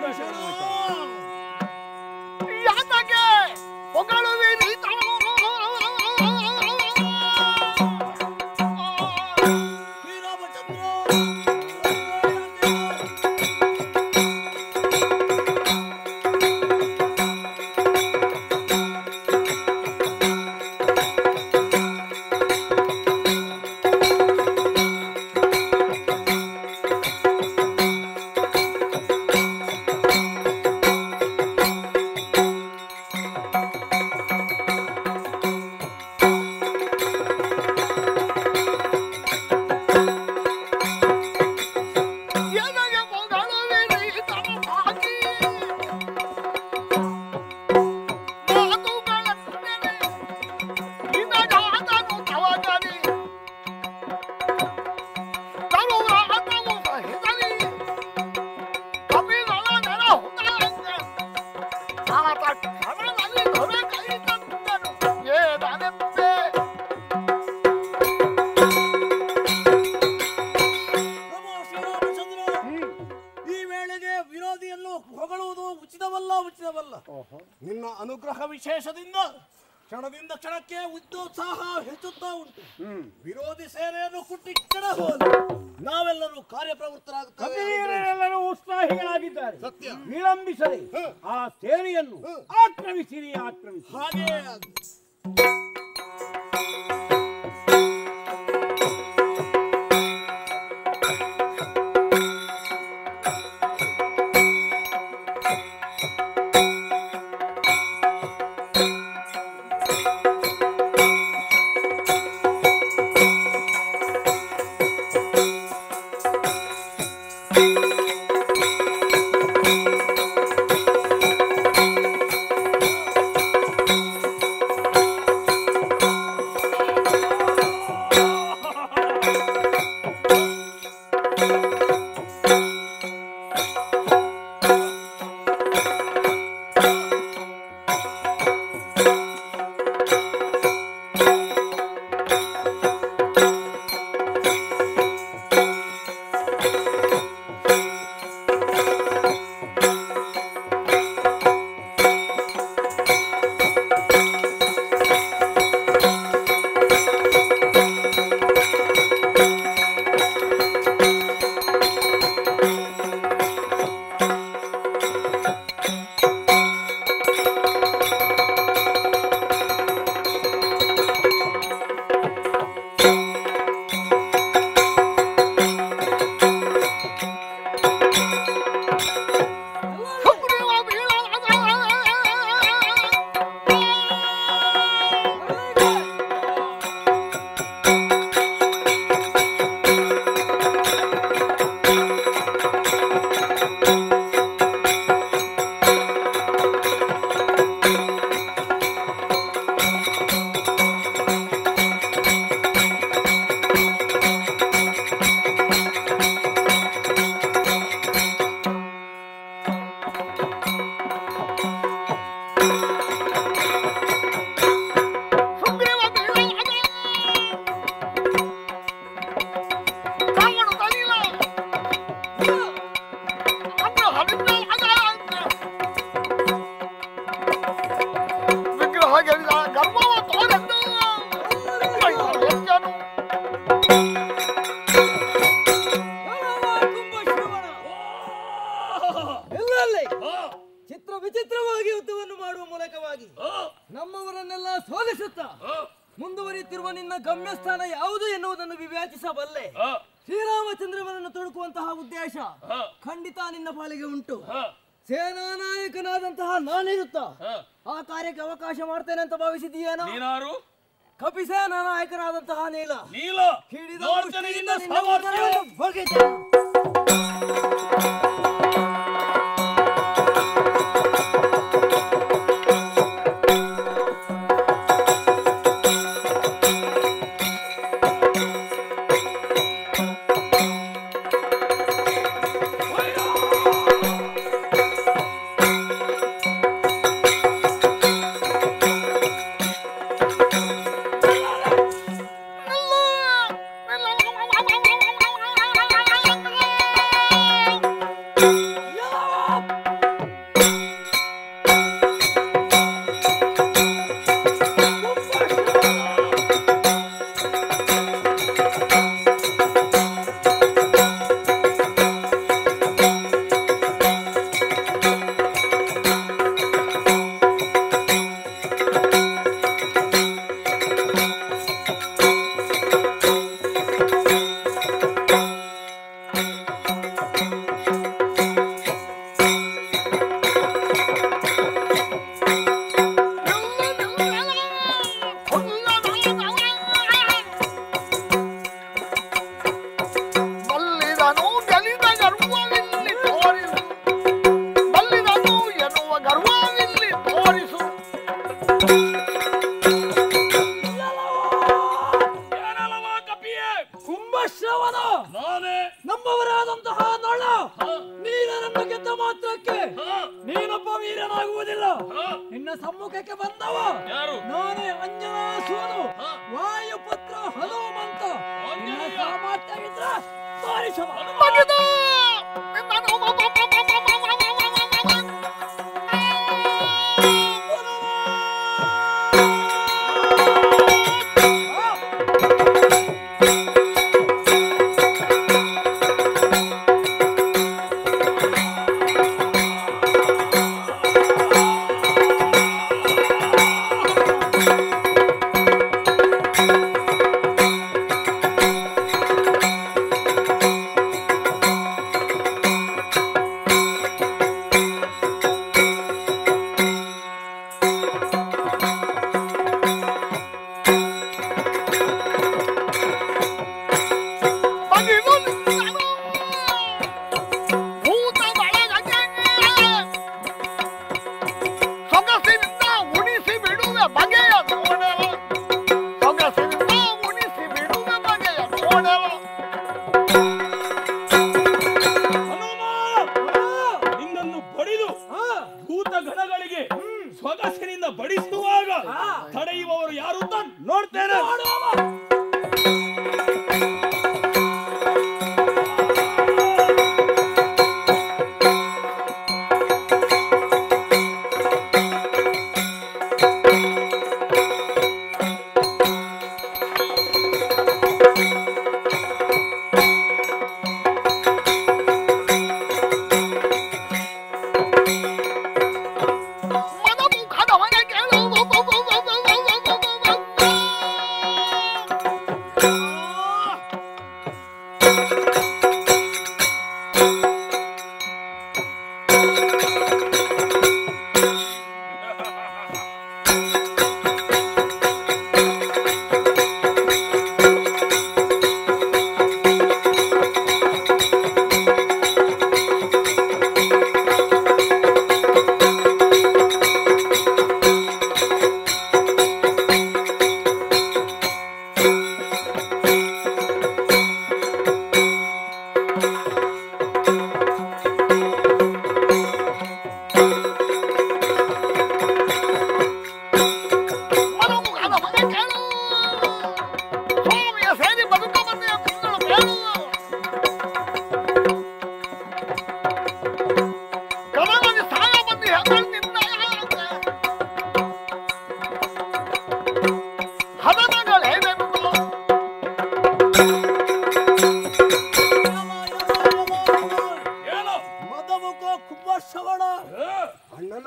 Speaker 3: ಯಾತಕ್ಕೆ ಹೊಗಳುವಿರಿ ತಾವು? ಎನಗೆ ಹೊಗಳುವಿರಿ ತಮಸಾಗಿ? ಮಾತುಗಳನ್ನೆನೆ ನಿನಗಾದನು ತವಗಲಿ. ತರುವಾತವು ಸಹಿಸಲಿ. ಕಪಿಗಳ ನೆಲ ಹುತಾಂಗ. ಆತ ಕ್ಷಣದಲ್ಲಿ ದೊರೆ ಕೈ ತಂದನು. ಏದನೆಂಬೆ
Speaker 11: ಪ್ರಭು ಶ್ರೀರಾಮಚಂದ್ರ ಈ ವೇಳೆಗೆ ವಿರೋಧಿಯನ್ನು ಹೊಗಳುವುದು ಉಚಿತವಲ್ಲ ಉಚಿತವಲ್ಲ ನಿನ್ನ ಅನುಗ್ರಹ ವಿಶೇಷದಿಂದ ಕ್ಷಣದಿಂದ ಕ್ಷಣಕ್ಕೆ ಉದ್ಯೋತ್ಸಾಹ ಹೆಚ್ಚುತ್ತಾ ಉಂಟು ವಿರೋಧಿ ಸೇನೆಯನ್ನು ಕುಟ್ಟಿ ಕೆಡ ಹೋದ ನಾವೆಲ್ಲರೂ ಕಾರ್ಯಪ್ರವೃತ್ತರಾಗುತ್ತೇವೆ
Speaker 9: ಕಪಿವೀರರೆಲ್ಲರೂ ಉತ್ಸಾಹಿಗಳಾಗಿದ್ದಾರೆ
Speaker 11: ಸತ್ಯ.
Speaker 9: ವಿಳಂಬಿಸದೆ ಆ ಸೇನೆಯನ್ನು ಆಕ್ರಮಿಸಿರಿ ಆಕ್ರಮಿಸಿ
Speaker 11: ಹಾಗೆ ಆಗ್ಲಿ.
Speaker 3: ಿ
Speaker 6: ವಿಚಿತ್ರವಾಗಿ ಯುದ್ಧವನ್ನು ಮಾಡುವ ಮೂಲಕವಾಗಿ ನಮ್ಮವರನ್ನೆಲ್ಲ ಸೋಲಿಸುತ್ತಾ ಮುಂದುವರಿಯುತ್ತಿರುವ ನಿನ್ನ ಗಮ್ಯಸ್ಥಾನ ಯಾವುದು ಎನ್ನುವುದನ್ನು ವಿವೇಚಿಸಬಲ್ಲೆ ಶ್ರೀರಾಮಚಂದ್ರವರನ್ನು ತೊಡಕುವಂತಹ ಉದ್ದೇಶ ಖಂಡಿತ ನಿನ್ನ ಪಾಲಿಗೆ ಉಂಟು ಸೇನಾ ನಾಯಕನಾದಂತಹ ನಾನಿರುತ್ತಾ ಆ ಕಾರ್ಯಕ್ಕೆ ಅವಕಾಶ ಮಾಡ್ತೇನೆ ಅಂತ ಭಾವಿಸಿದೀಯೇನೋ
Speaker 8: ನೀನಾರು
Speaker 6: ಕಪಿಸೇನಾ ನಾಯಕನಾದಂತಹ ನೀಲ
Speaker 8: ನೀಲ
Speaker 6: ಹಿಡಿದ
Speaker 8: ನೋಡ್ತೇನೆ ನಿನ್ನ
Speaker 6: ಮುಷ್ಟಿಯಿಂದ ನಿನ್ನ
Speaker 8: ಸಾಮರ್ಥ್ಯ.
Speaker 6: ಉದರವನ್ನು ಬಗೆದೆ.
Speaker 3: ಬಲ್ಲಿದನು ಗೆಲಿದ ಗರ್ವವಿಲ್ಲಿ ತೋರಿಸು ಬಲ್ಲಿದನು ಎನ್ನುವ ಗರ್ವವಿಲ್ಲಿ ತೋರಿಸು
Speaker 8: ಏನಲ್ಲವ ಕಪಿಯೇ
Speaker 4: ಕುಂಭಶ್ರವಣ
Speaker 8: ನಾನೇ
Speaker 4: ನಮ್ಮವರಾದಂತಹ ನಳ ನೀನನ್ನು ಗೆದ್ದ ಮಾತ್ರಕ್ಕೆ ನೀನೊಬ್ಬ ವೀರನಾಗುವುದಿಲ್ಲ ನಿನ್ನ ಸಮ್ಮುಖಕ್ಕೆ ಬಂದವ
Speaker 8: ಯಾರು
Speaker 4: ನಾನೇ ಅಂಜನಾ ಸೋನು ವಾಯುಪುತ್ರ ಹನುಮಂತ ನಿನ್ನ ಸಾಮರ್ಥ್ಯವಿದ್ರೆ ತೋರಿಸವ
Speaker 3: ಬಗೆದ ಸೊಗಸಿನಿಂದ ಉಣಿಸಿ ಬಿಡುವೆ ಬಗೆಯ ನೋಡೆವ ಸೊಗಸಿನಿಂದ ಉಣಿಸಿ ಬಿಡುವೆ ಬಗೆಯ ನೋಡೆವ
Speaker 8: ನಿನ್ನನ್ನು ಬಡಿದು ಭೂತ ಗಣಗಳಿಗೆ ಸೊಗಸಿನಿಂದ ಬಡಿಸುವಾಗ ತಡೆಯುವವರು ಯಾರು ಅಂತ ನೋಡ್ತೇನೆ
Speaker 3: ಮನಮುಖದವನ ಕೇಳು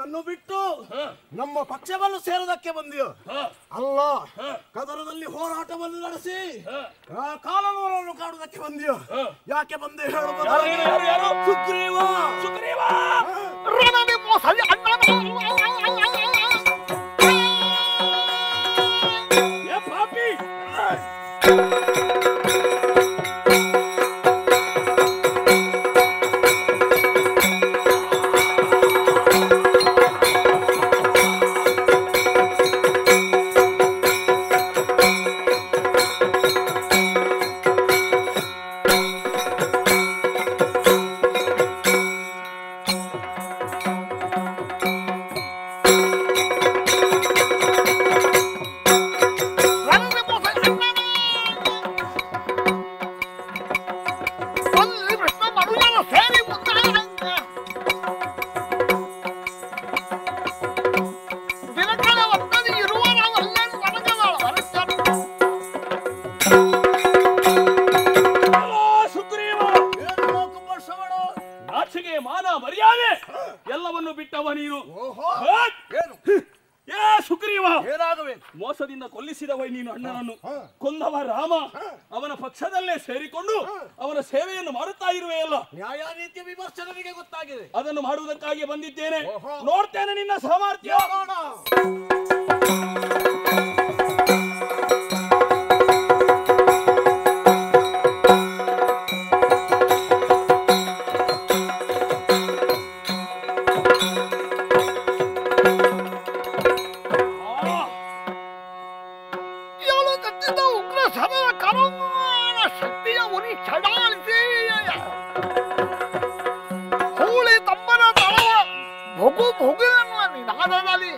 Speaker 11: ನನ್ನನ್ನು ಬಿಟ್ಟು ನಮ್ಮ ಪಕ್ಷವನ್ನು ಸೇರುವುದಕ್ಕೆ ಬಂದಿಯೋ ಅಲ್ಲ ಕದರದಲ್ಲಿ ಹೋರಾಟವನ್ನು ನಡೆಸಿ ಆ ಕಾಲನವರನ್ನು ಕಾಡುವುದಕ್ಕೆ ಬಂದಿಯೋ ಯಾಕೆ ಬಂದೆ ಹೇಳುವುದು
Speaker 8: ಯಾರು, ಯಾರು, ಯಾರು?
Speaker 11: ಸುಗ್ರೀವ
Speaker 8: ಸುಗ್ರೀವ
Speaker 3: ರಣದಿ ಮೋಸದಿ
Speaker 8: ಏ ಪಾಪಿ
Speaker 3: ರಣದಿ ಮೋಸದಿ ಅಲ್ಲಿ ಕೃಷ್ಣ ಮರುಜನ ಸೇರಿ ಮುಂದಾಯ ದಿನಕಳ ಒತ್ತದಿ ಇರುವರ ಅಲ್ಲಲ್ಲಿ ನನಗದಾಳ ವರಸ್ಸರು
Speaker 8: ಹಲೋ ಸುಗ್ರೀವ
Speaker 11: ಏನು ಕುಂಬರ್ಸವಣ
Speaker 8: ನಾಚಿಕೆ ಮಾನ ಮರ್ಯಾದೆ ಎಲ್ಲವನ್ನು ಬಿಟ್ಟವ ನೀನು ಹಟ್!
Speaker 11: ಏನು
Speaker 8: ಏ ಸುಗ್ರೀವ
Speaker 11: ಏನಾಗಬೇಕು
Speaker 8: ಮೋಸದಿಂದ ಕೊಲ್ಲಿಸಿದವ ನೀನು ಅಣ್ಣನನ್ನು ಕೊಂದವ ರಾಮ ಅವನ ಪಕ್ಷದಲ್ಲೇ ಸೇರಿಕೊಂಡು ಅವನ ಸೇವೆಯನ್ನು ಮಾಡುತ್ತಾ ಇರುವೆಯಲ್ಲ
Speaker 11: ನ್ಯಾಯ ನೀತಿಯ ವಿಮರ್ಶೆ ನನಗೆ ಗೊತ್ತಾಗಿದೆ
Speaker 8: ಅದನ್ನು ಮಾಡುವುದಕ್ಕಾಗಿ ಬಂದಿದ್ದೇನೆ ನೋಡ್ತೇನೆ ನಿನ್ನ ಸಾಮರ್ಥ್ಯ
Speaker 11: ನೋಡೋಣ
Speaker 8: ಆ,
Speaker 3: ಇವಳು ಕತ್ತಿದ್ದ ಉಗ್ರ ಸಮರ ಕರೋಣ ಶಕ್ತಿಯ ಉರಿ ಚಡಾಳಿಸಿ ಹೂಳಿ ತಮ್ಮನ ತಳವ ಭೊಗು ಭೊಗು ಎನ್ನುವ ನಿನಾದದಲ್ಲಿ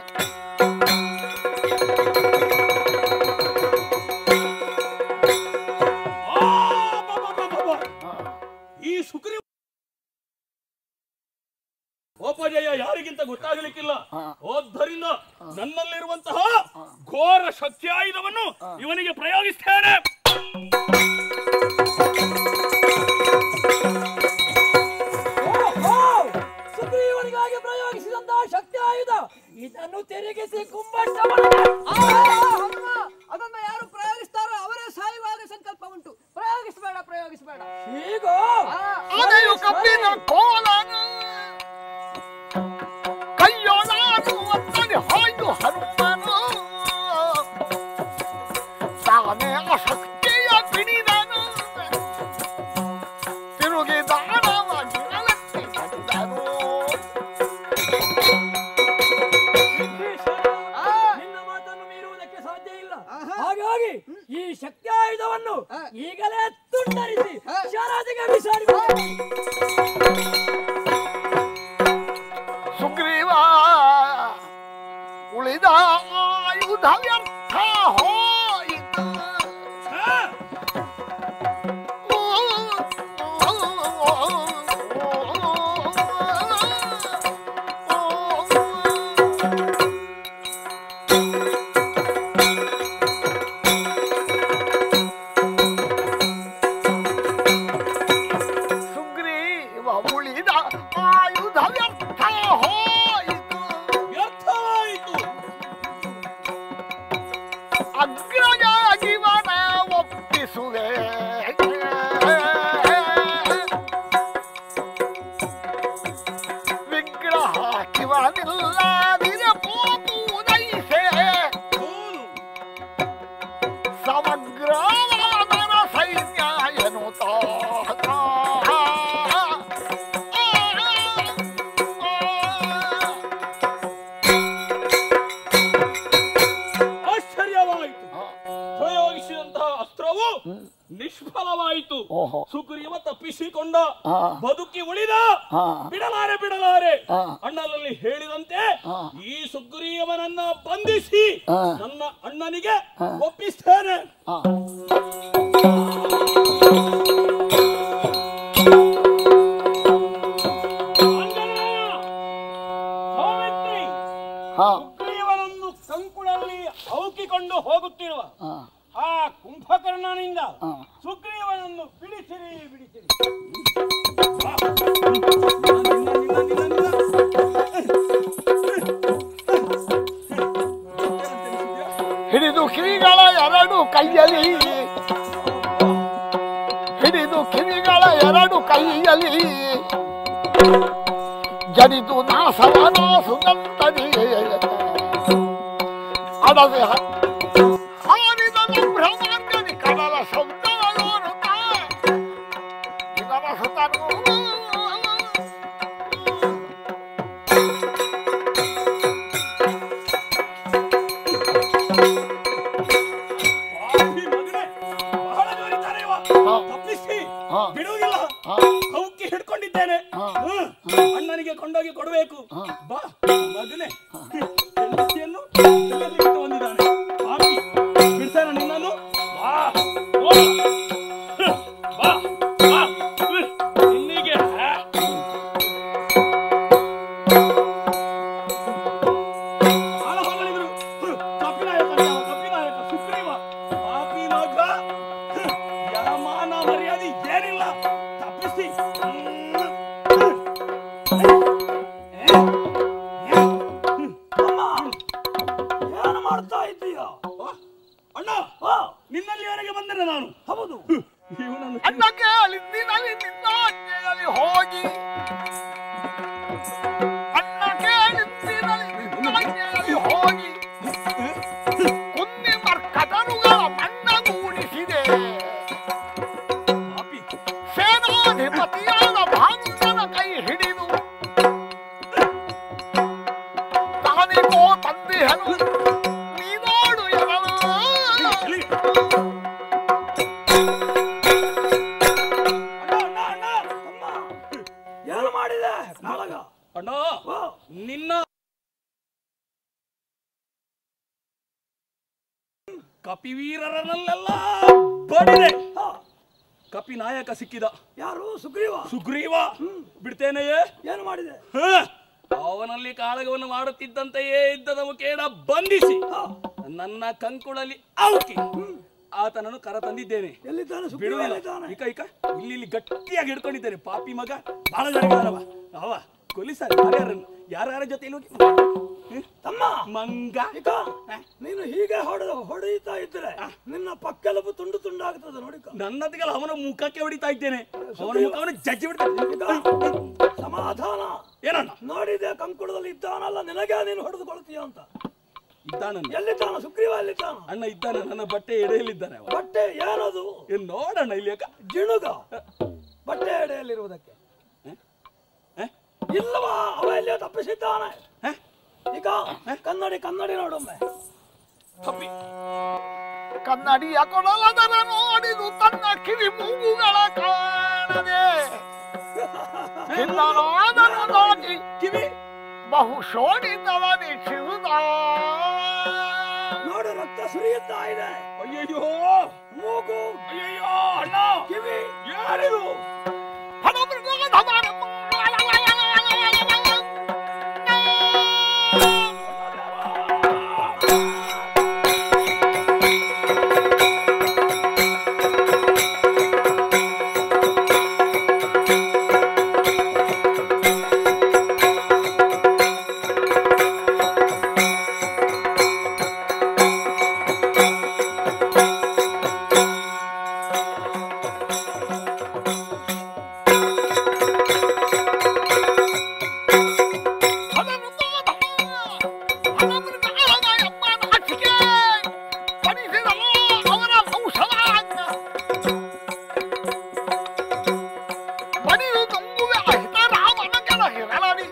Speaker 8: ಆ, ಬಾ, ಬಾ, ಬಾ, ಬಾ, ಬಾ. ಈ ಸುಗ್ರೀವ ಓಪಜಯ ಯಾರಿಗಿಂತ ಗೊತ್ತಾಗಲಿಕ್ಕಿಲ್ಲ ಆದ್ದರಿಂದ ನನ್ನಲ್ಲಿರುವಂತಹ ಘೋರ ಶಕ್ತಿ ಆಯುಧವನ್ನು ಇವನಿಗೆ ಪ್ರಯೋಗಿಸ್ತೇನೆ
Speaker 1: ಸುಗ್ರೀವನಿಗಾಗಿ ಪ್ರಯೋಗಿಸಿದಂತಹ ಶಕ್ತಿ ಆಯುಧ ಇದನ್ನು ತಿರುಗಿಸಿ ಕುಂಭಟ್ಟ
Speaker 10: ಅದನ್ನ ಯಾರು ಪ್ರಯೋಗಿಸ್ತಾರೋ ಅವರೇ ಸಾಯುವಾಗ ಸಂಕಲ್ಪ ಉಂಟು ಪ್ರಯೋಗಿಸಬೇಡ ಪ್ರಯೋಗಿಸಬೇಡ
Speaker 1: ಈಗ
Speaker 3: ಆನೆಯು ಕಬ್ಬಿನ ಕೋಲನು ಕೈಯೊಳಾನು ಒತ್ತಡಿ ಹಾಯ್ದು ಹನುಮನು ತಾನೇ ಆ ಶಕ್ತಿಯ ಪಿಡಿದನು ತಿರುಗಿ ದಾನವಾಗಿ ನೆಲಕ್ಕೆ ಕಡಿದನು
Speaker 1: ನಿನ್ನ ಮಾತನ್ನು ಮೀರುವುದಕ್ಕೆ ಸಾಧ್ಯ ಇಲ್ಲ ಹಾಗಾಗಿ ಈ ಶಕ್ತಿ ಆಯುಧವನ್ನು ಈಗಲೇ ತುಂಡರಿಸಿ ಶರಾದಿಗೆ ಬಿಸಾಡಿ
Speaker 3: ಸುಗ್ರೀವ ಉಳಿದ ಆಯುಧ ವ್ಯರ್ಥ ಹೋಯಿತು
Speaker 8: ಛೇ!
Speaker 3: ಸುಗ್ರೀವ ಉಳಿದ ಆಯುಧ ವ್ಯರ್ಥ ಹೋಯಿತು
Speaker 8: ವ್ಯರ್ಥವಾಯಿತು
Speaker 3: ಅಗ್ರಜ ಜೀವನ ಒಪ್ಪಿಸುವೆ ವಿಗ್ರಹ ಶಿವನಿಲ್ಲದಿರ ಪೋಪುದೈಸೆ
Speaker 8: ಹೌದು
Speaker 3: ಸಮಗ್ರ ವಾಮನ ಸೈನ್ಯ ಎನ್ನುತ್ತಾ
Speaker 8: ಆಶ್ಚರ್ಯವಾಯಿತು ಪ್ರಯೋಗಿಸಿದಂತಹ ಅಸ್ತ್ರವು ನಿಷ್ಫಲವಾಯಿತು ಸುಗ್ರೀವ ತಪ್ಪಿಸಿಕೊಂಡ ಬದುಕಿ ಉಳಿದ ಬಿಡಲಾರೆ ಬಿಡಲಾರೆ ಅಣ್ಣನಲ್ಲಿ ಹೇಳಿದಂತೆ ಈ ಸುಗ್ರೀವನನ್ನ ಬಂಧಿಸಿ ನನ್ನ ಅಣ್ಣನಿಗೆ ಒಪ್ಪಿಸ್ತೇನೆ ಆಂಜನೇಯ, ಸೌಮಿತ್ರಿ, ಸುಗ್ರೀವನನ್ನು ಕಂಕುಳಲ್ಲಿ ಅವುಕಿಕೊಂಡು ಹೋಗುತ್ತಿರುವ ಆ ಕುಂಭಕರ್ಣನಿಂದ ಸುಗ್ರೀವನನ್ನು ಬಿಡಿಸಿರಿ ಬಿಡಿಸಿರಿ ಬಾ. ನಿನ್ನ, ನಿನ್ನ, ನಿನ್ನ, ನಿನ್ನ, ನಿನ್ನ.
Speaker 3: ಎರಡು ಕೈಯಲ್ಲಿ ಹಿಡಿದು ಕಿವಿಗಳ ಎರಡು ಕೈಯಲ್ಲಿ ಜನಿತು ನಾಸವನ ಸುಗಂಧದಿ ಅಡದೆ ಹಾರಿದನು ಬ್ರಹ್ಮಾಂಡದಿ ಕಡಲ ಶಬ್ದಗಳೋರುತ್ತ ಇವನ ಸುತನು
Speaker 8: ಪಾಪಿ ಮಗನೇ, ಬಹಳ ಜೋರಿದ್ದಾನೆ ಇವ. ತಪ್ಪಿಸಿ ಬಿಡುವುದಿಲ್ಲ ಕೌಕಿ ಹಿಡ್ಕೊಂಡಿದ್ದೇನೆ ಹ್ಮ್. ಅಣ್ಣನಿಗೆ ಕೊಂಡೋಗಿ ಕೊಡಬೇಕು ಬಾ ಮಗನೇ ಹೆಂಡತಿಯನ್ನು ಎಲ್ಲೆಲ್ಲಿ ಇಟ್ಟು ಬಂದಿದ್ದಾನೆ ಪಾಪಿ ಬಿಡ್ಸೇನ ನಿನ್ನನ್ನು ಬಾ ನೋಡು. ಹ್ಮ್. ಬಾ ಬಾ ಹ್ಮ್. ನಿನ್ನಿಗೆ ಹಾ. ಬಹಳ ಹೊಗಳಿದ್ರು. ಹ್ಮ್. ಕಪಿನಾಯಕ ಅಂತ ಅವ, ಕಪಿನಾಯಕ ಸುಗ್ರೀವ ಪಾಪಿ ಮಗ ಹ್ಮ್. ಯಮಾನ ಮರ್ಯಾದೆ ಏನಿಲ್ಲ ತಪ್ಪಿಸಿ
Speaker 4: ಏನು ಮಾಡ್ತಾ ಇದ್ದೀಯ
Speaker 8: ಅಣ್ಣ ನಿನ್ನಲ್ಲಿ ಯಾರಿಗೆ ಬಂದರೆ ನಾನು
Speaker 4: ಹೌದು
Speaker 8: ಇವನನ್ನು
Speaker 3: ಅನ್ನ ಕೇಳಿದ್ದಿನಲ್ಲಿ ನಿನ್ನ ಆಜ್ಞೆಯಲ್ಲಿ ಹೋಗಿ ಅನ್ನ ಕೇಳಿದ್ದಿನಲ್ಲಿ ನಿನ್ನ ಆಜ್ಞೆಯಲ್ಲಿ ಹೋಗಿ ಕುನ್ನಿ ಮರ್ಕಟರುಗಳ ಮಣ್ಣಗೂಡಿಸಿದೆ ಸೇನಾಧಿಪತಿಯಾದ ಭಾನುಜನ ಕೈ ಹಿಡಿದು ತಾನಿಗೋ ತಂದೆಯನು ನೀನೋಡು ಎನಲು
Speaker 4: ಏನು ಮಾಡಿದೆ ಕಾಳಗ
Speaker 8: ಅಣ್ಣ ನಿನ್ನ ಕಪಿವೀರರನ್ನೆಲ್ಲ ಬಡಿದೆ ಕಪಿ ನಾಯಕ ಸಿಕ್ಕಿದ
Speaker 4: ಯಾರು ಸುಗ್ರೀವ
Speaker 8: ಸುಗ್ರೀವ ಬಿಡ್ತೇನೆಯೇ
Speaker 4: ಏನು ಮಾಡಿದೆ
Speaker 8: ಹ! ಅವನಲ್ಲಿ ಕಾಳಗವನ್ನು ಮಾಡುತ್ತಿದ್ದಂತೆಯೇ ಇದ್ದದ ಮುಖೇನ ಬಂಧಿಸಿ ನನ್ನ ಕಂಕುಳಲ್ಲಿ ಔಕಿ ಆತನನ್ನು ಕರ ತಂದಿದ್ದೇನೆ
Speaker 4: ಎಲ್ಲಿದ್ದಾನೆ ಸುಗ್ರೀವ
Speaker 8: ಬಿಡುವುದಿಲ್ಲ
Speaker 4: ಎಲ್ಲಿದ್ದಾನೆ
Speaker 8: ಇಕ ಇಕ ಇಲ್ಲಿ ಇಲ್ಲಿ ಗಟ್ಟಿಯಾಗಿ ಹಿಡ್ಕೊಂಡಿದ್ದೇನೆ ಪಾಪಿ ಮಗ ಬಹಳ ಜನ ಅವ ಕೊಲಿಸಾರಿ ಯಾರ್ಯಾರನ್ನು ಯಾರ್ಯಾರ ಜೊತೆಲಿ ಹೋಗಿ
Speaker 4: ತಮ್ಮ
Speaker 8: ಮಂಗ
Speaker 4: ಇಕ ನೀನು ಹೀಗೆ ಹೊಡೆದ ಹೊಡೆಯುತ್ತಾ ಇದ್ರೆ ನಿನ್ನ ಪಕ್ಕೆಲಬು ತುಂಡು ತುಂಡಾಗ್ತದೆ ನೋಡಿಕ
Speaker 8: ನನ್ನದಿಗಲ್ಲ ಅವನ ಮುಖಕ್ಕೆ ಹೊಡಿತಾ ಇದ್ದೇನೆ ಅವನ ಮುಖವನ್ನು ಜಜ್ಜಿ ಬಿಡ್ತೇನೆ
Speaker 4: ಸಮಾಧಾನ
Speaker 8: ಏನಣ್ಣ
Speaker 4: ನೋಡಿದೆ ಕಂಕುಳದಲ್ಲಿ ಇದ್ದಾನಲ್ಲ ನಿನಗೆ ನೀನು ಹೊಡೆದುಕೊಳ್ತೀಯ ಅಂತ
Speaker 8: ಇದ್ದಾನನ್ನ
Speaker 4: ಎಲ್ಲಿದ್ದಾನ ಸುಗ್ರೀವ ಎಲ್ಲಿದ್ದಾನ
Speaker 8: ಅಣ್ಣ ಇದ್ದಾನೆ ನನ್ನ ಬಟ್ಟೆ ಎಡೆಯಲ್ಲಿದ್ದಾನೆ ಅವ
Speaker 4: ಬಟ್ಟೆ ಏನದು
Speaker 8: ಏನ್ ನೋಡಣ್ಣ ಇಲ್ಲಿ ಯಾಕ
Speaker 4: ಜಿಣುಗ ಬಟ್ಟೆ ಎಡೆಯಲ್ಲಿರುವುದಕ್ಕೆ ಇಲ್ಲವಾ ಅವ ಎಲ್ಲಿಯೋ ತಪ್ಪಿಸಿದ್ದಾನೆ ಈಗ ಕನ್ನಡಿ ಕನ್ನಡಿ ನೋಡೊಮ್ಮೆ
Speaker 8: ತಪ್ಪಿ
Speaker 3: ಕನ್ನಡಿಯ ಕೊಡಲದರ ನೋಡಿದು ತನ್ನ ಕಿವಿ ಮೂಗುಗಳ ಕಾಣದೆ ಚಿನ್ನನಾದನು ನೋಡಿ
Speaker 8: ಕಿವಿ
Speaker 3: ಬಹು ಶೋಣಿತವ ವೀಕ್ಷಿಸುತ್ತ
Speaker 4: ನೋಡು ರಕ್ತ ಸುರಿಯುತ್ತಾ ಇದೆ
Speaker 8: ಅಯ್ಯಯ್ಯೋ
Speaker 4: ಮೂಗು
Speaker 8: ಅಯ್ಯಯ್ಯೋ ಅಣ್ಣ
Speaker 4: ಕಿವಿ
Speaker 8: ಯಾರಿದು
Speaker 3: ಅವರ ಔಷಧ ಮಡಿದು ತುಂಬುವೆ ಅಹಿತ ರಾಮನ ಕೆಳ ಹಿರಳಡಿ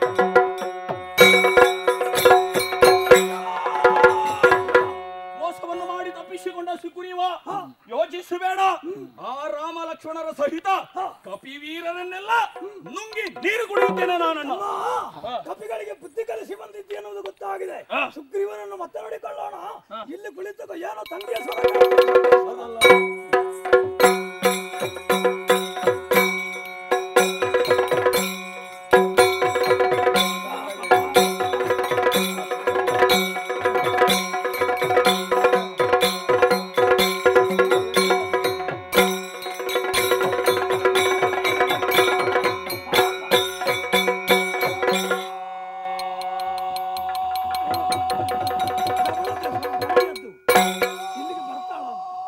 Speaker 8: ಮೋಸವನ್ನು ಮಾಡಿ ತಪ್ಪಿಸಿಕೊಂಡ ಸುಗ್ರೀವ ಯೋಚಿಸಬೇಡ ಆ ರಾಮ ಲಕ್ಷ್ಮಣರ ಸಹಿತ ಕಪಿವೀರರನ್ನೆಲ್ಲ ನುಂಗಿ ನೀರು ಕುಡಿಯುತ್ತೇನೆ ನಾನನ್ನು
Speaker 4: ಕಪಿಗಳಿಗೆ ಬುದ್ಧಿ ಕಲಿಸಿ ಬಂದಿದ್ದೆ ಅನ್ನೋದು ಗೊತ್ತಾಗಿದೆ ಸುಗ್ರೀವನನ್ನು ಮತ್ತೆ ನೋಡಿಕೊಳ್ಳೋಣ ಇಲ್ಲಿ ಕುಳಿತು ಏನೋ ತಂದೆಯ ಸ್ವರ ಕೇಳಿಸ್ತದೆ. ಇಲ್ಲಿಗೆ ಬರ್ತಾಳ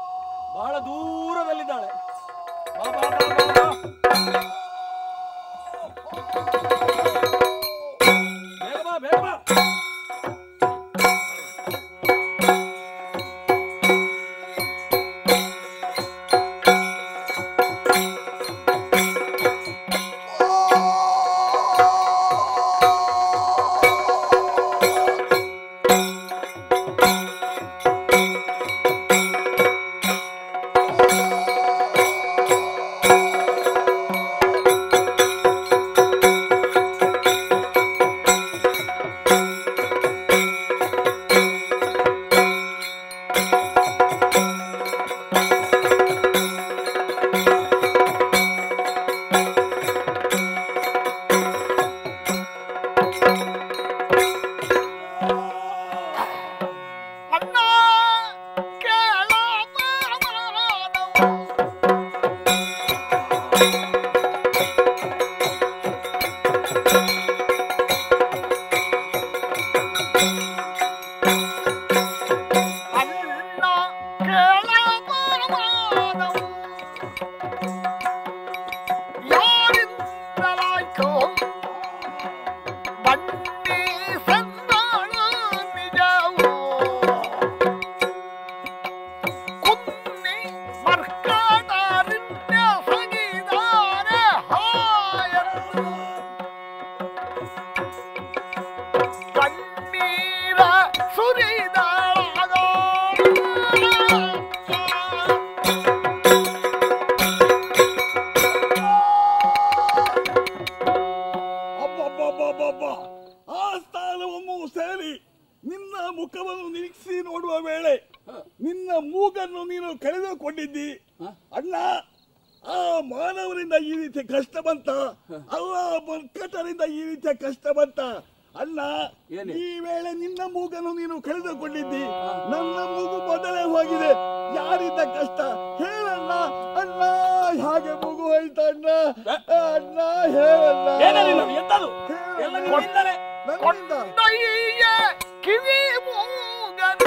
Speaker 8: ಸೇರಿ ನಿನ್ನ ಮುಖವನ್ನು ನಿರೀಕ್ಷಿಸಿ ನೋಡುವ ವೇಳೆ ನಿನ್ನ ಮೂಗನ್ನು ನೀನು ಕಳೆದುಕೊಂಡಿದ್ದಿ ಅಣ್ಣ ಆ ಮಾನವರಿಂದ ಈ ರೀತಿ ಕಷ್ಟ ಬಂತ ಅಲ್ಲ ಮರ್ಕಟರಿಂದ ಈ ರೀತಿಯ ಕಷ್ಟ ಬಂತ ಅಣ್ಣ ಈ ವೇಳೆ ನಿನ್ನ ಮೂಗನ್ನು ನೀನು ಕಳೆದುಕೊಂಡಿದ್ದಿ ನನ್ನ ಮೂಗು ಮೊದಲೇ ಹೋಗಿದೆ ಯಾರಿಂದ ಕಷ್ಟ ಹೇಳಣ್ಣ ಅಣ್ಣ ಹಾಗೆ ಮೂಗು ಹೋಯ್ತ ಅಣ್ಣ ಅಣ್ಣ ಹೇಳಣ್ಣ
Speaker 12: ಎಂತದು ಎಲ್ಲ ನಿನ್ನಿಂದಲೇ.
Speaker 3: ಕೊಂಡೊಯ್ಯ ಕಿವಿ ಮೂಗನು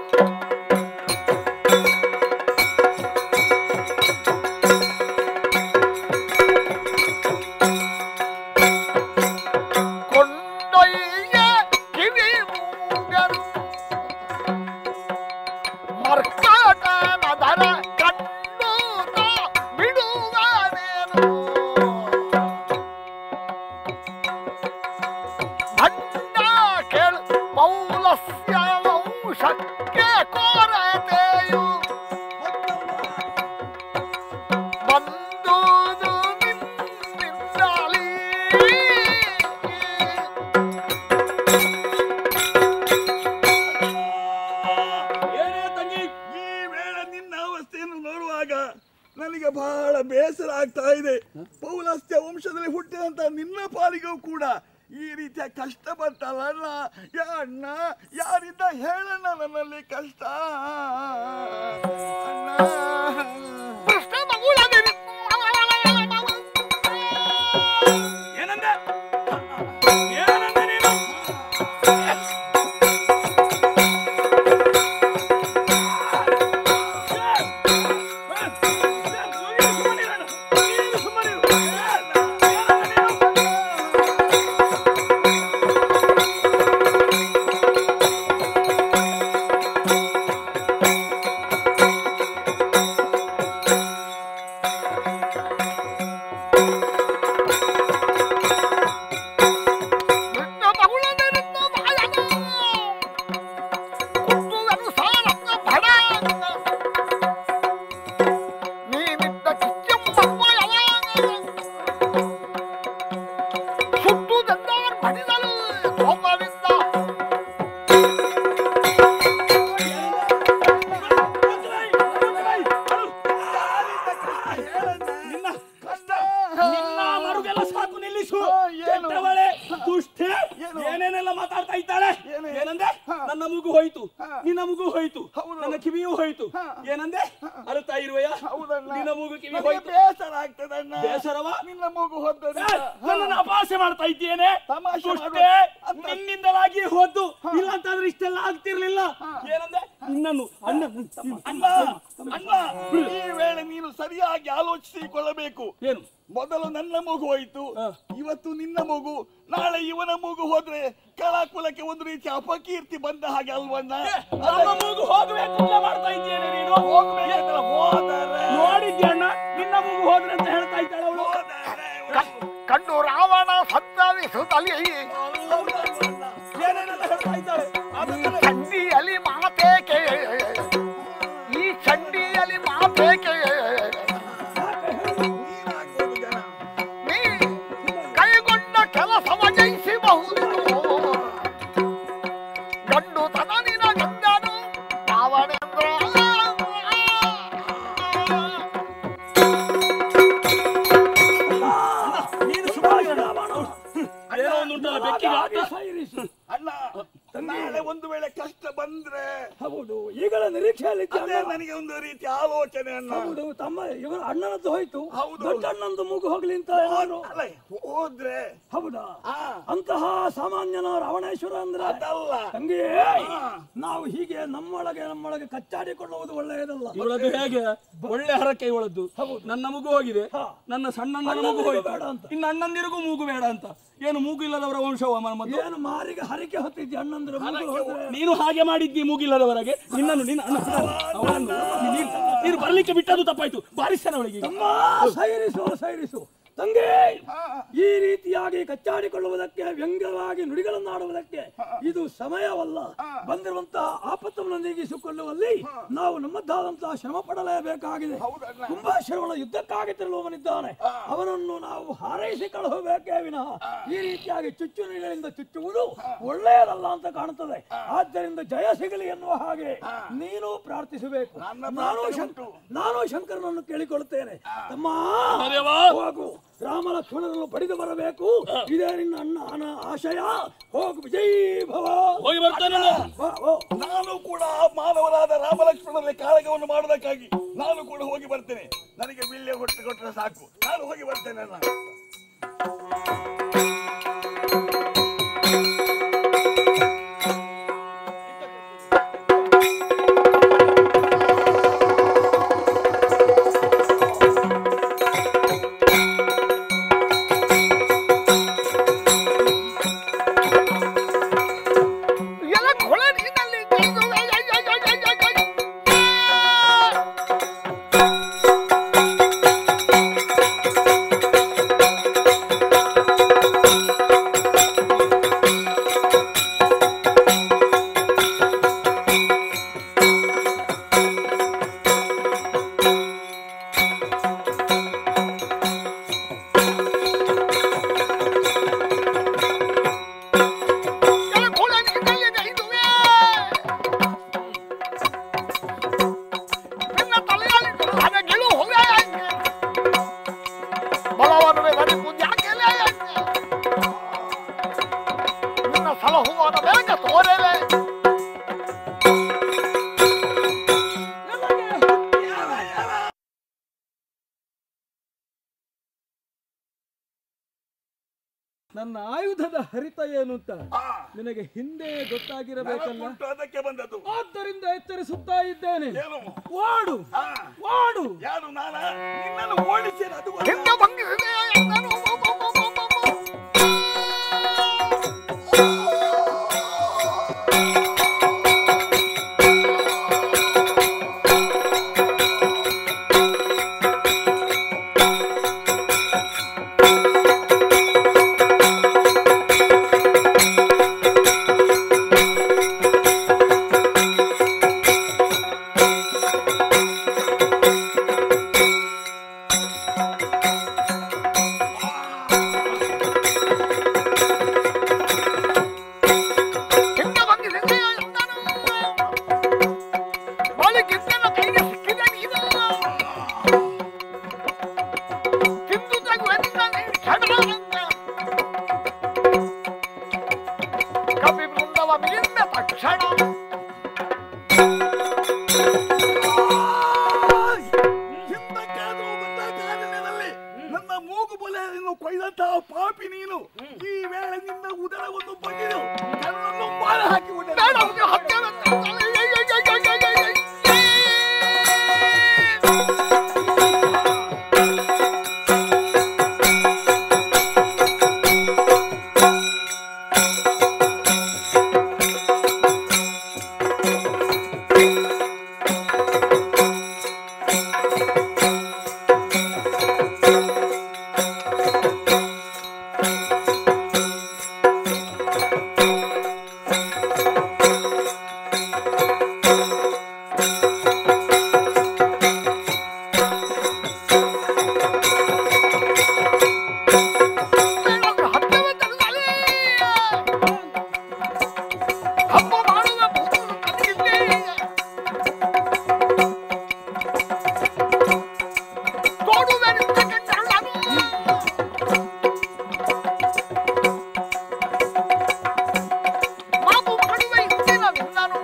Speaker 3: ಕೊಂಡೊಯ್ಯ ಕಿವಿ ಮೂಗನು ಮರ್ಕಟನದರ ಕಣ್ಣು ಬಿಡುವನೇನು ಭಂಡ ಕೇಳು ಪೌಲಸ್ಯ ವಂಶಕ್ಕೆ ಕೊರತೆಯು ಬಂದುದು ನಿನ್ನಿಂದಲೀ
Speaker 8: ಏನೇ ತಂಗಿ ಈ ವೇಳೆ ನಿನ್ನ ಅವಸ್ಥೆಯನ್ನು ನೋಡುವಾಗ ನನಗೆ ಬಹಳ ಬೇಸರ ಆಗ್ತಾ ಇದೆ ಪೌಲಸ್ತ್ಯ ವಂಶದಲ್ಲಿ ಹುಟ್ಟಿದಂತ ನಿನ್ನ ಪಾಲಿಗೂ ಕೂಡ ಈ ರೀತಿಯ ಕಷ್ಟ ಬಂತಲ್ಲ ಅಣ್ಣ ಯಾ ಅಣ್ಣ ಯಾರಿಂದ ಹೇಳಣ್ಣ ನನ್ನಲ್ಲಿ ಕಷ್ಟ
Speaker 3: ಕೃಷ್ಣ ಮಗುಳದಿರಿ
Speaker 12: ಏನಂದೆ ಏನಂದೆ ನೀನು
Speaker 3: ಕೃಷ್ಣ ಮಗುಳದಿರಿನ್ನು ಮಾಯನು ಕುಟ್ಟುವೆನು ಸಾಲನ್ನ ಭಡ ನೀನಿದ್ದ ಕಿಚ್ಚೆಂಬವ್ವಯವ ಸುಟ್ಟುದೆಂದಾರ್ ಬಡಿದಳು ಕೋಪದಿಂದ
Speaker 12: ನಿನ್ನ ಕಷ್ಟ ನಿನ್ನ ಮರುಗೆಲ್ಲ ಸಾಕು ನಿಲ್ಲಿಸು ಕೆಟ್ಟವಳೆ ದುಷ್ಟೆ ಏನೇನೆಲ್ಲ ಮಾತಾಡ್ತಾ ಇದ್ದಾಳೆ ಏನಂದೆ ನನ್ನ ಮಗು ಹೋಯ್ತು ನಿನ್ನ ಮಗು ಹೋಯ್ತು ನನ್ನ ಕಿವಿಯೂ ಹೋಯ್ತು ಏನಂದೆ ಅರುತ್ತಾ ಇರುವೆಯ ನಿನ್ನ ಮಗು ಕಿವಿ ಹೋಯ್ತು
Speaker 8: ಬೇಸರ ಆಗ್ತದಣ್ಣ
Speaker 12: ಬೇಸರವ
Speaker 8: ನಿನ್ನ ಮಗು ಹೋದ
Speaker 12: ನನ್ನನ್ನು ಅಪಾಸೆ ಮಾಡ್ತಾ ಇದ್ದೇನೆ
Speaker 8: ತಮಾಷೆ
Speaker 12: ದುಷ್ಟೆ ನಿನ್ನಿಂದಲಾಗಿ ಹೋದ್ದು ಇಲ್ಲ ಅಂತಂದ್ರೆ ಇಷ್ಟೆಲ್ಲ ಆಗ್ತಿರ್ಲಿಲ್ಲ ಏನಂದೆ ನಿನ್ನನ್ನು ಅಣ್ಣ
Speaker 8: ಅಣ್ಣ ಅಣ್ಣ ಈ ವೇಳೆ ನೀನು ಸರಿಯಾಗಿ ಆಲೋಚಿಸಿಕೊಳ್ಳಬೇಕು
Speaker 12: ಏನು
Speaker 8: ಮೊದಲು ನನ್ನ ಮಗು ಹೋಯ್ತು ಇವತ್ತು ನಿನ್ನ ಮಗು ನಾಳೆ ಇವನ ಮಗು ಹೋದ್ರೆ ಕಲಾಕುಲಕ್ಕೆ ಒಂದು ರೀತಿ ಅಪಕೀರ್ತಿ ಬಂದ ಹಾಗೆ ಅಲ್ವಣ್ಣ
Speaker 12: ನಮ್ಮ ಮಗು ಹೋಗ್ಬೇಕು ಅಂತ ಮಾಡ್ತಾ ಇದ್ದೇನೆ ನೀನು
Speaker 8: ಹೋಗ್ಬೇಕಂತಲ್ಲ ಹೋದರೆ
Speaker 12: ನೋಡಿದ್ದೆ ಅಣ್ಣ ನಿನ್ನ ಮಗು ಹೋದ್ರೆ ಅಂತ ಹೇಳ್ತಾ ಇದ್ದಾಳೆ ಅವಳು
Speaker 3: ಕಂಡು ರಾವಣ ಸಂತವಿಸುತ್ತಲಿ
Speaker 12: ಏನೇನೆಲ್ಲ ಹೇಳ್ತಾ ಇದ್ದಾಳೆ
Speaker 3: ಈ ಚಂಡಿಯಲ್ಲಿ ಮಾತೇಕೆ ಈ ಚಂಡಿಯಲ್ಲಿ ಮಾತೇಕೆ ನೀ ಕೈಗೊಂಡ ಕೆಲಸವ ಜಯಿಸಬಹುದು ಗಂಡು ತನನಿನ ಗಂಗನು ರಾವಣೇಂದ್ರ
Speaker 12: ನೀನು ಸುಮಾರು ಏನೋ ಒಂದು ಉಂಟಲ್ಲ ಬೆಕ್ಕಿಗೆ ಆಟ
Speaker 8: ಅಣ್ಣ ನಾಳೆ ಒಂದು ವೇಳೆ ಕಷ್ಟ ಬಂದ್ರೆ
Speaker 4: ಹೌದು ಈಗಲೇ ನಿರೀಕ್ಷೆಯಲ್ಲಿ
Speaker 8: ಅದೇ ನನಗೆ ಒಂದು ರೀತಿ ಆಲೋಚನೆ ಅಣ್ಣ
Speaker 4: ಹೌದು ತಮ್ಮ ಇವರ ಅಣ್ಣನದ್ದು ಹೋಯ್ತು
Speaker 8: ಹೌದು.
Speaker 4: ದೊಡ್ಡ ಅಣ್ಣಂದು ಮೂಗು ಹೋಗ್ಲಿ ಅಂತ ಏನಾದ್ರು
Speaker 8: ಅಲ್ಲ ಹೋದ್ರೆ
Speaker 4: ಹೌದಾ ಅಂತಹ ಸಾಮಾನ್ಯನ ರಾವಣೇಶ್ವರ ಅಂದ್ರೆ
Speaker 8: ಅದಲ್ಲ
Speaker 4: ತಂಗಿ ನಾವು ಹೀಗೆ ನಮ್ಮೊಳಗೆ ನಮ್ಮೊಳಗೆ ಕಚ್ಚಾಡಿಕೊಳ್ಳುವುದು ಒಳ್ಳೆಯದಲ್ಲ
Speaker 12: ಇವಳದ್ದು ಹೇಗೆ ಒಳ್ಳೆ ಹರಕೆ ಇವಳದ್ದು ನನ್ನ ಮಗು ಹೋಗಿದೆ ನನ್ನ ಸಣ್ಣಣ್ಣನ ಮಗು
Speaker 4: ಅಣ್ಣಂದಿರಿಗೂ
Speaker 12: ಹೋಯ್ತು
Speaker 4: ಬೇಡ ಅಂತ.
Speaker 12: ಇನ್ನು ಅಣ್ಣಂದಿರಿಗೂ ಮೂಗು ಬೇಡ ಅಂತ ಏನು ಮೂಗು ಇಲ್ಲದವರ ವಂಶವ ಮದ್ದು
Speaker 4: ಏನು ಮಾರಿಗೆ ಹರಿಕೆ ಹೊತ್ತಿದ್ದಿ ಅಣ್ಣಂದ್ರ ಮೂಗು ಹೋದ್ರೆ
Speaker 12: ನೀನು ಹಾಗೆ ಮಾಡಿದ್ದಿ ಮೂಗಿಲ್ಲದವರೆಗೆ ನಿನ್ನನ್ನು ನಿನ್ನ ಅಣ್ಣ ಅವಳನ್ನು ನೀನು- ನೀನು ಬರ್ಲಿಕ್ಕೆ ಬಿಟ್ಟದ್ದು ತಪ್ಪಾಯ್ತು ಬಾರಿಸ್ತಾನೆ ಅವಳಿಗೆ ಈಗ.
Speaker 4: ತಮ್ಮ ಸೈರಿಸು ಸೈರಿಸು ತಂದೆ ಈ ರೀತಿಯಾಗಿ ಕಚ್ಚಾಡಿಕೊಳ್ಳುವುದಕ್ಕೆ ವ್ಯಂಗ್ಯವಾಗಿ ನುಡಿಗಳನ್ನಾಡುವುದಕ್ಕೆ ಇದು ಸಮಯವಲ್ಲ ಬಂದಿರುವಂತಹ ಆಪತ್ತನ್ನು ನೀಗಿಸಿಕೊಳ್ಳುವಲ್ಲಿ ನಾವು ನಮ್ಮದಾದಂತಹ ಶ್ರಮ ಪಡಲೇಬೇಕಾಗಿದೆ ಕುಂಭಾಶ್ರವಣ ಯುದ್ಧಕ್ಕಾಗಿ ತಿರುಳುವವನಿದ್ದಾನೆ ಅವನನ್ನು ನಾವು ಹಾರೈಸಿ ಕಳುಹಬೇಕೇ ವಿನಃ ಈ ರೀತಿಯಾಗಿ ಚುಚ್ಚುನಿಗಳಿಂದ ಚುಚ್ಚುವುದು ಒಳ್ಳೆಯದಲ್ಲ ಅಂತ ಕಾಣುತ್ತದೆ ಆದ್ದರಿಂದ ಜಯ ಸಿಗಲಿ ಎನ್ನುವ ಹಾಗೆ ನೀನು ಪ್ರಾರ್ಥಿಸಬೇಕು ನಾನು ಶಂಕ- ನಾನು ಶಂಕರನನ್ನು ಕೇಳಿಕೊಳ್ಳುತ್ತೇನೆ ತಮ್ಮ ಹೋಗು ರಾಮ ಲಕ್ಷ್ಮಣರನ್ನು ಪಡೆದು ಬರಬೇಕು ಇದೇ ನಿನ್ನ ಅಣ್ಣ ಅನ ಆಶಯ ಹೋಗು ವಿಜಯ್ ಭವ
Speaker 12: ಹೋಗಿ ಬರ್ತಾನೆ
Speaker 4: ಬಾ, ಓ.
Speaker 12: ನಾನು ಕೂಡ ಮಾನವರಾದ ರಾಮಲಕ್ಷ್ಮಣರಲ್ಲಿ ಕಾಳಗವನ್ನು ಮಾಡುವುದಕ್ಕಾಗಿ ನಾನು ಕೂಡ ಹೋಗಿ ಬರ್ತೇನೆ ನನಗೆ ವಿಲ್ಯ ಕೊಟ್ಟು ಕೊಟ್ಟರೆ ಸಾಕು ನಾನು ಹೋಗಿ ಬರ್ತೇನೆ ಅಣ್ಣ.
Speaker 3: ಎಲ್ಲ ಕೊಳೆ ನೀರಲ್ಲಿ ತೆಗೆದು ಐ, ಐ, ಐ, ಐ, ಐ, ಐ, ಐ. ಎಲ್ಲ ಕೊಳೆ ನೀರಲ್ಲಿ ತೆಗೆದುವೆ. ನಿನ್ನ ತಲೆಯಲ್ಲಿ ಹಾಗೆ ಗೆಳು ಹೋಗ ಬಲವಾದರೆ ಬರೀ ಯಾಕೆಲೆ ನಿನ್ನ ಸಲಹುವಾದ ಬೇಗ ತೋರೆಲೆ
Speaker 4: ನನ್ನ ಆಯುಧದ ಹರಿತ ಏನು ಅಂತ ನಿನಗೆ ಹಿಂದೆ ಗೊತ್ತಾಗಿರಬೇಕಲ್ಲ
Speaker 12: ಉಂಟು ಅದಕ್ಕೆ ಬಂದದ್ದು
Speaker 4: ಆದ್ದರಿಂದ ಎಚ್ಚರಿಸುತ್ತಾ ಇದ್ದೇನೆ
Speaker 12: ಏನು
Speaker 4: ಓಡು ಓಡು
Speaker 12: ಯಾರು ನಾನ ನಿನ್ನನ್ನು ಓಡಿಸಿ ಅದು
Speaker 3: ಹಿಂದೆ ಭಂಗಿಸಿದೆ ನಾನು ಹಿಂದೆ ಭಂಗಿಸಿದೆ ನಾನು ಬಾಳಿ ಕಿತ್ತನ ಕೈಗೆ ಸಿಕ್ಕಿದೆ ನೀನು ತಿಂದು ತಗುವೆಂದ ನೀನು ಕ್ಷಣವಂತ ಕವಿ ಬೃಂದವ ಮೀರಿದ ತಕ್ಷಣ
Speaker 12: ಹಿಂದಕ್ಕಾದ್ರೂ ಬಂದ ಕಾರಣದಲ್ಲಿ ನನ್ನ ಮೂಗು ಬಲೆಯನ್ನು ಕೊಯ್ದಂತಹ ಪಾಪಿ ನೀನು ಈ ವೇಳೆ ನಿನ್ನ ಉದರವನ್ನು ಬಗೆದು ನನ್ನನ್ನು ಬಾಳ ಹಾಕಿ
Speaker 3: ಬೇಡ ಅವ್ನಿಗೆ ಹತ್ತಿರ ಅಂತ. ಐ, ಐ, ಐ, ಐ, ಐ, ಐ, ಐ, ಐ. ಹಬ್ಬ ಮಾಡುವ ಭೂತರು ಕದಿಯಿಲ್ಲೇ. ತೋಡುವೆ ನಿಂತ ಕೆಟ್ಟಳು ನಾನು. ಮಾತು ಮಾಡುವೆ ಇಂದಿನ ನಿನ್ನನು.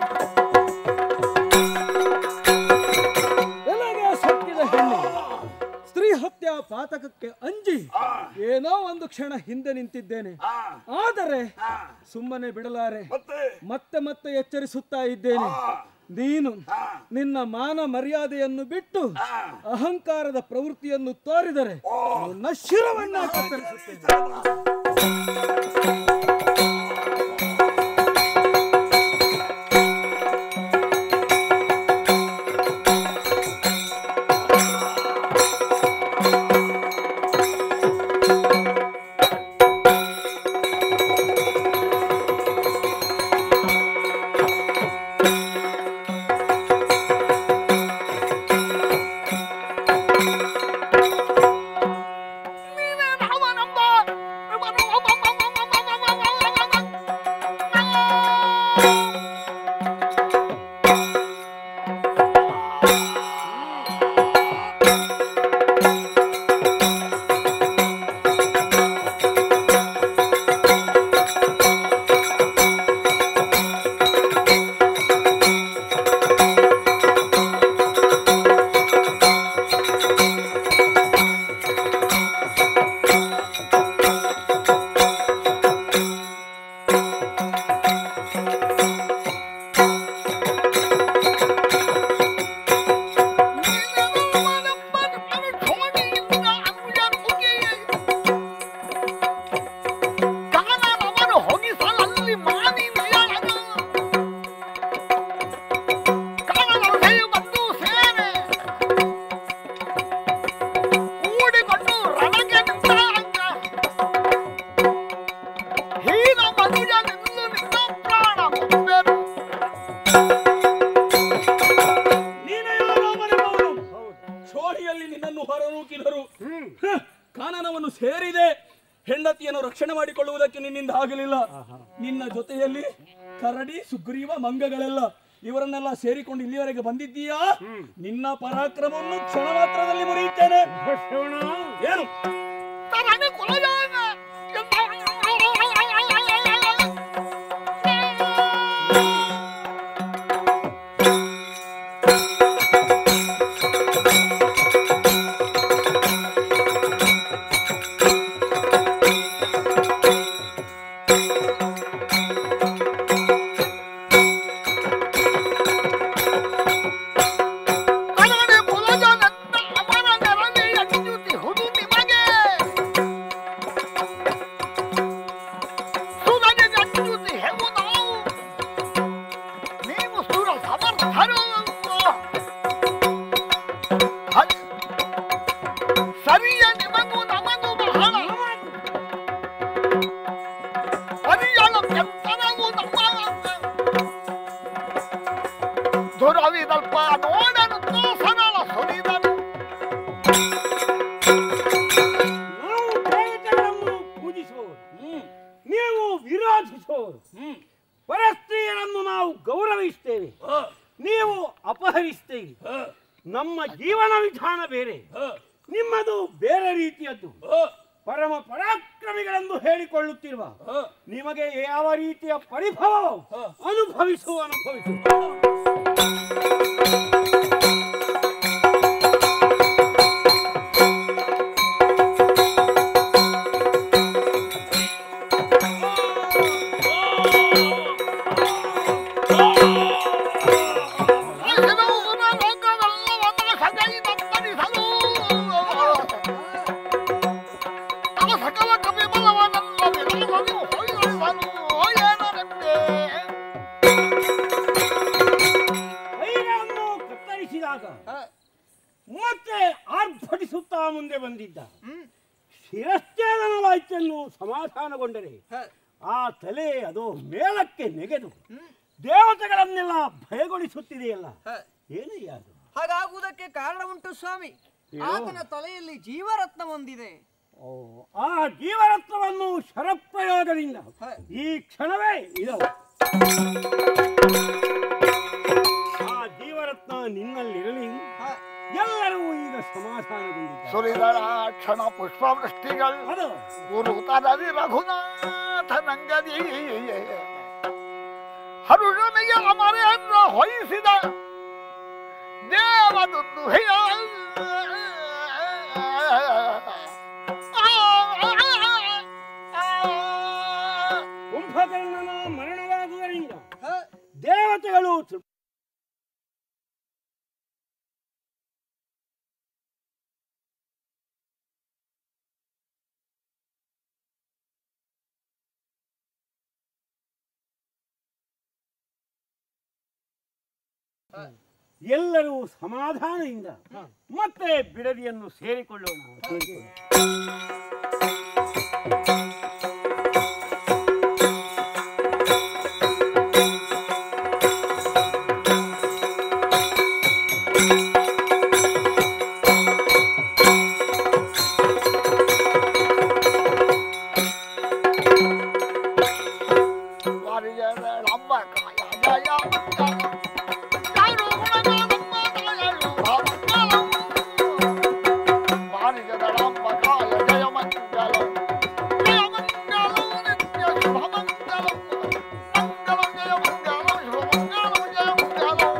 Speaker 4: ಎಲೆಗೆ ಸೊಕ್ಕಿದ ಹೆಣ್ಣು ಸ್ತ್ರೀ ಹತ್ಯೆ ಪಾತಕಕ್ಕೆ ಅಂಜಿ ಏನೋ ಒಂದು ಕ್ಷಣ ಹಿಂದೆ ನಿಂತಿದ್ದೇನೆ ಆದರೆ ಸುಮ್ಮನೆ ಬಿಡಲಾರೆ ಮತ್ತೆ ಮತ್ತೆ ಎಚ್ಚರಿಸುತ್ತಾ ಇದ್ದೇನೆ ನೀನು ನಿನ್ನ ಮಾನ ಮರ್ಯಾದೆಯನ್ನು ಬಿಟ್ಟು ಅಹಂಕಾರದ ಪ್ರವೃತ್ತಿಯನ್ನು ತೋರಿದರೆ ನನ್ನ ಶಿರವನ್ನ ಕತ್ತರಿಸುತ್ತೇನೆ
Speaker 8: ಸೀತೆಯನ್ನು ರಕ್ಷಣೆ ಮಾಡಿಕೊಳ್ಳುವುದಕ್ಕೆ ನಿನ್ನಿಂದ ಆಗಲಿಲ್ಲ ನಿನ್ನ ಜೊತೆಯಲ್ಲಿ ಕರಡಿ ಸುಗ್ರೀವ ಮಂಗಗಳೆಲ್ಲ ಇವರನ್ನೆಲ್ಲ ಸೇರಿಕೊಂಡು ಇಲ್ಲಿವರೆಗೆ ಬಂದಿದ್ದೀಯಾ ನಿನ್ನ ಪರಾಕ್ರಮವನ್ನು ಕ್ಷಣ ಮಾತ್ರದಲ್ಲಿ ಮುರಿಯುತ್ತೇನೆ ಏನು
Speaker 3: ಸರಿಯ ನಿಮಗೂ ನಮಗೂ ಬಹಳ ಪರಿಯಳ ಕೆತ್ತನವು ನಮ್ಮ ದುರವಿದಲ್ಪ ನೋಡನು ತೋಸನಳ ಸುರಿದನು
Speaker 9: ನಾವು ದೇವತೆಗಳನ್ನು ಪೂಜಿಸುವವರು ನೀವು ವಿರೋಧಿಸುವವರು ಪರಸ್ತ್ರೀಯರನ್ನು ನಾವು ಗೌರವಿಸ್ತೇವೆ ನೀವು ಅಪಹರಿಸ್ತೇವೆ ನಮ್ಮ ಜೀವನ ವಿಧಾನ ಬೇರೆ ನಿಮ್ಮದು ಬೇರೆ ರೀತಿಯದ್ದು ಪರಮ ಪರಾಕ್ರಮಿಗಳೆಂದು ಹೇಳಿಕೊಳ್ಳುತ್ತಿರುವ ನಿಮಗೆ ಯಾವ ರೀತಿಯ ಪರಿಭವ ಅನುಭವಿಸು ಅನುಭವಿಸು
Speaker 3: ಅವ ಸಕಲ ಕವಿ ಬಲವನಲ್ಲ ವಿರಮನು ಹೊಯ್ದನು ಹೊಯ್ಯನರೆಂದೇ
Speaker 9: ಕೈಗಳನ್ನು ಕತ್ತರಿಸಿದಾಗ ಮತ್ತೆ ಆರ್ಭಟಿಸುತ್ತಾ ಮುಂದೆ ಬಂದಿದ್ದ ಶಿರಶ್ಚೇದನವಾಯ್ತೆನ್ನು ಸಮಾಧಾನಗೊಂಡರೆ ಆ ತಲೆ ಅದು ಮೇಲಕ್ಕೆ ನೆಗೆದು ದೇವತೆಗಳನ್ನೆಲ್ಲ ಭಯಗೊಳಿಸುತ್ತಿದೆಯಲ್ಲ ಏನಯ್ಯ ಅದು
Speaker 10: ಹಾಗಾಗುವುದಕ್ಕೆ ಕಾರಣ ಉಂಟು ಸ್ವಾಮಿ
Speaker 9: ಏನು?
Speaker 10: ಆತನ ತಲೆಯಲ್ಲಿ ಜೀವರತ್ನ ಒಂದಿದೆ
Speaker 9: ಓ, ಆ ಜೀವರತ್ನವನ್ನು ಶರಪ್ರಯೋಗದಿಂದ ಈ ಕ್ಷಣವೇ ಇದು ಆ ಜೀವರತ್ನ ನಿನ್ನಲ್ಲಿರಲಿ ಎಲ್ಲರೂ ಈಗ ಸಮಾಧಾನಗೊಂಡಿದ್ದಾರೆ
Speaker 3: ಸುರಿದಳ ಕ್ಷಣ ಪುಷ್ಪವೃಷ್ಟಿಗಳು
Speaker 9: ಅದು
Speaker 3: ಗುರುತರದಿ ರಘುನಾಥನಂಗದಿ ಹರುಷನಿಗೆ ಅಮರೇಂದ್ರ ಹೊಯ್ಸಿದ ದೇವದುಂದು ಹೆಯ
Speaker 9: ಕುಂಭಕರ್ಣನ ಮರಣವಾಗುವುದರಿಂದ ದೇವತೆಗಳು ತೃಪ್ತಿ ಎಲ್ಲರೂ ಸಮಾಧಾನದಿಂದ ಮತ್ತೆ ಬಿಡದಿಯನ್ನು ಸೇರಿಕೊಳ್ಳೋಣ ಸೇರಿಕೊಳ್ಳೋಣ.
Speaker 3: ಲಂಬ ಕಾಯ ಜಯ ಯಾರು ಗುಣಗಾನಮ್ಮ ಕಾಯಳು ಭವಂಗಲಂ. ವಾರಿಜದ ಲಂಬ ಕಾಯ ಜಯ ಮಂಗಲಂ. ಜಯ ಮಂಗಲಂ ನಿತ್ಯ ಶುಭ ಮಂಗಲಂ. ಮಂಗಲಂ ಜಯ ಮಂಗಲಂ ಶುಭ ಮಂಗಲಂ ಜಯ ಮಂಗಲಂ.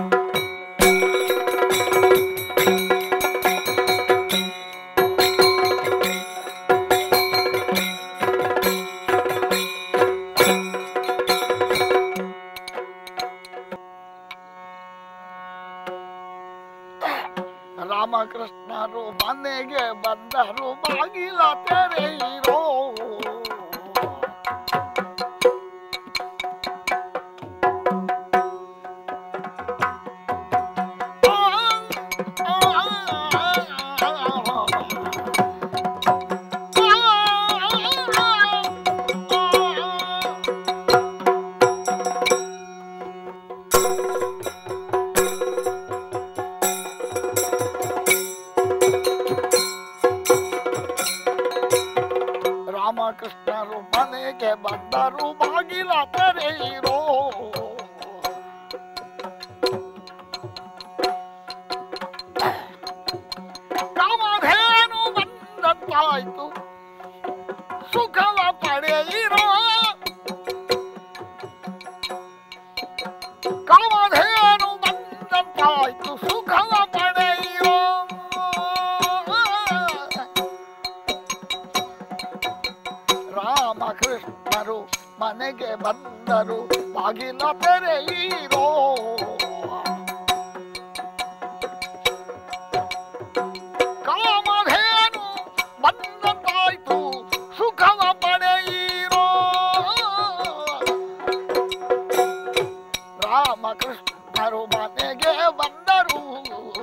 Speaker 3: ರಾಮಕೃಷ್ಣರು ಮನೆಗೆ ಬಂದರು ಬಾಗಿಲ ತೆರೆಯಿರೋ ರಾಮಕೃಷ್ಣ ಬಂದರು ಬಾಗಿಲ ತೆರೆಯಿರೋ ಕಾಮಧೇನು ಬಂದಂತಾಯ್ತು ಸುಖವ ಪಡೆಯಿರೋ ಕಾಮಧೇನು ಬಂದಂತಾಯ್ತು ಸುಖವ ಪಡೆಯಿರೋ ರಾಮಕೃಷ್ಣರು ಮನೆಗೆ ಬಂದರು ಬಾಗಿಲ ತೆರೆಯಿರೋ ಕಾಮಧೇನು ಬಂದಂತಾಯ್ತು ಸುಖವ ಪಡೆಯಿರೋ ರಾಮಕೃಷ್ಣರು ಮನೆಗೆ ಬಂದರು